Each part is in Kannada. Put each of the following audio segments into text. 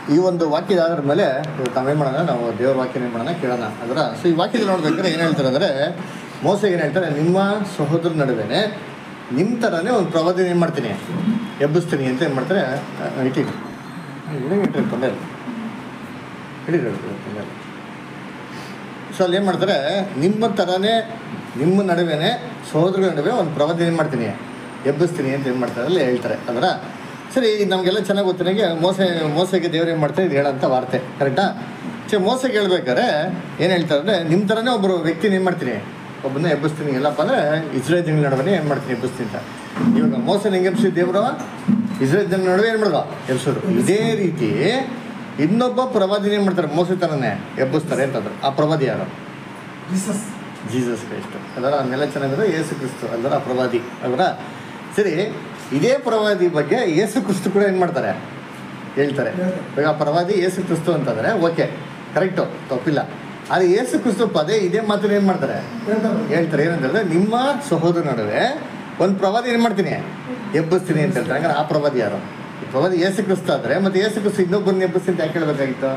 ಈ ಒಂದು ವಾಕ್ಯದ ಆಧಾರದ ಮೇಲೆ ಇವತ್ತು ನಾವೇನು ಮಾಡೋಣ ನಾವು ದೇವ್ರ ವಾಕ್ಯನ ಏನು ಮಾಡೋಣ ಕೇಳೋಣ ಅದರ ಸೊ ಈ ವಾಕ್ಯದಲ್ಲಿ ನೋಡ್ಬೇಕಾದ್ರೆ ಏನು ಹೇಳ್ತಾರೆ ಅಂದರೆ ಮೋಸಗೆ ಏನು ಹೇಳ್ತಾರೆ ನಿಮ್ಮ ಸಹೋದರ ನಡುವೆನೆ ನಿಮ್ಮ ಥರನೇ ಒಂದು ಪ್ರವಾದಿ ಏನು ಮಾಡ್ತೀನಿ ಎಬ್ಬಿಸ್ತೀನಿ ಅಂತ ಏನು ಮಾಡ್ತಾರೆ ಇಟ್ಟಿನಿ ಇಟ್ಟಿರಿ ತೊಂದರೆ ಇಲ್ಲ ಹಿಡೀರಿ ತೊಂದರೆ ಇಲ್ಲ ಸೊ ಅಲ್ಲಿ ಏನು ಮಾಡ್ತಾರೆ ನಿಮ್ಮ ಥರನೇ ನಿಮ್ಮ ನಡುವೆನೇ ಸಹೋದರಗಳ ನಡುವೆ ಒಂದು ಪ್ರವಾದಿ ಏನು ಮಾಡ್ತೀನಿ ಎಬ್ಬಿಸ್ತೀನಿ ಅಂತ ಏನು ಮಾಡ್ತಾರೆ ಅಲ್ಲಿ ಹೇಳ್ತಾರೆ ಅದರ ಸರಿ ಇದು ನಮಗೆಲ್ಲ ಚೆನ್ನಾಗಿ ಗೊತ್ತಿರಂಗೆ ಮೋಸ ಮೋಸಗೆ ದೇವ್ರು ಏನು ಮಾಡ್ತಾರೆ ಇದು ಹೇಳೋಂಥ ವಾರ್ತೆ ಕರೆಕ್ಟಾ ಸರಿ ಮೋಸಗೆ ಹೇಳ್ಬೇಕಾದ್ರೆ ಏನು ಹೇಳ್ತಾರೆ ಅಂದರೆ ನಿಮ್ಮ ಥರನೇ ಒಬ್ಬರು ವ್ಯಕ್ತಿನ ಏನು ಮಾಡ್ತೀನಿ ಒಬ್ಬನ ಎಬ್ಬಿಸ್ತೀನಿ ಎಲ್ಲಪ್ಪ ಅಂದರೆ ಇಸ್ರೇಲ್ ಜನಗಳ ನಡುವೆ ಏನು ಮಾಡ್ತೀನಿ ಎಬ್ಬಿಸ್ತೀನಿ ಅಂತ ಇವಾಗ ಮೋಸನ ಹೆಂಗೆ ಎಬ್ಬಿಸಿ ದೇವರು ಇಸ್ರೇಲ್ ಜನಗಳ ನಡುವೆ ಏನು ಮಾಡೋದು ಎಬ್ಸೋದು ಇದೇ ರೀತಿ ಇನ್ನೊಬ್ಬ ಪ್ರವಾದಿನ ಏನು ಮಾಡ್ತಾರೆ ಮೋಸತನನೇ ಎಬ್ಬಿಸ್ತಾರೆ ಅಂತಂದ್ರು ಆ ಪ್ರವಾದಿ ಯಾರು ಜೀಸಸ್ ಜೀಸಸ್ ಕ್ರೈಸ್ಟ್ ಅದರ ನೆಲ ಚೆನ್ನಾಗಿರೋ ಯೇಸು ಕ್ರಿಸ್ತು ಅದರ ಪ್ರವಾದಿ ಅದರ ಸರಿ ಇದೇ ಪ್ರವಾದಿ ಬಗ್ಗೆ ಯೇಸು ಕ್ರಿಸ್ತು ಕೂಡ ಏನು ಮಾಡ್ತಾರೆ ಹೇಳ್ತಾರೆ ಇವಾಗ ಆ ಪ್ರವಾದಿ ಯೇಸು ಕ್ರಿಸ್ತು ಅಂತಂದರೆ ಓಕೆ ಕರೆಕ್ಟು ತಪ್ಪಿಲ್ಲ ಆದರೆ ಯೇಸು ಕ್ರಿಸ್ತು ಪದೇ ಇದೇ ಮಾತನ್ನ ಏನು ಮಾಡ್ತಾರೆ ಹೇಳ್ತಾರೆ ಹೇಳ್ತಾರೆ ಏನಂತಂದ್ರೆ ನಿಮ್ಮ ಸಹೋದರ ನಡುವೆ ಒಂದು ಪ್ರವಾದಿ ಏನು ಮಾಡ್ತೀನಿ ಎಬ್ಬಿಸ್ತೀನಿ ಅಂತ ಹೇಳ್ತಾರೆ ಹಂಗಾರೆ ಆ ಪ್ರವಾದಿ ಯಾರು ಈ ಪ್ರವಾದಿ ಯೇಸು ಕ್ರಿಸ್ತು ಆದರೆ ಮತ್ತೆ ಯೇಸು ಕ್ರಿಸ್ತು ಇನ್ನೊಬ್ಬರನ್ನ ಎಬ್ಬಿಸ್ತೀನಿ ಅಂತ ಯಾಕೆ ಹೇಳ್ಬೇಕಾಗಿತ್ತು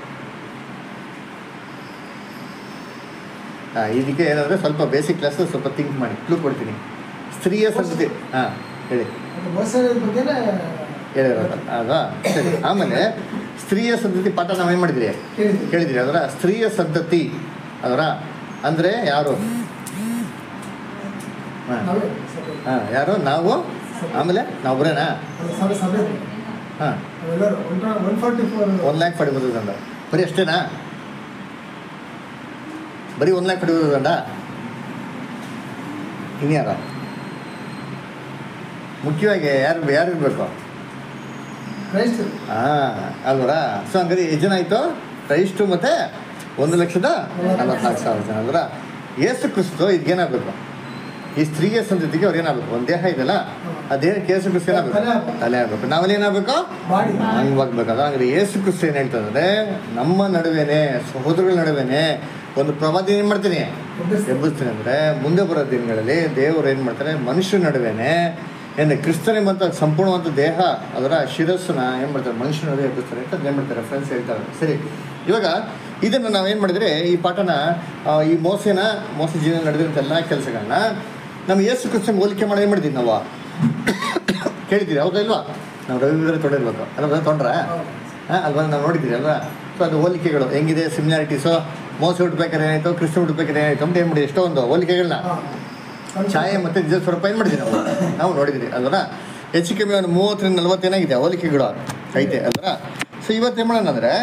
ಹಾಂ ಇದಕ್ಕೆ ಏನಂದರೆ ಸ್ವಲ್ಪ ಬೇಸಿಕ್ ಕ್ಲಾಸ್ ಸ್ವಲ್ಪ ಥಿಂಕ್ ಮಾಡಿ ಕ್ಲೂ ಕೊಡ್ತೀನಿ ಸ್ತ್ರೀಯ ಸಂತತಿ ಹಾಂ ಹೇಳಿ ಅದು ಮೋಸದ ಬಗ್ಗೆನೇ ಹೇಳಿರೋದು ಅಲ್ವಾ ಸರಿ ಆಮೇಲೆ ಸ್ತ್ರೀಯ ಸಂತತಿ ಪಾಠ ನಾವೇನು ಮಾಡಿದ್ರಿ ಕೇಳಿದ್ವಿ ಕೇಳಿದ್ರಿ ಅದರ ಸ್ತ್ರೀಯ ಸಂತತಿ ಅದರ ಅಂದರೆ ಯಾರು ಹಾಂ ನಾವೇ ಸಭೆ. ಹಾಂ ಯಾರು ನಾವು ಆಮೇಲೆ ನಾವೊಬ್ಬರೇನಾ ಅದು ಸಭೆ ಸಭೆ ಹಾಂ ಅವೆಲ್ಲರೂ one forty four one lakh ಪಡಿಬೋದು ದಂಡ ಬರೀ ಅಷ್ಟೇನಾ ಬರೀ ಒನ್ ಲ್ಯಾಕ್ ಪಡಿಬೋದು ದಂಡ ಇನ್ಯಾರ ಮುಖ್ಯವಾಗಿ ಯಾರು ಯಾರು ಇರಬೇಕು ಕ್ರೈಸ್ತ ಹಾಂ ಅಲ್ವರಾ ಸೊ ಹಂಗಾರೆ ಎಷ್ಟು ಜನ ಆಯಿತು ಕ್ರೈಸ್ಟು ಮತ್ತು ಒಂದು ಲಕ್ಷದ ನಲವತ್ನಾಲ್ಕು ಸಾವಿರ ಜನ ಅಲ್ವರ ಏಸು ಕ್ರಿಸ್ತು ಇದಕ್ಕೇನಾಗಬೇಕು ಈ ಸ್ತ್ರೀಯ ಸಂತತಿಗೆ ಅವ್ರು ಏನಾಗಬೇಕು ಒಂದು ದೇಹ ಇದೆಯಲ್ಲ ಆ ದೇಹಕ್ಕೆ ಏಸು ಕ್ರಿಸ್ತು ಏನಾಗಬೇಕು ತಲೆ ಆಗ್ಬೇಕು. ತಲೆ ಆಗಬೇಕು ನಾವಲ್ಲಿ ಏನಾಗಬೇಕು ಬಾಡಿ ಹಂಗೆ ಹೋಗ್ಬೇಕಲ್ಲ ಹಂಗಾರೆ ಏಸು ಕ್ರಿಸ್ತು ಏನು ಹೇಳ್ತದಂದ್ರೆ ನಮ್ಮ ನಡುವೆನೇ ಸಹೋದರಗಳ ನಡುವೆನೇ ಒಂದು ಪ್ರವಾದಿ ಏನು ಮಾಡ್ತೀನಿ ಎಬ್ಬಿಸ್ತೀನಿ. ಎಬ್ಬಿಸ್ತೀನಿ ಅಂದರೆ ಮುಂದೆ ಬರೋ ದಿನಗಳಲ್ಲಿ ದೇವರು ಏನು ಮಾಡ್ತಾರೆ ಮನುಷ್ಯರ ನಡುವೆನೇ ಏನು ಕ್ರಿಸ್ತನೇ ಬಂತ ಸಂಪೂರ್ಣವಾದ ದೇಹ ಅದರ ಶಿರಸ್ಸನ್ನ ಏನು ಮಾಡ್ತಾರೆ ಮನುಷ್ಯನ ನಡುವೆ ಎಬ್ಬಿಸ್ತಾರೆ ಅಂತ ಏನು ಮಾಡ್ತಾರೆ ಫ್ರೆಂಡ್ಸ್ ಹೇಳ್ತಾರೆ ಸರಿ ಇವಾಗ ಇದನ್ನು ನಾವೇನು ಮಾಡಿದ್ರೆ ಈ ಪಾಠನ ಆ, ಈ ಮೋಸನ ಮೋಸ ಜೀವನ ನಡೆದಿರೋಂಥ ಎಲ್ಲ ಕೆಲಸಗಳನ್ನ ನಮ್ಮ ಯೇಸು ಕ್ರಿಸ್ತನ್ ಹೋಲಿಕೆ ಮಾಡಿ ಏನು ಮಾಡಿದ್ದೀವಿ ನಾವು ಕೇಳಿದ್ದೀರಿ ಹೌದಾ ಇಲ್ವಾ ನಾವು ರವಿವಾರ ತೊಗೊಂಡಿರ್ಬೇಕು ಅಲ್ವಾ ತೊಗೊಂಡ್ರಾ ಹಾಂ ಅಲ್ವಾ ನಾವು ನೋಡಿದ್ದೀರಿ ಅಲ್ವಾ ಸೊ ಅದು ಹೋಲಿಕೆಗಳು ಹೆಂಗಿದೆ ಸಿಮಿಲಾರಿಟೀಸು ಮೋಸ ಹುಡ್ಬೇಕಾದ್ರೆ ಏನಾಯ್ತು ಕೃಷ್ಣ ಹುಡ್ಬೇಕಾದ್ರೆ ಏನಾಯ್ತು ಅಂತ ಏನು ಮಾಡಿ ಎಷ್ಟೋ ಒಂದು ಹೋಲಿಕೆಗಳನ್ನ ಛಾಯೆ ಮತ್ತು ನಿಜ ಸ್ವರೂಪ ಏನು ಮಾಡಿದ್ವಿ ನಾವು ನಾವು ನೋಡಿದ್ದೀರಿ ಅಲ್ವರ ಹೆಚ್ಚು ಕಮ್ಮಿ ಒಂದು ಮೂವತ್ತರಿಂದ ನಲ್ವತ್ತು ಏನಾಗಿದೆ ಹೋಲಿಕೆಗಳು ಐತೆ ಅಲ್ವರ ಸೊ ಇವತ್ತು ಏನು ಮಾಡೋಣ ಅಂದರೆ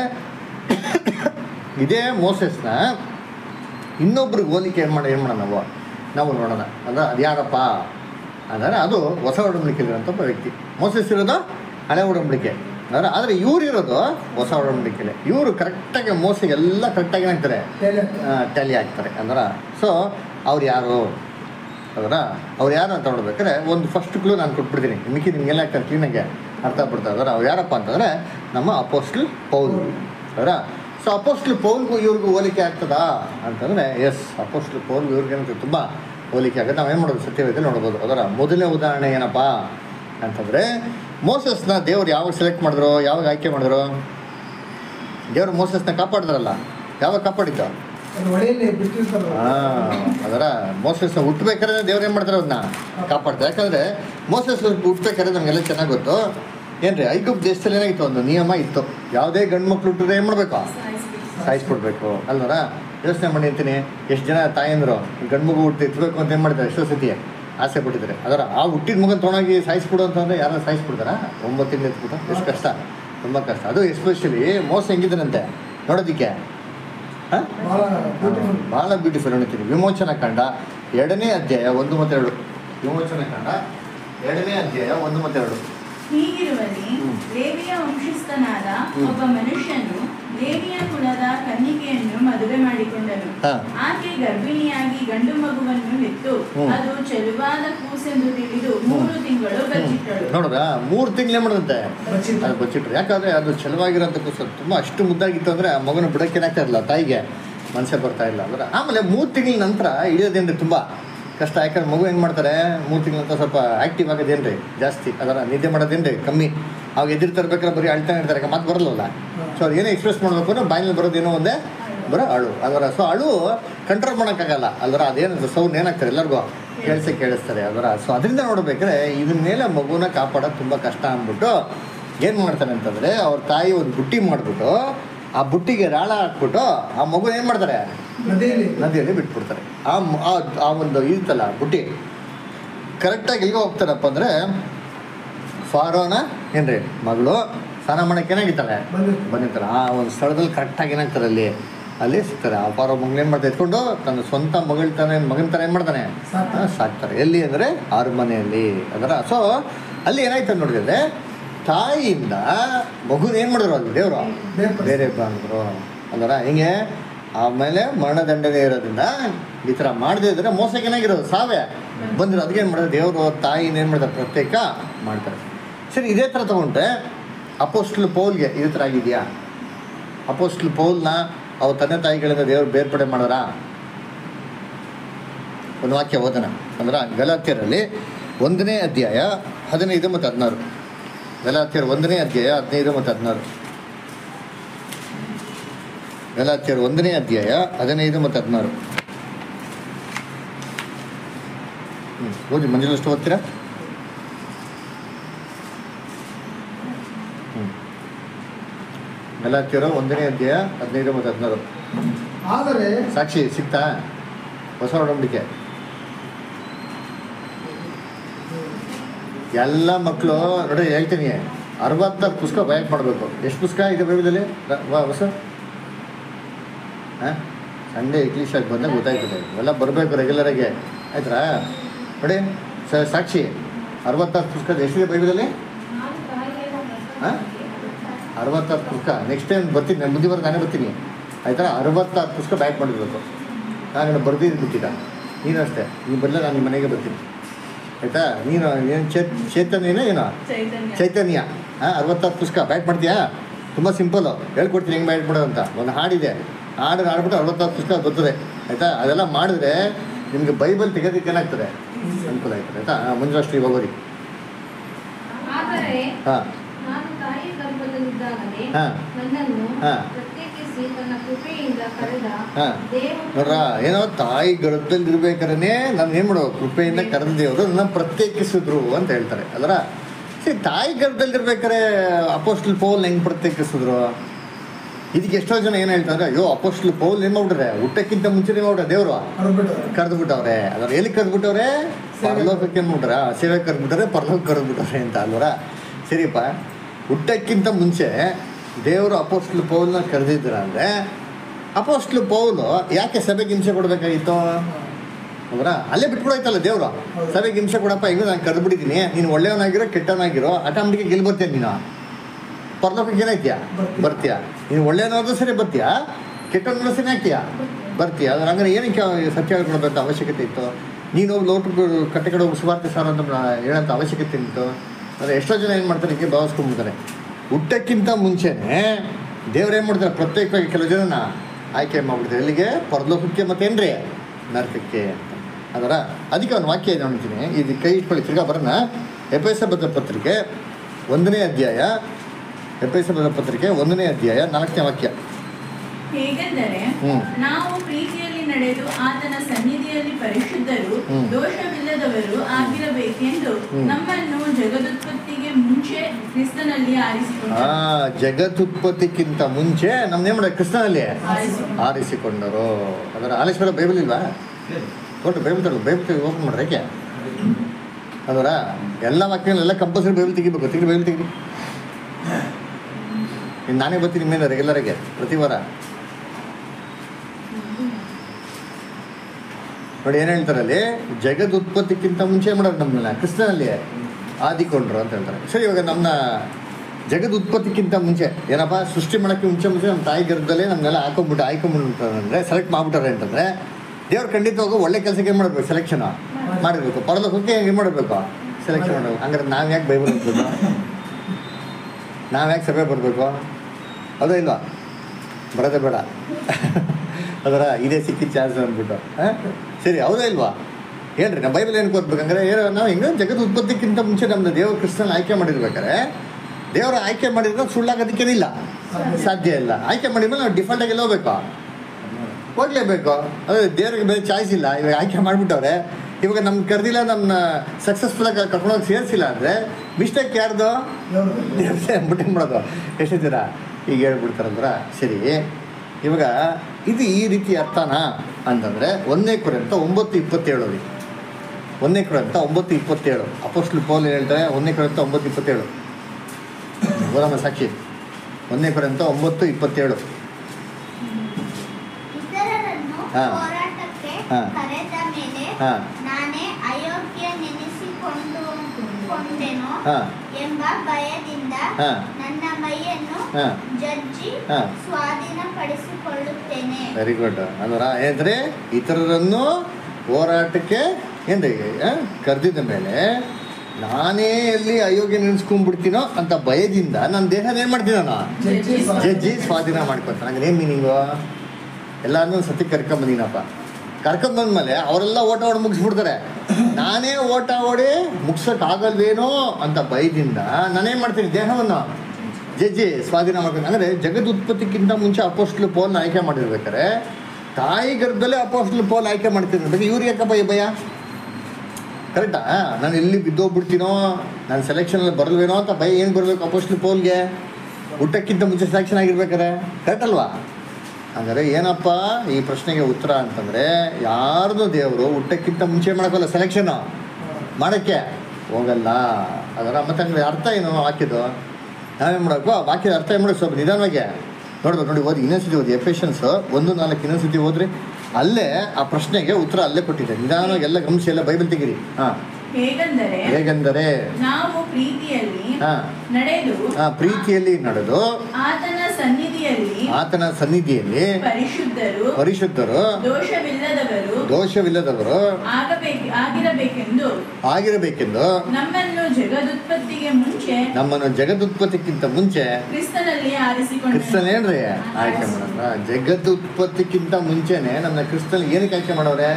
ಇದೇ ಮೋಸಸ್ನ ಇನ್ನೊಬ್ರಿಗೆ ಹೋಲಿಕೆ ಏನು ಮಾಡಿ ಏನು ಮಾಡೋಣ ನಾವು ನಾವು ನೋಡೋಣ ಅಂದ್ರೆ ಅದು ಯಾರಪ್ಪ ಅಂದರೆ ಅದು ಹೊಸ ಒಡಂಬಡಿಕೆಯಲ್ಲಿರುವಂಥ ಒಬ್ಬ ವ್ಯಕ್ತಿ ಮೋಸಸ್ ಇರೋದು ಹಳೆ ಒಡಂಬಡಿಕೆ ಅಂದ್ರೆ ಆದರೆ ಇವ್ರು ಇರೋದು ಹೊಸ ಒಡಂಬಡಿಕೆಲೆ ಇವರು ಕರೆಕ್ಟಾಗಿ ಮೋಸಗೆ ಎಲ್ಲ ಕರೆಕ್ಟಾಗಿ ಏನಾಗ್ತಾರೆ ಟ್ಯಾಲಿ ಆಗ್ತಾರೆ ಅಂದ್ರೆ ಸೊ ಅವ್ರು ಯಾರು ಅದರ ಅವ್ರು ಯಾರು ಅಂತ ನೋಡ್ಬೇಕಾದ್ರೆ ಒಂದು ಫಸ್ಟ್ ಕ್ಲೂ ನಾನು ಕೊಟ್ಬಿಡ್ತೀನಿ ಮಿಕ್ಕಿ ನಿಮಗೆಲ್ಲ ಆಗ್ತಾರೆ ಕ್ಲೀನಾಗೆ ಅರ್ಥ ಆಗ್ಬಿಡ್ತಾರೆ ಅದರ ಅವ್ರು ಯಾರಪ್ಪ ಅಂತಂದರೆ ನಮ್ಮ ಅಪೋಸ್ಟ್ಲ್ ಪೌಲ್ ಅದರ ಸೊ ಅಪೋಸ್ಟ್ಲ್ ಪೌಲ್ಗೂ ಇವ್ರಿಗೂ ಹೋಲಿಕೆ ಆಗ್ತದಾ ಅಂತಂದರೆ ಎಸ್ ಅಪೋಸ್ಟ್ಲ್ ಪೌಲ್ ಇವ್ರಿಗೆ ಏನಂತ ತುಂಬ ಹೋಲಿಕೆ ಆಗುತ್ತೆ ನಾವೇನು ಮಾಡೋದು ಸತ್ಯವೇದಲ್ಲಿ ನೋಡ್ಬೋದು ಅದರ ಮೊದಲನೇ ಉದಾಹರಣೆ ಏನಪ್ಪ ಅಂತಂದರೆ ಮೋಸಸ್ನ ದೇವ್ರು ಯಾವಾಗ ಸೆಲೆಕ್ಟ್ ಮಾಡಿದ್ರು ಯಾವಾಗ ಆಯ್ಕೆ ಮಾಡಿದ್ರು ದೇವ್ರು ಮೋಸಸ್ನ ಕಾಪಾಡಿದ್ರಲ್ಲ ಯಾವಾಗ ಕಾಪಾಡಿದ್ದು ಅದು ಹೊಳೆಯಲ್ಲಿ ಬಿಟ್ಟಿರ್ತಾರೆ ಆ, ಅದರ ಮೋಸಸ್ ಹುಟ್ಟಬೇಕಾದ್ರೆ ದೇವ್ರು ಏನು ಮಾಡ್ತಾರೆ ಅದನ್ನ ಕಾಪಾಡ್ತಾರೆ ಯಾಕಂದರೆ ಮೋಸಸ್ ಹುಟ್ಟಬೇಕಾದ್ರೆ ನಮಗೆಲ್ಲ ಚೆನ್ನಾಗಿ ಗೊತ್ತು ಏನ್ರಿ ಐಗುಪ್ತ ದೇಶದಲ್ಲಿ ಏನಾಗಿತ್ತು ಒಂದು ನಿಯಮ ಇತ್ತು ಯಾವುದೇ ಗಂಡು ಮಕ್ಳು ಹುಟ್ಟಿದ್ರೆ ಏನು ಮಾಡಬೇಕು ಸಾಯಿಸ್ಬಿಡ್ಬೇಕು ಅಲ್ವರ ಯೋಚನೆ ಮಾಡಿ ಅಂತೀನಿ ಎಷ್ಟು ಜನ ತಾಯಂದ್ರು ಗಂಡು ಮಗು ಹುಟ್ಟಿ ಎತ್ತಬೇಕು ಅಂತ ಏನು ಮಾಡ್ತಾರೆ ಎಷ್ಟೋ ಸತಿ ಆಸೆ ಪಟ್ಟಿದ್ದಾರೆ ಅದರ ಆ ಹುಟ್ಟಿದ ಮಗನ ತೊಗೊಂಡೋಗಿ ಸಾಯಿಸ್ಬಿಡು ಅಂತಂದ್ರೆ ಯಾರು ಸಾಯಿಸ್ಬಿಡ್ತಾರ ಒಂಬತ್ತು ತಿಂಗಳು ಎತ್ಬಿಟ್ಟು ಎಷ್ಟು ಕಷ್ಟ ತುಂಬ ಕಷ್ಟ ಅದು ಎಸ್ಪೆಷಲಿ ಮೋಸ ಹೆಂಗಿದ್ದಾನಂತೆ ನೋಡೋದಕ್ಕೆ ಹಾಂ ಭಾಳ ಬ್ಯೂಟಿಫುಲ್ ಭಾಳ ಬ್ಯೂಟಿಫುಲ್ ಹೇಳ್ತೀನಿ ವಿಮೋಚನ ಕಂಡ ಎರಡನೇ ಅಧ್ಯಾಯ ಒಂದು ಮತ್ತು ಎರಡು ವಿಮೋಚನ ಕಂಡ ಎರಡನೇ ಅಧ್ಯಾಯ ಒಂದು ಮತ್ತು ಎರಡು ಹೀಗಿರುವಲ್ಲಿ ಹ್ಮ್. ಲೇವಿಯ ವಂಶಸ್ಥನಾದ ಹ್ಮ್. ಒಬ್ಬ ಮನುಷ್ಯನು ಲೇವಿಯ ಕುಲದ ಕನ್ನಿಕೆಯನ್ನು ಮದುವೆ ಮಾಡಿಕೊಂಡನು ಹಾ. ಆಕೆ ಗರ್ಭಿಣಿಯಾಗಿ ಗಂಡು ಮಗುವನ್ನು ಹೆತ್ತು ಹ್ಮ್. ಅದು ಚೆಲುವಾದ ಕೂಸೆಂದು ತಿಳಿದು ಮೂರು ತಿಂಗಳು ಬಚ್ಚಿಟ್ಟಳು ನೋಡ್ರಾ ಮೂರು ತಿಂಗಳೇ ಮಾಡಿದಂತೆ ಬಚ್ಚಿಟ್ಟು. ಅದು ಬಚ್ಚಿಟ್ರು ಯಾಕಂದರೆ ಅದು ಚೆಲುವಾಗಿರೋಂಥ ಕೂಸು ತುಂಬ ಅಷ್ಟು ಮುದ್ದಾಗಿತ್ತು ಅಂದರೆ ಆ ಮಗನ ಬಿಡೋಕೆ ಏನಾಗ್ತಾ ಇರಲಿಲ್ಲ ತಾಯಿಗೆ ಮನಸ್ಸೇ ಬರ್ತಾ ಇಲ್ಲ ಅಂದ್ರೆ ಆಮೇಲೆ ಮೂರು ತಿಂಗಳ ನಂತರ ಇಳಿಯೋದೇನ್ರಿ ತುಂಬ ಕಷ್ಟ ಯಾಕಂದ್ರೆ ಮಗು ಏನು ಮಾಡ್ತಾರೆ ಮೂರು ತಿಂಗಳ ನಂತರ ಸ್ವಲ್ಪ ಆ್ಯಕ್ಟಿವ್ ಆಗೋದೇನ್ರಿ ಜಾಸ್ತಿ ಅದರ ನಿದ್ದೆ ಮಾಡೋದೇನ್ರಿ ಕಮ್ಮಿ ಅವಾಗ ಎದುರು ತರ್ಬೇಕಾದ್ರೆ ಬರೀ ಅಳ್ತಾನೆ ಇರ್ತಾರೆ ಮಾತು ಬರಲ್ಲ ಸೊ ಅವ್ರು ಏನೇ ಎಕ್ಸ್ಪ್ರೆಸ್ ಮಾಡಬೇಕು ಅಂದ್ರೆ ಬಾಯಲ್ಲಿ ಬರೋದೇನೋ ಒಂದೇ ಬರೋ ಅಳು ಅದರ ಸೊ ಅಳು ಕಂಟ್ರೋಲ್ ಮಾಡೋಕ್ಕಾಗಲ್ಲ ಅಲ್ವರ ಅದೇನು ಸೌಂಡ್ ಏನಾಗ್ತಾರೆ ಎಲ್ಲರಿಗೂ ಕೇಳಿಸಿ ಕೇಳಿಸ್ತಾರೆ ಅದರ ಸೊ ಅದರಿಂದ ನೋಡ್ಬೇಕಾದ್ರೆ ಇದನ್ನೆಲ್ಲ ಮಗುನ ಕಾಪಾಡೋದು ತುಂಬ ಕಷ್ಟ ಅಂದ್ಬಿಟ್ಟು ಏನು ಮಾಡ್ತಾರೆ ಅಂತಂದರೆ ಅವ್ರ ತಾಯಿ ಒಂದು ಬುಟ್ಟಿ ಮಾಡಿಬಿಟ್ಟು ಆ ಬುಟ್ಟಿಗೆ ರಾಳ ಹಾಕ್ಬಿಟ್ಟು ಆ ಮಗುನ ಏನು ಮಾಡ್ತಾರೆ ನದಿಯಲ್ಲಿ ನದಿಯಲ್ಲಿ ಬಿಟ್ಬಿಡ್ತಾರೆ ಆ ಮ- ಆ- ಆ ಒಂದು ಇರುತ್ತಲ್ಲ ಬುಟ್ಟಿ ಕರೆಕ್ಟಾಗಿ ಎಲ್ಲಿಗೆ ಹೋಗ್ತಾರಪ್ಪ ಅಂದರೆ ಫಾರೋನ ಏನ್ರಿ ಮಗಳು ಸ್ನಾನ ಮಾಡಕ್ಕೆ ಏನಾಗಿತ್ತಾಳೆ ಬಂದಿತ್ತು. ಬಂದಿರ್ತಾರೆ ಆ ಒಂದು ಸ್ಥಳದಲ್ಲಿ ಕರೆಕ್ಟಾಗಿ ಏನಾಗ್ತಾರೆ ಅಲ್ಲಿ ಅಲ್ಲಿ ಸಿಗ್ತಾರೆ ಆ ಫಾರೋ ಮಗಳು ಏನು ಮಾಡ್ತಾರೆ ಎತ್ಕೊಂಡು ತನ್ನ ಸ್ವಂತ ಮಗಳ ತಾನೆ ಮಗನ ಥರ ಏನು ಮಾಡ್ತಾನೆ ಸಾಕ್ತಾರೆ. ಆ, ಸಾಕ್ತಾರೆ ಎಲ್ಲಿ ಅಂದರೆ ಅರಮನೆಯಲ್ಲಿ ಅದರ ಸೊ ಅಲ್ಲಿ ಏನಾಯ್ತು ನೋಡಿದ್ರೆ ತಾಯಿಯಿಂದ ಮಗುನ ಏನು ಮಾಡಿದ್ರು ಅಲ್ಲಿ ದೇವರು ಬೇರ್ಪಡಿಸಿ. ಬೇರೆ ಬಂದರು ಅಲ್ವರ ಹಿಂಗೆ ಆಮೇಲೆ ಮರಣದಂಡನೆ ಇರೋದ್ರಿಂದ ಈ ಥರ ಮಾಡದೇ ಇದ್ರೆ ಮೋಸಕ್ಕೆ ಏನಾಗಿರೋದು ಸಾವೇ ಬಂದರು ಅದಕ್ಕೆ ಏನು ಮಾಡೋದು ದೇವರು ತಾಯಿನ ಏನು ಮಾಡ್ತಾರೆ ಪ್ರತ್ಯೇಕ ಮಾಡ್ತಾರೆ ಸರಿ ಇದೇ ಥರ ತಗೊಂಡ್ರೆ ಅಪೋಸ್ಟ್ಲ್ ಪೌಲ್ಗೆ ಇದೇ ಥರ ಆಗಿದೆಯಾ ಅಪೋಸ್ಟ್ಲ್ ಪೌಲ್ನ ಅವ್ರ ತಂದೆ ತಾಯಿಗಳಿಂದ ದೇವ್ರು ಬೇರ್ಪಡೆ ಮಾಡೋರಾ ಒಂದು ವಾಕ್ಯ ಓದೋಣ ಅಂದ್ರೆ ಗಲಾತ್ಯರಲ್ಲಿ ಒಂದನೇ ಅಧ್ಯಾಯ ಹದಿನೈದು ಮತ್ತು ಹದಿನಾರು ಗಲಾತ್ಯರು ಒಂದನೇ ಅಧ್ಯಾಯ ಹದಿನೈದು ಮತ್ತು ಹದಿನಾರು ಗಲಾತ್ಯರು ಒಂದನೇ ಅಧ್ಯಾಯ ಹದಿನೈದು ಮತ್ತು ಹದಿನಾರು ಹ್ಞೂ ಓದಿ ಮಂಜುಳ ಎಷ್ಟು ಓದ್ತೀರಾ ಹ್ಞೂ ಗಲಾತ್ಯರು ಒಂದನೇ ಅಧ್ಯಾಯ ಹದಿನೈದು ಮತ್ತು ಹದಿನಾರು ಆದರೆ ಸಾಕ್ಷಿ ಸಿಗ್ತಾ ಹೊಸ ಒಡಂಬಡಿಕೆ ಎಲ್ಲ ಮಕ್ಕಳು ನೋಡಿ ಹೇಳ್ತೀನಿ ಅರವತ್ತಾರು ಪುಸ್ತಕ ಬಯಕ್ ಮಾಡಬೇಕು ಎಷ್ಟು ಪುಸ್ತಕ ಇದೆ ಬೈಬಲಲ್ಲಿ ರ- ವ- ಹೊಸ ಹಾಂ ಸಂಡೇ ಇಂಗ್ಲೀಷ್ ಆಗಿ ಬಂದಾಗ ಗೊತ್ತಾಯ್ತದೆ ಇವೆಲ್ಲ ಬರಬೇಕು ರೆಗ್ಯುಲರಾಗಿ ಆಯ್ತಾ ನೋಡಿ ಸ- ಸಾಕ್ಷಿ ಅರವತ್ತಾರು ಪುಸ್ತಕ ಎಷ್ಟಿದೆ ಬೈಬಲಲ್ಲಿ ಹಾಂ ಅರವತ್ತಾರು ಪುಸ್ತಕ ನೆಕ್ಸ್ಟ್ ಟೈಮ್ ಬರ್ತೀನಿ ನಾನು ಮುಂದೆ ಬರೋದು ನಾನೇ ಬರ್ತೀನಿ ಆಯ್ತಾ ಅರವತ್ತಾರು ಪುಸ್ತಕ ಬ್ಯಾಕ್ ಮಾಡಿರ್ಬೇಕು ನಾನು ಬರ್ದಿದ್ದು ಬಿಟ್ಟಿದ್ದ ನೀನು ಅಷ್ಟೇ ನೀನು ಬರಲ್ಲ ನಾನು ನಿಮ್ಮ ಮನೆಗೆ ಬರ್ತೀನಿ ಆಯಿತಾ ನೀನು ಏನು ಚೇತ್ ಚೇತನೇನೋ ಏನೋ ಚೈತನ್ಯ ಚೈತನ್ಯ ಹಾಂ ಅರವತ್ತಾರು ಪುಸ್ತಕ ಬ್ಯಾಕ್ ಮಾಡ್ತೀಯಾ ತುಂಬ ಸಿಂಪಲ್ಲು ಹೇಳ್ಕೊಡ್ತೀನಿ ಹೆಂಗೆ ಬ್ಯಾಟ್ ಮಾಡೋದು ಅಂತ ಒಂದು ಹಾಡಿದೆ ಹಾಡು ಹಾಡ್ಬಿಟ್ಟು ಅರವತ್ತಾರು ಪುಸ್ತಕ ಬರ್ತದೆ ಆಯಿತಾ ಅದೆಲ್ಲ ಮಾಡಿದ್ರೆ ನಿಮಗೆ ಬೈಬಲ್ ತೆಗೆಯೋದಕ್ಕೆ ಏನಾಗ್ತದೆ ಅನುಕೂಲ ಆಯ್ತದೆ ಆಯಿತಾ ಮುಂಜಾನೆ ಇವಾಗ ಓದಿ ಆದರೆ ಹಾಂ ನಾನು ತಾಯಿ ಗರ್ಭದಲ್ಲಿದ್ದಾಗಲೇ ಹಾ. ನನ್ನನ್ನು ಹಾ. ಪ್ರತ್ಯೇಕಿಸಿ ತನ್ನ ಕೃಪೆಯಿಂದ ಕರೆದ ಹಾ. ದೇವರು ನೋಡ್ರ ಏನೋ ತಾಯಿ ಗರ್ಭದಲ್ಲಿ ಇರ್ಬೇಕಾದ್ರೆ ನಾನು ಏನು ಮಾಡೋ ಕೃಪೆಯಿಂದ ಕರೆದ ದೇವರು ನನ್ನ ಪ್ರತ್ಯೇಕಿಸಿದ್ರು ಅಂತ ಹೇಳ್ತಾರೆ ಅದರ ಸರಿ ತಾಯಿ ಗರ್ಭದಲ್ಲಿ ಇರ್ಬೇಕಾದ್ರೆ ಅಪೋಸ್ಟಲ್ ಪೌಲ್ ಹೆಂಗೆ ಪ್ರತ್ಯೇಕಿಸಿದ್ರು ಇದಕ್ಕೆ ಎಷ್ಟೋ ಜನ ಏನು ಹೇಳ್ತಾರೆ ಅಯ್ಯೋ ಅಪೋಸ್ಟಲ್ ಪೌಲ್ ಏನು ಮಾಡ್ಬಿಟ್ರೆ ಊಟಕ್ಕಿಂತ ಮುಂಚೆ ಮಾಡ್ಬಿಟ್ರೆ ದೇವರು ಹೊರಬಿಟ್ಟು ಕರೆದು ಬಿಟ್ಟವ್ರೆ ಅದ್ರ ಎಲ್ಲಿ ಕರೆದು ಬಿಟ್ಟವ್ರೆ ಪರಲೋಕಕ್ಕೆ ಏನು ಮಾಡ್ರ ಸೇವೆ ಕರೆದು ಬಿಟ್ಟವ್ರೆ ಪರಲೋಕ ಕರೆದು ಬಿಟ್ಟವ್ರೆ ಅಂತ ಅಲ್ವರ ಸರಿಯಪ್ಪ ಹುಟ್ಟಕ್ಕಿಂತ ಮುಂಚೆ ದೇವರು ಅಪೋಸ್ಟ್ಲ್ ಪೌಲ್ನ ಕರೆದಿದ್ರ ಅಂದರೆ ಅಪೋಸ್ಟ್ಲ್ ಪೌಲು ಯಾಕೆ ಸಭೆಗೆ ಹಿಂಸೆ ಕೊಡಬೇಕಾಗಿತ್ತು ಅವರ ಅಲ್ಲೇ ಬಿಟ್ಬಿಡೋಯ್ತಲ್ಲ ದೇವರು ಸಭೆಗೆ ಹಿಂಸೆ ಕೊಡಪ್ಪ ಈಗ ನಾನು ಕರೆದು ಬಿಟ್ಟಿದ್ದೀನಿ ನೀನು ಒಳ್ಳೆಯವನಾಗಿರೋ ಕೆಟ್ಟವನಾಗಿರೋ ಆಟೋಮೆಟಿಕ್ ಗೆಲ್ಲಿ ಬರ್ತೀಯ ನೀನು ಪರಲೋಕಕ್ಕೆ ಏನೈತ್ಯಾ ಬರ್ತೀಯ. ಬರ್ತೀಯ ನೀನು ಒಳ್ಳೆಯನಾದ್ರೂ ಸರಿ ಬರ್ತೀಯಾ ಕೆಟ್ಟವನಾದ್ರೂ ಸರಿ ಆಗ್ತೀಯಾ ಬರ್ತೀಯ ಅದ್ರ ಹಂಗಾರೆ ಏನಕ್ಕೆ ಸತ್ಯ ಹೇಳ್ಕೊಡ್ಬೇಕು ಅವಶ್ಯಕತೆ ಇತ್ತು ನೀನು ಹೋಗಿ ಲೋಟ ಕಟ್ಟೆ ಕಡೆ ಹೋಗಿ ಸುವಾರ್ತೆ ಸಾರ ಅಂತ ಹೇಳೋಂಥ ಅವಶ್ಯಕತೆ ಇತ್ತು ಅಂದರೆ ಎಷ್ಟೋ ಜನ ಏನು ಮಾಡ್ತಾರೆ ಹೀಗೆ ಭಾವಿಸ್ಕೊಂಡ್ಬಿಡ್ತಾರೆ ಹುಟ್ಟಕ್ಕಿಂತ ಮುಂಚೆನೇ ದೇವ್ರು ಏನು ಮಾಡ್ತಾರೆ ಪ್ರತ್ಯೇಕವಾಗಿ ಕೆಲವು ಜನನ ಆಯ್ಕೆ ಮಾಡ್ಬಿಡ್ತಾರೆ ಎಲ್ಲಿಗೆ ಪರಲೋಕಕ್ಕೆ ಮತ್ತೇನ್ರಿ ನರಕಕ್ಕೆ ಅಂತ ಅದರ ಅದಕ್ಕೆ ಒಂದು ವಾಕ್ಯ ಇದೆ ನೋಡ್ತೀನಿ ಇದು ಕೈ ಇಟ್ಕೊಳ್ಳಿ ತಿರ್ಗಾ ಬರೋಣ ಎಪೇಸ ಬದ್ಧ ಪತ್ರಿಕೆ ಒಂದನೇ ಅಧ್ಯಾಯ ಎಪೇಸ ಬದ್ಧ ಪತ್ರಿಕೆ ಒಂದನೇ ಅಧ್ಯಾಯ ನಾಲ್ಕನೇ ವಾಕ್ಯ ಹೇಗೆಂದರೆ ಹ್ಮ್. ನಾವು ಪ್ರೀತಿಯಲ್ಲಿ ನಡೆದು ಆತನ ಸನ್ನಿಧಿಯಲ್ಲಿ ಪರಿಶುದ್ಧರು ಹ್ಮ್. ದೋಷವಿಲ್ಲದವರು ಆಗಿರಬೇಕೆಂದು ಹ್ಮ್. ನಮ್ಮನ್ನು ಜಗದುತ್ಪತ್ತಿಗೆ ಮುಂಚೆ ಕ್ರಿಸ್ತನಲ್ಲಿ ಆ ಆರಿಸಿಕೊಂಡರು ಜಗದುತ್ಪತ್ತಿಕ್ಕಿಂತ ಮುಂಚೆ ನಮ್ನೇನು ಮಾಡೋದು ಕೃಷ್ಣನಲ್ಲಿ ಆರಿಸಿಕೊಂಡರು. ಆರಿಸಿಕೊಂಡರು ಅದರ ಆಲಿಸ್ಬರ ಬೈಬಲ್ ಇಲ್ವಾ ಕೊಟ್ಟು ಬೈಬಲ್ ತಗೊಳ್ಳಿ ಬೈಬಲ್ ತೆಗಿ ಓಪನ್ ಮಾಡ್ರಿ ಯಾಕೆ ಅದರ ಎಲ್ಲ ವಾಕ್ಯಗಳೆಲ್ಲ ಕಂಪಲ್ಸರಿ ಬೈಬಲ್ ತೆಗಿಬೇಕು ತೆಗಿ ಬೈಬಲ್ ತೆಗಿ ಇನ್ನು ನಾನೇ ಬರ್ತೀನಿ ಮೇಲೆ ರೆಗ್ಯುಲರಾಗೆ ಪ್ರತಿ ವಾರ ನೋಡಿ ಏನು ಹೇಳ್ತಾರೆ ಅಲ್ಲಿ ಜಗದ್ ಉತ್ಪತ್ತಿಕ್ಕಿಂತ ಮುಂಚೆ ಮಾಡೋದು ನಮ್ಮನ್ನ ಕೃಷ್ಣನಲ್ಲಿ ಆದಿಕೊಂಡ್ರು ಅಂತ ಹೇಳ್ತಾರೆ ಸರಿ ಇವಾಗ ನಮ್ಮನ್ನ ಜಗದ್ ಉತ್ಪತ್ತಿಕ್ಕಿಂತ ಮುಂಚೆ ಏನಪ್ಪ ಸೃಷ್ಟಿ ಮಾಡೋಕ್ಕೆ ಮುಂಚೆ ಮುಂಚೆ ನಮ್ಮ ತಾಯಿ ಗರ್ಭದಲ್ಲೇ ನಮ್ಮನ್ನೆಲ್ಲ ಹಾಕೊಂಡ್ಬಿಟ್ಟು ಹಾಕೊಂಡ್ಬಿಟ್ಟು ಅಂದರೆ ಸೆಲೆಕ್ಟ್ ಮಾಡ್ಬಿಟ್ಟಾರೆ ಅಂತಂದರೆ ದೇವ್ರು ಖಂಡಿತವಾಗೂ ಒಳ್ಳೆ ಕೆಲಸಕ್ಕೆ ಏನು ಮಾಡಬೇಕು ಸೆಲೆಕ್ಷನ್ ಮಾಡಿರ್ಬೇಕು ಪರಲೋಕಕ್ಕೆ ಹೆಂಗೆ ಮಾಡಬೇಕು ಸೆಲೆಕ್ಷನ್ ಮಾಡಬೇಕು ಹಂಗಾರೆ ನಾವು ಯಾಕೆ ಬೈಬಲ್ ಓದ್ಬೇಕು ನಾವು ಯಾಕೆ ಸಭೆ ಬರಬೇಕು ಹೌದಾ ಇಲ್ವಾ ಬರೋದೇ ಬೇಡ ಅದರ ಇದೇ ಸಿಕ್ಕಿದ ಚಾನ್ಸ್ ಅಂದ್ಬಿಟ್ಟು ಹಾಂ ಸರಿ ಹೌದಾ ಇಲ್ವಾ ಹೇಳ್ರಿ ನಾವು ಬೈಬಲ್ ಏನು ಓದ್ಬೇಕಂದ್ರೆ ಏನೋ ನಾವು ಹಿಂಗೆ ಜಗತ್ ಉತ್ಪತ್ತಿಕ್ಕಿಂತ ಮುಂಚೆ ನಮ್ಮದು ದೇವ ಕೃಷ್ಣನ ಆಯ್ಕೆ ಮಾಡಿರ್ಬೇಕಾರೆ ದೇವರ ಆಯ್ಕೆ ಮಾಡಿದ್ರೆ ಸುಳ್ಳಾಗೋದಕ್ಕೇನಿಲ್ಲ ಸಾಧ್ಯ ಇಲ್ಲ ಆಯ್ಕೆ ಮಾಡಿದ್ಮೇಲೆ ನಾವು ಡಿಫಾಲ್ಟ್ ಆಗಿ ಹೋಗ್ಬೇಕು ಹೋಗ್ಲೇಬೇಕು ಅದೇ ದೇವ್ರಿಗೆ ಬೇರೆ ಚಾಯ್ಸ್ ಇಲ್ಲ ಇವಾಗ ಆಯ್ಕೆ ಮಾಡಿಬಿಟ್ಟವ್ರೆ ಇವಾಗ ನಮ್ಗೆ ಕರೆದಿಲ್ಲ ನಮ್ಮನ್ನ ಸಕ್ಸಸ್ಫುಲ್ಲಾಗಿ ಕರ್ಕೊಂಡೋಗಿ ಸೇರಿಸಿಲ್ಲ ಅಂದರೆ ಮಿಸ್ಟೇಕ್ ಯಾರ್ದು ದೇವ್ರೇ ಅಂದ್ಬಿಟ್ಟು ಮಾಡೋದು ಎಷ್ಟಿದ್ದೀರಾ ಈಗ ಹೇಳ್ಬಿಡ್ತಾರಂದ್ರ ಸರಿ ಇವಾಗ ಇದು ಈ ರೀತಿ ಅರ್ಥನಾ ಅಂತಂದರೆ ಒಂದನೇ ಕುರಿತ ಒಂಬತ್ತು ಇಪ್ಪತ್ತೇಳು ರೀ ಒಂದನೇ ಕುರಿತ ಒಂಬತ್ತು ಇಪ್ಪತ್ತೇಳು ಅಪೋಸ್ಟ್ಲು ಪೌಲ್ ಏನ್ ಹೇಳ್ತಾರೆ ಒಂದನೇ ಕುರಿತ ಒಂಬತ್ತು ಇಪ್ಪತ್ತೇಳು ಓದಮ್ಮ ಸಾಕ್ಷಿ ಒಂದನೇ ಕುರಿತ ಒಂಬತ್ತು ಇಪ್ಪತ್ತೇಳು ಇತರರನ್ನು ಹಾ. ಹೋರಾಟಕ್ಕೆ ಹಾ. ಕರೆದ ಮೇಲೆ ಹಾ. ನಾನೇ ಅಯೋಗ್ಯ ನೆನೆಸಿಕೊಂಡು ಕೊಂಡೆನೋ ಹಾ. ಎಂಬ ಭಯದಿಂದ ಹಾ. ನನ್ನ ಮೈಯನ್ನು ಹಾ. ಜಜ್ಜಿ ಹಾ. ಸ್ವಾಧೀನಪಡಿಸಿಕೊಳ್ಳುತ್ತೇನೆ ವೆರಿ ಗುಡ್ ಅಂದ್ರೆ ಏನಂದ್ರೆ ಇತರರನ್ನು ಹೋರಾಟಕ್ಕೆ ಏನ್ರಿ ಕರೆದಿದ್ದ ಮೇಲೆ ನಾನೇ ಎಲ್ಲಿ ಅಯೋಗ್ಯ ನೆನೆಸ್ಕೊಂಡ್ಬಿಡ್ತೀನೋ ಅಂತ ಭಯದಿಂದ ನನ್ನ ದೇಹನ ಏನು ಮಾಡ್ತೀನಿ ನಾನು ಜಡ್ಜಿ ಸ್ವಾಧೀನ. ಜಡ್ಜಿ ಸ್ವಾಧೀನ ಮಾಡ್ಕೊತಾನೆ ಹಂಗೆ ಏನು ಮೀನಿಂಗು ಎಲ್ಲಾನು ಸತಿ ಕರ್ಕೊಂಬಂದಿನಪ್ಪ ಕರ್ಕೊಂಬಂದ್ಮೇಲೆ ಅವರೆಲ್ಲ ಓಟ ಓಡಿ ಮುಗಿಸ್ಬಿಡ್ತಾರೆ ನಾನೇ ಓಟ ಓಡಿ ಮುಗ್ಸೋಕ್ಕಾಗಲ್ವೇನೋ ಅಂತ ಭಯದಿಂದ ನಾನೇನು ಮಾಡ್ತೀನಿ ದೇಹವನ್ನು ಜಜ್ಜಿ ಸ್ವಾಧೀನ ಮಾಡ್ಕೊಂಡು ಅಂದರೆ ಜಗದ್ ಉತ್ಪತ್ತಿಕ್ಕಿಂತ ಮುಂಚೆ ಅಪೋಸ್ಟ್ಲು ಪೋಲ್ನ ಆಯ್ಕೆ ಮಾಡಿರ್ಬೇಕಾರೆ ತಾಯಿ ಗರ್ಭದಲ್ಲೇ ಅಪೋಸ್ಟ್ಲು ಪೋಲ್ ಆಯ್ಕೆ ಮಾಡ್ತಿರ್ಬೇಕು ಇವ್ರಿಗೆ ಯಾಕಪ್ಪ ಈ ಭಯ ಕರೆಕ್ಟಾ ನಾನು ಎಲ್ಲಿ ಬಿದ್ದೋಗ್ಬಿಡ್ತೀನೋ ನಾನು ಸೆಲೆಕ್ಷನಲ್ಲಿ ಬರಲ್ವೇನೋ ಅಂತ ಭಯ ಏನು ಬರಬೇಕು ಅಪೋಸ್ಟ್ಲು ಪೋಲ್ಗೆ ಊಟಕ್ಕಿಂತ ಮುಂಚೆ ಸೆಲೆಕ್ಷನ್ ಆಗಿರ್ಬೇಕಾರೆ ಕರೆಕ್ಟ್ ಅಲ್ವಾ ಅಂದರೆ ಏನಪ್ಪ ಈ ಪ್ರಶ್ನೆಗೆ ಉತ್ತರ ಅಂತಂದರೆ ಯಾರ್ದು ದೇವರು ಊಟಕ್ಕಿಂತ ಮುಂಚೆ ಮಾಡೋಕ್ಕಲ್ಲ ಸೆಲೆಕ್ಷನು ಮಾಡೋಕ್ಕೆ ಹೋಗಲ್ಲ ಅದರ ಮತ್ತೆ ಹಂಗೆ ಅರ್ಥ ಏನು ಹಾಕಿದ್ದು ನಾವೇನು ಮಾಡಬೇಕು ಆ ವಾಕ್ಯದ ಅರ್ಥ ಏನು ಮಾಡೋದು ಸ್ವಲ್ಪ ನಿಧಾನವಾಗಿ ನೋಡ್ಬೇಕು ನೋಡಿ ಓದಿ ಇನ್ನೊಂದ್ಸತಿ ಓದಿ ಎಫೆಷನ್ಸ್ ಒಂದು ನಾಲ್ಕು ಇನ್ನೊಂದ್ಸತಿ ಓದ್ರಿ ಅಲ್ಲೇ ಆ ಪ್ರಶ್ನೆಗೆ ಉತ್ತರ ಅಲ್ಲೇ ಕೊಟ್ಟಿದೆ ನಿಧಾನವಾಗಿ ಎಲ್ಲ ಗಮನಿಸಿ ಎಲ್ಲ ಬೈಬಲ್ ತೆಗೀರಿ ಹಾಂ ಹೇಗೆಂದರೆ ಹೇಗೆಂದರೆ ನಾವು ಪ್ರೀತಿಯಲ್ಲಿ ಹಾಂ ನಡೆದು ಆ ಪ್ರೀತಿಯಲ್ಲಿ ನಡೆದು ಆತನ ಸನ್ನಿಧಿಯಲ್ಲಿ ಆತನ ಸನ್ನಿಧಿಯಲ್ಲಿ ಪರಿಶುದ್ಧರು ಪರಿಶುದ್ಧರು ದೋಷವಿಲ್ಲದವರು ದೋಷವಿಲ್ಲದವರು ಆಗಬೇಕು ಆಗಿರಬೇಕೆಂದು ಆಗಿರಬೇಕೆಂದು ನಮ್ಮನ್ನು ಜಗದುತ್ಪತ್ತಿಗೆ ಮುಂಚೆ ನಮ್ಮನ್ನು ಜಗದುತ್ಪತ್ತಿಕ್ಕಿಂತ ಮುಂಚೆ ಕ್ರಿಸ್ತನಲ್ಲಿ ಆರಿಸಿಕೊಂಡ ಕ್ರಿಸ್ತನೇನ್ರಿ ಆಯ್ಕೆ ಮಾಡೋಣ ಜಗತ್ತು ಉತ್ಪತ್ತಿಕ್ಕಿಂತ ಮುಂಚೆನೆ ನಮ್ಮ ಕ್ರಿಸ್ತನ್ ಏನಕ್ಕೆ ಆಯ್ಕೆ ಮಾಡವ್ರೆ